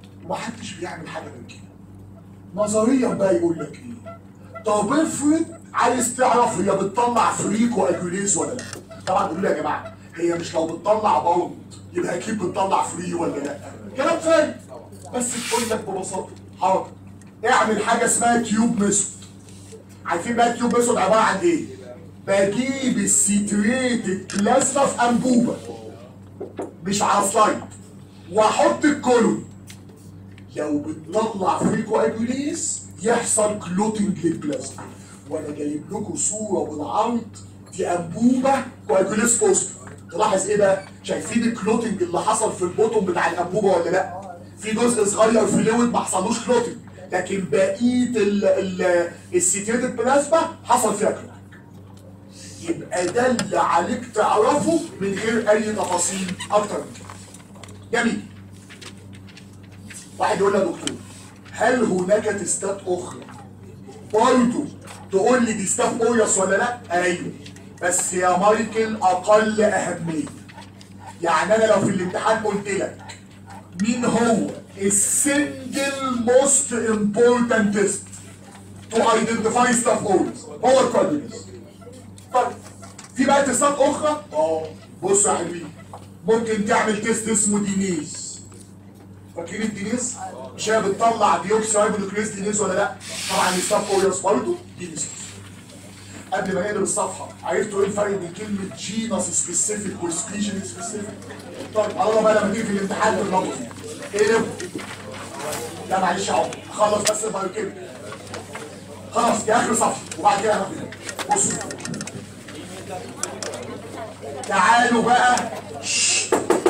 ومحدش بيعمل حاجه غير كده نظريا بقى يقول لك ايه طب افرض عايز تعرف هي بتطلع فريك واجوليز ولا لا طبعا تقول لي يا جماعه هي مش لو بتطلع باوند يبقى اكيد بتطلع فري ولا لا كلام فارغ بس تقول لك ببساطه حاضر اعمل حاجه اسمها تيوب ميثود عارفين بقى التيوب ميثود عباره عن ايه؟ بجيب السيتريتد بلازما في انبوبه مش على سلايد واحط الكولون لو بتطلع فريكو اجوليز يحصل كلوتنج للبلازما وانا جايب لكم صوره بالعرض دي انبوبه كواجوليز بوست تلاحظ ايه بقى؟ شايفين الكلوتنج اللي حصل في البوتوم بتاع الانبوبه ولا لا؟ في جزء صغير في لويد ما حصلوش كلوتنج لكن بقيه ال ال السيتيتد بلازما حصل فيها كلوتنج يبقى ده اللي عليك تعرفه من غير اي تفاصيل اكتر من كده جميل واحد يقول لي يا دكتور هل هناك تستات اخرى برضه تقول لي دي ستاف اوريوس ولا لا ايوه بس يا مايكل اقل اهميه يعني انا لو في الامتحان قلت لك مين هو السنجل موست امبورتنت تيست تو ايدنتيفاي ستاف اوريوس هو الكوادريس طيب في بقى تيستات اخرى اه بصوا يا حبيبي ممكن تعمل تيست اسمه دينيز فاكرين الدينيز مش هي بتطلع ديوكسي رايبونوكليز دينيز ولا لا طبعا الستاف اوريوس برضه دينيز قبل ما نقلب الصفحه عرفتوا ايه الفرق بين كلمه جينس سبيسيفيك وسبيشال سبيسيفيك طيب الله بقى لما تيجي في الامتحان تغلطوا ايه لا معلش يا عمر خلص بس البايوكيمي خلاص دي اخر صفحه وبعد كده هناخد بصوا تعالوا بقى شش.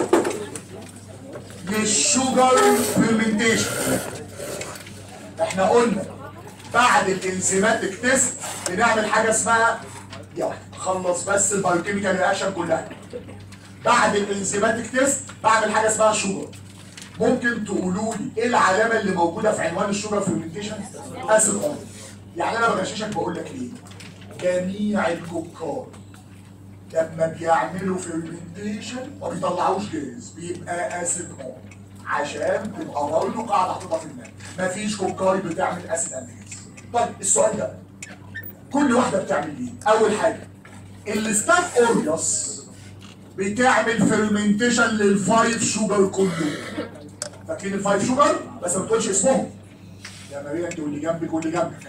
للشوجر فيرمنتيشن احنا قلنا بعد الانزيماتيك تيست بنعمل حاجه اسمها يا واحد خلص بس البايوكيميكال رياكشن كلها بعد الانزيماتيك تيست بعمل حاجه اسمها شوجر ممكن تقولوا لي ايه العلامه اللي موجوده في عنوان الشوجر فيرمنتيشن اسيد اون يعني انا بغششك بقول لك ليه جميع الكوكار لما بيعملوا فيرمنتيشن ما بيطلعوش جاز بيبقى اسيد اون عشان تبقى برضه قاعده حاططها في دماغك مفيش كوكاي بتعمل اسيد انتيز طيب السؤال ده كل واحده بتعمل ايه؟ اول حاجه الستاف اوريوس بتعمل فيرمنتيشن للفايف شوجر كله فاكرين الفايف شوجر بس ما بتقولش اسمهم يا ماريا انت واللي جنبك واللي جنبك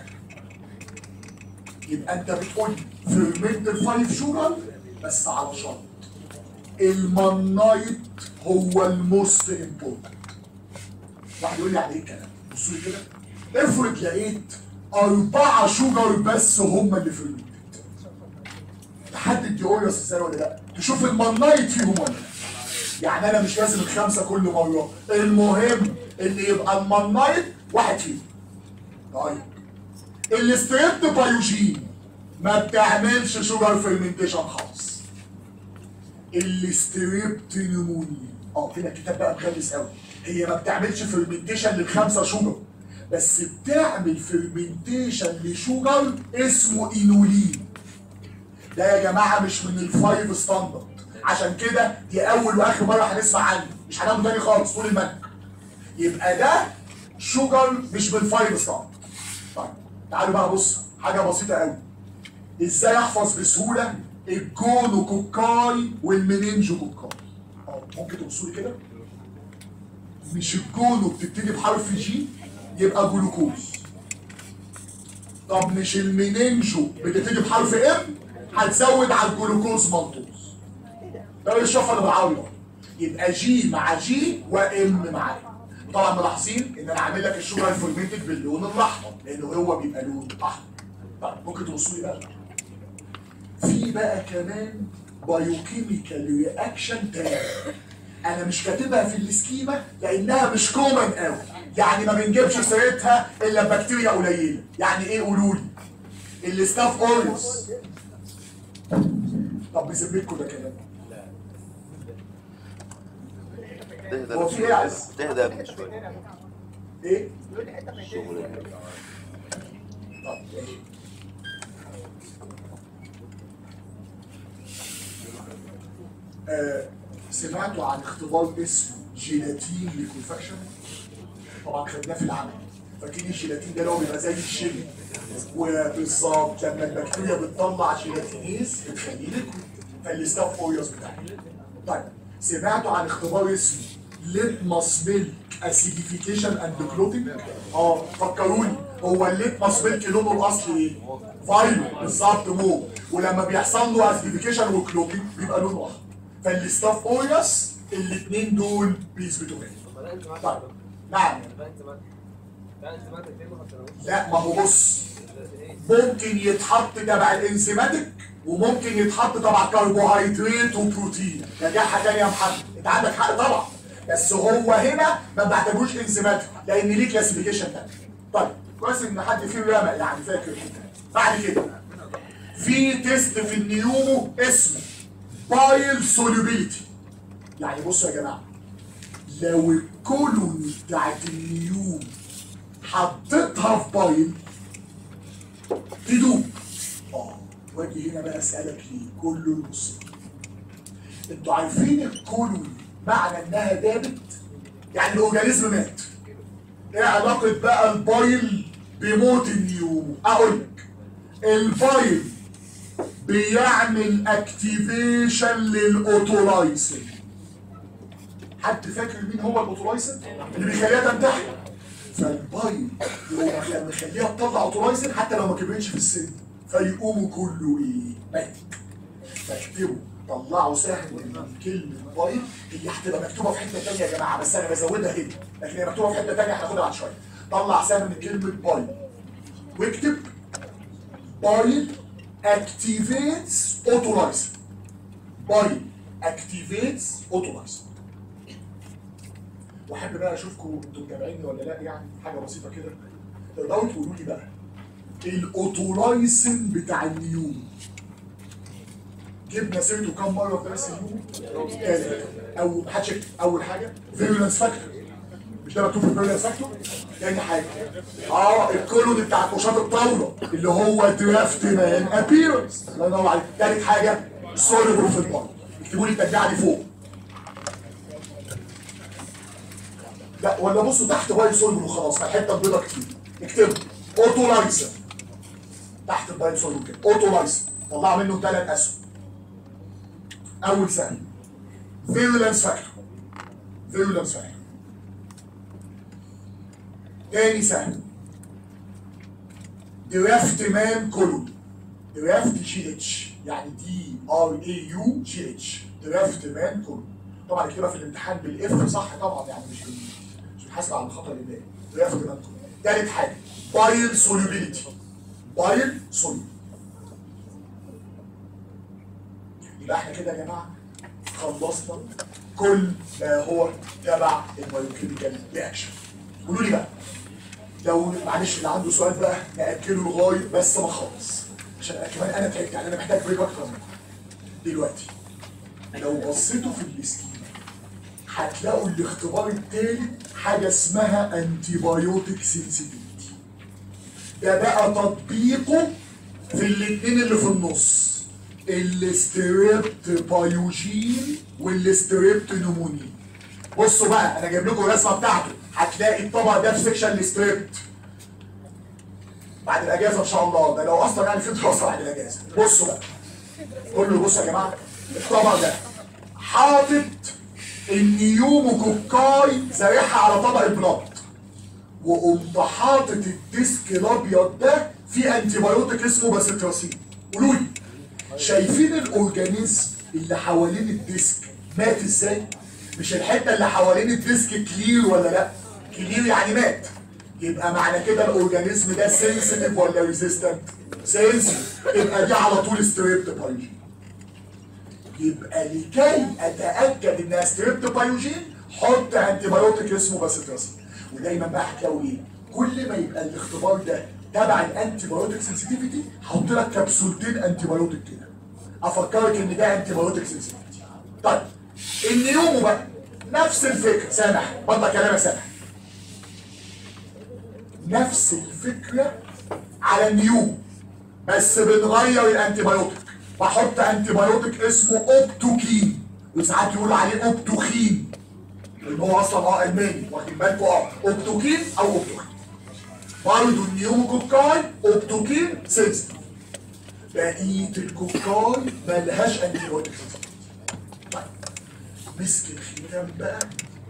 يبقى انت بتقول فيرمنت الفايف شوجر بس على شرط المنايت هو الموست امبورتنت واحد يقول لي على ايه الكلام بصوا لي كده افرض لقيت أربعة شوجر بس هم اللي في الميت تحدد دي اوريوس ازاي ولا لا تشوف المنايت فيهم ولا لا يعني انا مش لازم الخمسة كل مرة المهم اللي يبقى المنايت واحد فيهم طيب الاستريبت بايوجين ما بتعملش شوجر فيرمنتيشن خالص الاستريبت نمونيا اه كده الكتاب بقى مخلص قوي هي ما بتعملش فيرمنتيشن للخمسه شوجر بس بتعمل فيرمنتيشن لشوجر اسمه انولين ده يا جماعه مش من الفايف ستاندرد عشان كده دي اول واخر مره هنسمع عنه مش هناخده تاني خالص طول المنهج يبقى ده شوجر مش من الفايف ستاندرد طيب تعالوا بقى بص حاجه بسيطه قوي ازاي احفظ بسهوله الجونو كوكاي والمنينجو كوكاي اه ممكن تبصوا لي كده مش الجونو بتبتدي بحرف جي يبقى جلوكوز طب مش المنينجو بتبتدي بحرف ام هتزود على الجلوكوز ملحوظ ده الشفره اللي بالعربي يبقى جي مع جي وام مع ام طبعا ملاحظين ان انا عامل لك الشوجر فورميتد باللون الاحمر لانه هو بيبقى لون احمر طيب ممكن تبصوا لي بقى في بقى كمان بايوكيميكال رياكشن تاني انا مش كاتبها في السكيما لانها مش كومن قوي يعني ما بنجيبش سيرتها الا بكتيريا قليله يعني ايه قولوا لي الستاف اوريوس طب بذمتكم ده كلام
تهدى
هو في ايه يا عز؟
تهدى يا ابني شويه
ايه
شغل
طب ماشي. آه، سمعتوا عن اختبار اسمه جيلاتين ليكوفاكشن طبعا خدناه في العمل فاكرين الجيلاتين ده اللي هو بيبقى زي الشيل وبالظبط لما البكتيريا بتطلع جيلاتينيز بتخليه ليكويد فالستاف اويوس بتاعها طيب سمعتوا عن اختبار اسمه ليتماس ميلك اسيديفيكيشن اند كلوتنج اه فكروني هو الليتماس ميلك لونه الاصلي ايه؟ فايلو بالظبط مو ولما بيحصل له اسيديفيكيشن وكلوتنج بيبقى لونه احمر فالستاف اويوس الاثنين دول بيثبتوا كده طيب نعم لا ما هو بص ممكن يتحط تبع الانزيماتيك وممكن يتحط تبع كربوهيدرات وبروتين ده دي حاجه تانيه يا محمد انت عندك حق طبعا بس هو هنا ما بعتبروش انزيماتيك لان ليه كلاسيفيكيشن تاني طيب كويس ان حد فيه رمى يعني فاكر كده بعد كده في تيست في النيومو اسمه بايل سوليبيليتي يعني بصوا يا جماعه لو الكولون بتاعت النيوم حطيتها في بايل تدوب اه واجي هنا بقى اسالك ليه كله المصيبه انتوا عارفين الكولون معنى انها دابت يعني الاورجانيزم مات ايه علاقه بقى البايل بموت النيوم اقول لك البايل بيعمل اكتيفيشن للاوتولايسين حد فاكر مين هو الاوتولايسين اللي بيخليها تنتحر فالبايل يقوم مخليها تطلع اوتولايسين حتى لو ما كبرتش في السن فيقوموا كله ايه مات فاكتبوا طلعوا سهم من كلمة بايل هي هتبقى مكتوبة في حتة تانية يا جماعة بس أنا بزودها هنا لكن هي مكتوبة في حتة تانية هناخدها بعد شوية طلع سهم من كلمة بايل واكتب بايل activates autolysis بايل activates autolysis واحب بقى اشوفكم انتوا متابعيني ولا لا يعني حاجه بسيطه كده تقدروا تقولوا لي بقى الاوتولايسن بتاع النيوم جبنا سيرته كام مره في درس النيوم؟ ثلاثه او محدش يكتب اول حاجه فيرولنس فاكتور مش ده مكتوب في الفيرولنس فاكتور؟ تاني حاجه اه الكولون بتاع كوشات الطاوله اللي هو درافت مان ابيرنس الله ينور عليك تالت حاجه سوليبل في البطن اكتبوا لي التجميعه دي فوق لا ولا بصوا تحت باي سوليبل وخلاص الحته البيضاء كتير اكتبوا اوتولايزر تحت الباي سوليبل كده اوتولايزر طلع منه ثلاث اسهم اول سهم فيرولنس فاكتور فيرولنس فاكتور تاني سهم درافت مان كولون درافت جي اتش يعني دي ار اي يو جي اتش درافت مان كولون طبعا اكتبها في الامتحان بالاف صح طبعا يعني مش بال- مش بنحاسب على الخطا اللي باقي درافت مان كولون تالت حاجه بايل سوليبيليتي بايل سوليبيليتي يبقى احنا كده يا جماعه خلصنا كل ما هو تبع البايوكيميكال رياكشن قولوا لي بقى لو معلش اللي عنده سؤال بقى ناكله لغايه بس ما اخلص عشان أنا كمان انا تعبت يعني انا محتاج بريك اكتر منكم دلوقتي لو بصيتوا في السكيما هتلاقوا الاختبار التالت حاجه اسمها انتي بايوتيك سنسيتيفيتي ده بقى تطبيقه في الاثنين اللي في النص الاستريبت بايوجين والاستريبت نمونين بصوا بقى انا جايب لكم الرسمه بتاعته هتلاقي الطبق ده في سيكشن الستريبت بعد الاجازه ان شاء الله ده لو اصلا يعني في دراسه بعد الاجازه بصوا بقى كله بصوا يا جماعه الطبق ده حاطط النيوموكوكاي زارعها على طبق البلاط وقمت حاطط الديسك الابيض ده فيه انتي بايوتيك اسمه باسيتراسين قولوا لي شايفين الاورجانيزم اللي حوالين الديسك مات ازاي؟ مش الحته اللي حوالين الديسك كلير ولا لا؟ كلير يعني مات يبقى معنى كده الاورجانيزم ده سنسيتيف ولا ريزيستنت؟ سنسيتيف يبقى دي على طول ستريبت بايوجين يبقى لكي اتاكد انها ستريبت بايوجين حط انتي بايوتيك اسمه باسيتراسين ودايما بقى هتلاقوا ايه؟ كل ما يبقى الاختبار ده تبع الانتي بايوتيك سنسيتيفيتي هحط لك كبسولتين انتي بايوتيك كده افكرك ان ده انتي بايوتيك سنسيتيفيتي طيب النيومو بقى نفس الفكره سامح بطل كلامك سامح نفس الفكره على النيومو بس بنغير الانتي بايوتيك بحط انتي بايوتيك اسمه اوبتوكين وساعات يقولوا عليه اوبتوخين اللي هو اصلا اه الماني واخدين بالكم اه اوبتوكين او اوبتوخين برضه النيوموكوكاي اوبتوكين سنسيتيف بقيه الكوكاي ملهاش انتي بايوتيك طيب مسك الختام بقى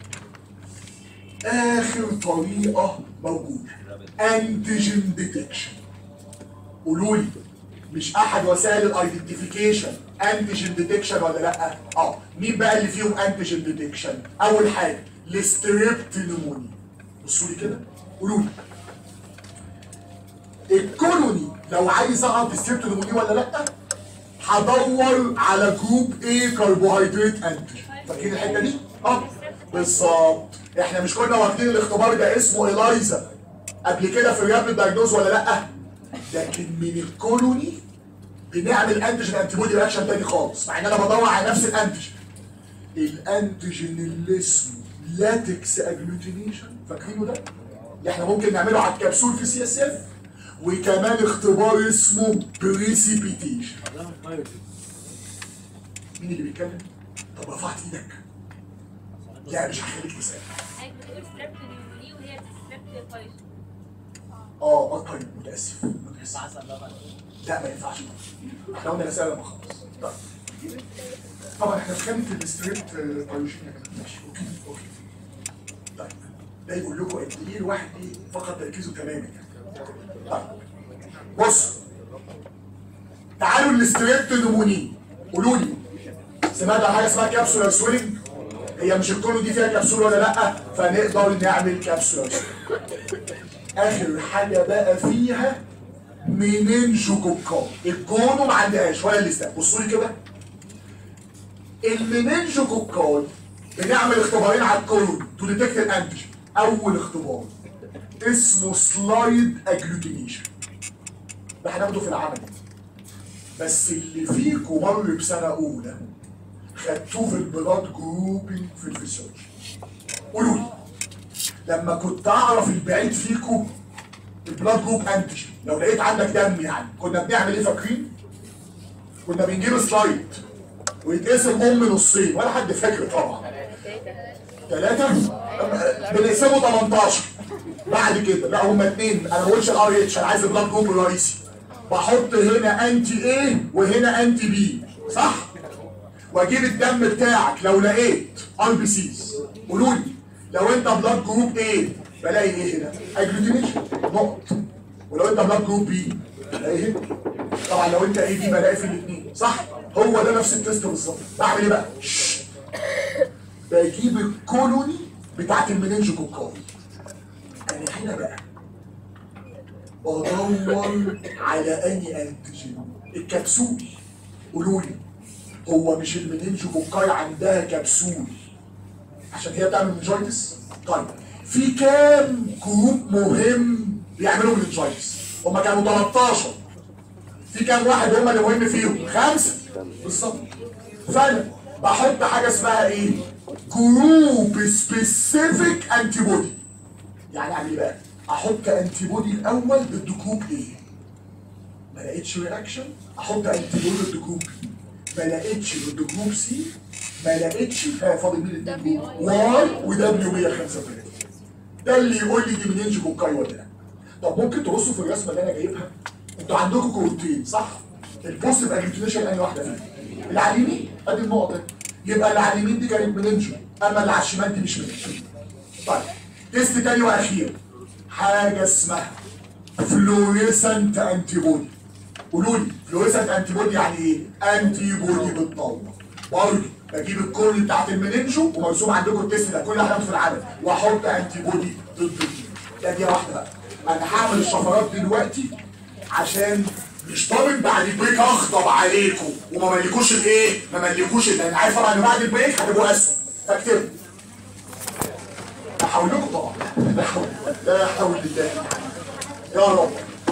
اخر طريقه موجوده انتيجين ديتكشن قولوا لي مش احد وسائل الايدنتيفيكيشن انتيجين ديتكشن ولا لا اه مين بقى اللي فيهم انتيجين ديتكشن اول حاجه الستريبتونيمونيا بصوا لي كده قولوا لي الكولوني لو عايز اعرف الستريبتونيمونيا ولا لا هدور على جروب ايه كربوهيدرات انتيجين فاكرين الحته دي اه بالظبط احنا مش كنا واخدين الاختبار ده اسمه الايزا قبل كده في الرابid دايجنوز ولا لا لكن من الكولوني بنعمل انتيجين انتي بودي رياكشن تاني خالص مع ان انا بدور على نفس الانتيجين الانتيجين اللي اسمه لاتكس اجلوتينيشن فاكرينه ده اللي احنا ممكن نعمله على الكبسول في سي اس اف وكمان اختبار اسمه بريسيبيتيشن مين اللي بيتكلم؟ طب رفعت ايدك لا مش هخليك تسال
وهي بتستريبت كويس
اه اه طيب متاسف متاسف لا ما ينفعش احنا قلنا الاسئله لما خلص طيب طبعا احنا في خانه الستريت بيولوجي يا جماعه ماشي اوكي اوكي طيب ده يقول لكم قد ايه الواحد ايه فقد تركيزه تماما يعني طيب بص تعالوا للستريت نمونين قولوا لي سمعت عن حاجه اسمها كابسولار سويلنج هي مش الكولو دي فيها كبسول ولا لا فنقدر نعمل كبسولار اخر حاجه بقى فيها مننجوكوكاي الكونو ما عندهاش ولا اللسان بصوا لي كده المننجوكوكاي بنعمل اختبارين على الكولون تو ديتكت الانتيجين اول اختبار اسمه سلايد اجلوتينيشن ده هناخده في العمل بس اللي فيكم مر بسنه اولى خدتوه في البلاد جروبنج في الفسيولوجي قولوا لي لما كنت اعرف البعيد فيكم البلاد جروب انتيجين لو لقيت عندك دم يعني كنا بنعمل ايه فاكرين؟ كنا بنجيب سلايد ويتقسم ام نصين ولا حد فاكر طبعا ثلاثة بنقسمه 18 بعد كده لا هما اثنين انا ما بقولش الار اتش انا عايز البلاد جروب الرئيسي بحط هنا انتي ايه وهنا انتي بي صح؟ واجيب الدم بتاعك لو لقيت ار بي سيز قولوا لي لو انت بلاد جروب ايه بلاقي ايه هنا؟ اجلوتينيشن نقط ولو انت بلاد جروب بي بلاقي هنا طبعا لو انت ايه دي بلاقي في الاثنين صح؟ هو ده نفس التست بالظبط بعمل ايه بقى؟ شش. بجيب الكولوني بتاعت المننجوكوكاي انا هنا بقى بدور على اني انتيجين الكبسول قولوا لي هو مش المننجوكوكاي عندها كبسول عشان هي بتعمل منجايتس طيب في كام جروب مهم بيعملوا منجايتس هما كانوا 13 في كام واحد هم اللي مهم فيهم خمسه بالظبط فانا بحط حاجه اسمها ايه جروب سبيسيفيك انتي بودي يعني اعمل ايه بقى احط انتي بودي الاول ضد جروب ايه ما لقيتش رياكشن احط انتي بودي ضد جروب بي ما لقيتش ضد جروب سي ما لقيتش ها فاضل مين الاثنين واي ودبليو 135 ده اللي يقول لي دي منين جوكاي ولا لا طب ممكن تبصوا في الرسمه اللي انا جايبها انتوا عندكم كورتين صح البوزيتيف اجلوتينيشن انهي واحده فيهم اللي على اليمين ادي النقطه يبقى اللي على اليمين دي كانت مننجو اما اللي على الشمال دي مش مننجو طيب تيست تاني واخير حاجه اسمها فلوريسنت انتي بودي قولوا لي فلوريسنت انتي بودي يعني ايه؟ انتي بودي بتنور برضه بجيب الكل بتاعت المننجو ومرسوم عندكم التيست ده كل حاجه في العدد واحط انتي بودي ضد دي ده دي واحده بقى انا هعمل الشفرات دلوقتي عشان مش ضامن بعد البريك اخطب عليكم وما ملكوش الايه؟ ما ملكوش لان عارف طبعا ان بعد البريك هتبقوا اسوء فاكتبوا بحاول لكم طبعا لا حول لا حول بالله يا رب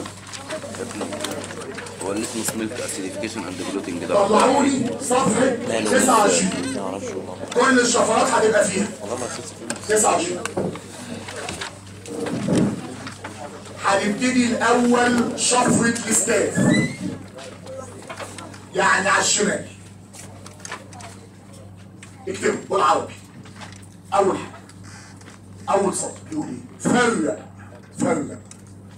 هو اللي اسمه سميلك اسيديفيكيشن اند جلوتنج ده
طلعوا لي صفحه 29 كل الشفرات هتبقى فيها 29 هنبتدي الاول شفره الاستاف يعني على الشمال اكتبوا بالعربي اول حاجه اول سطر يقول ايه فرق فرق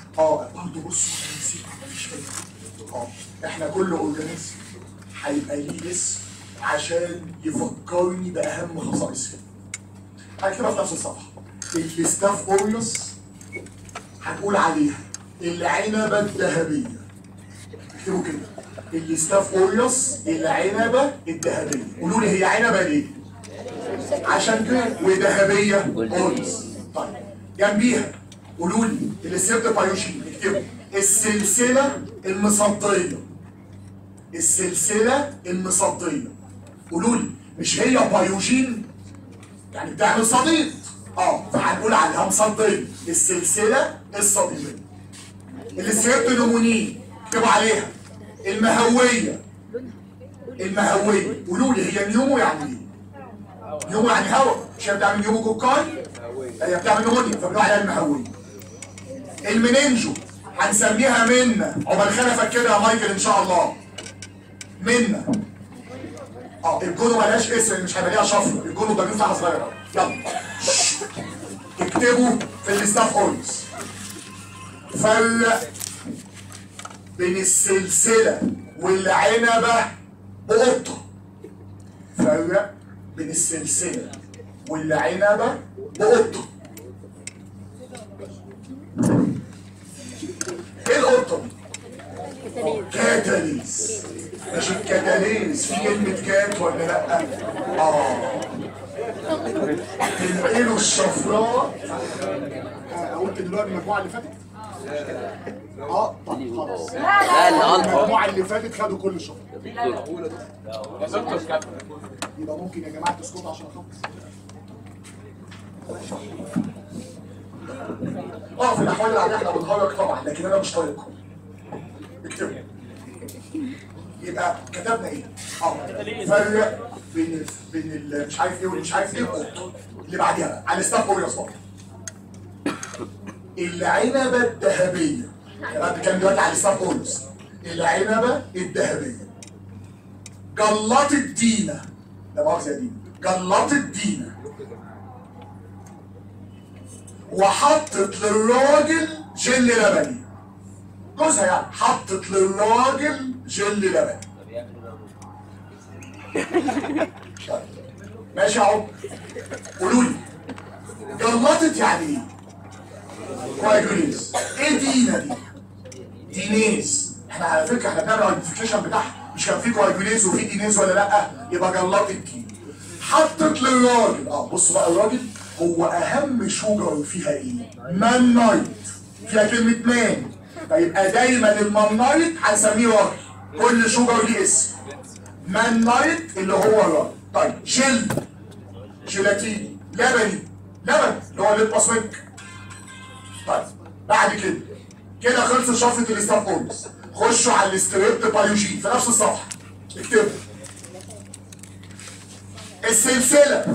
اه برضه بصوا أنا نسيت مفيش فايدة. اه احنا كل اورجانيزم هيبقى ليه اسم عشان يفكرني باهم خصائصه هكتبها في نفس الصفحه الستاف اوريوس هنقول عليها العنبه الذهبيه اكتبوا كده الستاف اوريوس العنبه الذهبيه قولوا لي هي عنبه ليه؟ عشان كده وذهبيه اوريوس طيب جنبيها قولوا لي السيرت بايوشين اكتبوا السلسله المصديه السلسله المصديه قولوا لي مش هي بايوجين يعني بتعمل صديد اه فهنقول عليها مصديه السلسله الصديديه السيرتونومونين اكتبوا عليها المهويه المهويه قولوا لي هي نيومو يعني ايه؟ نيومو يعني هواء مش هي بتعمل نيومو كوكاي هي بتعمل نيمونيا فبنقول عليها المهويه المننجو هنسميها منا عقبال خلفك كده يا مايكل ان شاء الله منا اه الجونو ملهاش اسم مش هيبقى ليها شفره الجونو ده بيفتح صغيره يلا اكتبوا في الستاف اوريس فرق بين السلسله والعنبه بقطه فرق بين السلسله والعنبه بقطه ايه القطه دي؟ كاتاليز مش الكاتاليز في كلمة كات ولا لأ؟ اه تنقلوا الشفراء آه، قلت دلوقتي المجموعة اللي فاتت؟ اه طب خلاص
لا لا غلط
المجموعة اللي فاتت خدوا كل الشفراء
يا دكتور كابتن
يبقى ممكن يا جماعة تسكتوا عشان اخلص اه في الاحوال العادية احنا بنهرج طبعا لكن انا مش طايقكم اكتبوا يبقى كتبنا ايه؟ اه فرق بين ال- بين ال- مش عارف ايه والمش عارف ايه والقط اللي بعديها بقى على ستاف اوريوس برضه العنبه الذهبيه انا بتكلم دلوقتي على ستاف اوريوس العنبه الذهبيه جلطت دينا لا مؤاخذه يا دينا جلطت دينا وحطت للراجل جل لبني جوزها يعني حطت للراجل جل لبني طيب. ماشي يا عمر قولوا لي جلطت يعني ايه؟ كوايجوليز ايه دينا دي؟ دينيز احنا على فكره احنا بنعمل ايدنتيفيكيشن بتاعها مش كان في كوايجوليز وفي دينيز ولا لا؟ يبقى جلطت دي حطت للراجل اه بصوا بقى الراجل هو اهم شجر فيها ايه؟ مان نايت فيها كلمه مان فيبقى دايما المان نايت هنسميه راجل كل شجر ليه اسم مان نايت اللي هو راجل طيب جل جيلاتيني لبني لبن اللي هو الليباس ميلك طيب بعد كده كده خلصت شفره الاستاف اورمز خشوا على الاستريبت بايوجين في نفس الصفحه اكتبوا السلسله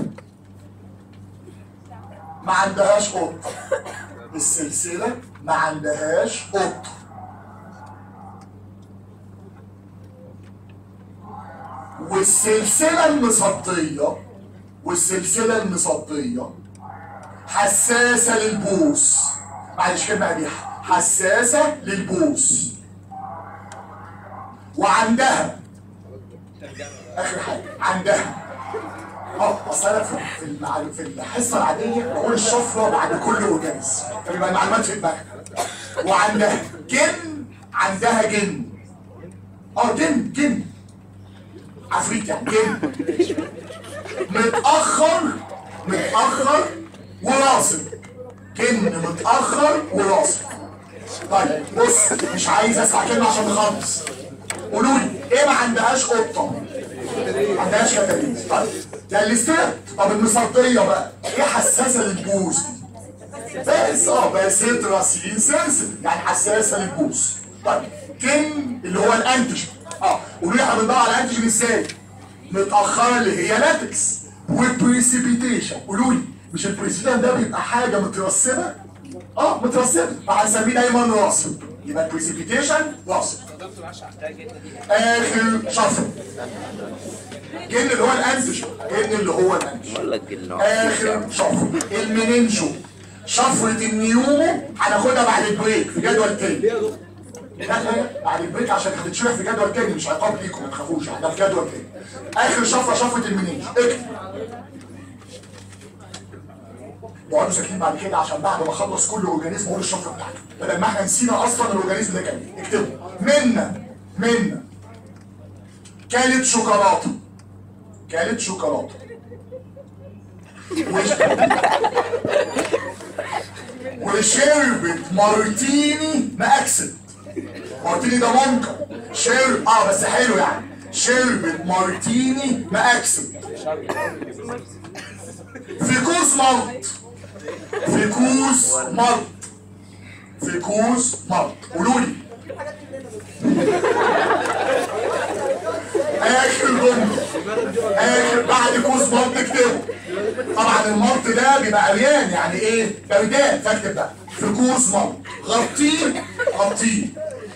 ما عندهاش قط السلسله ما عندهاش قط والسلسله المصديه والسلسله المصديه حساسه للبوس معلش كلمه قبيحه حساسه للبوس وعندها اخر حاجه عندها اه اصل انا في في المعلو- في الحصه العاديه بقول الشفره بعد كل اورجانيزم فبيبقى المعلومات في دماغك وعندها جن عندها جن اه جن جن عفريت يعني جن متاخر متاخر وراصد جن متاخر وراصد طيب بص مش عايز اسمع كلمه عشان نخلص قولوا لي ايه ما عندهاش قطه ما عندهاش كتاليز طيب ده الاستاذ طب المصديه بقى ايه حساسه للبوز دي بس اه بس راسين سنسل يعني حساسه للبوز طيب كم اللي هو الانتيجين اه قولوا لي احنا بندور على الانتيجين ازاي متاخره اللي هي لاتكس والبريسيبيتيشن قولوا لي مش البريسيبيتيشن ده بيبقى حاجه مترسبه اه مترسبه هنسميه دايما راسب يبقى البريسيبيتيشن راسب اخر شفره جن اللي هو الانتيجين جن اللي هو الانتيجين
بقول لك النوع
اخر شفره المننجو شفرة النيومو هناخدها بعد البريك في جدول تاني لا لا بعد البريك عشان هتتشرح في جدول تاني مش عقاب ليكم ما تخافوش احنا في جدول تاني اخر شفره شفره المنيج اكتب واقعدوا ساكتين بعد كده عشان بعد ما اخلص كل اورجانيزم اقول الشفره بتاعته بدل ما احنا نسينا اصلا الاورجانيزم ده كان إيه. اكتبوا منا منا كانت شوكولاته كانت شوكولاته وش- وشربت مارتيني مأكسد مارتيني ده منكر شرب اه بس حلو يعني شربت مارتيني مأكسد في كوس ملط في كوس ملط في كوس ملط قولوا لي اخر جمله اخر بعد كوس ملط اكتبه طبعا الملط ده بيبقى عريان يعني ايه بردان فاكتب ده في كوس ملط غطيه غطيه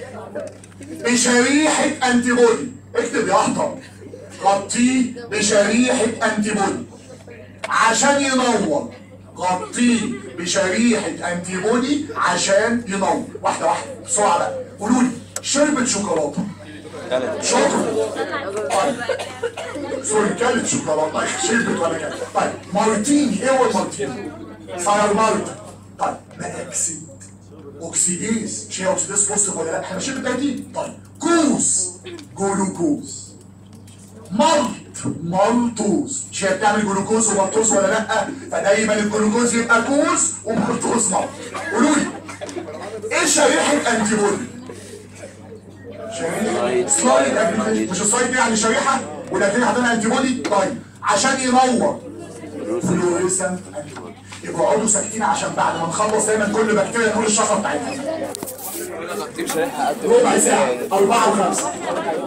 بشريحه انتي بودي اكتب يا احمر غطيه بشريحه انتي بودي عشان ينور غطيه بشريحة انتي بودي عشان ينور واحدة واحدة بسرعة بقى قولوا لي شربت شوكولاتة شوكولاتة طيب. سوري كلت شوكولاتة شربت ولا كلت طيب مارتيني ايه هو المارتيني؟ فاير مارتن طيب ما اكسد اوكسيديز شيء اوكسيديز بوزيتيف ولا لا؟ احنا ماشيين بالترتيب طيب كوز جلوكوز مالت مالتوز مش هي بتعمل جلوكوز ومالتوز ولا لا فدايما الجلوكوز يبقى كوز ومالتوز مالت قولوا لي ايه شريحه انتي بودي شريحه سلايد أجنبي. مش السلايد دي يعني شريحه ولكن حاطينها انتي بودي طيب عشان ينور فلوريسنت انتي بودي يبقوا اقعدوا ساكتين عشان بعد ما نخلص دايما كل بكتيريا نقول الشفره بتاعتها ربع ساعه أربعة وخمسة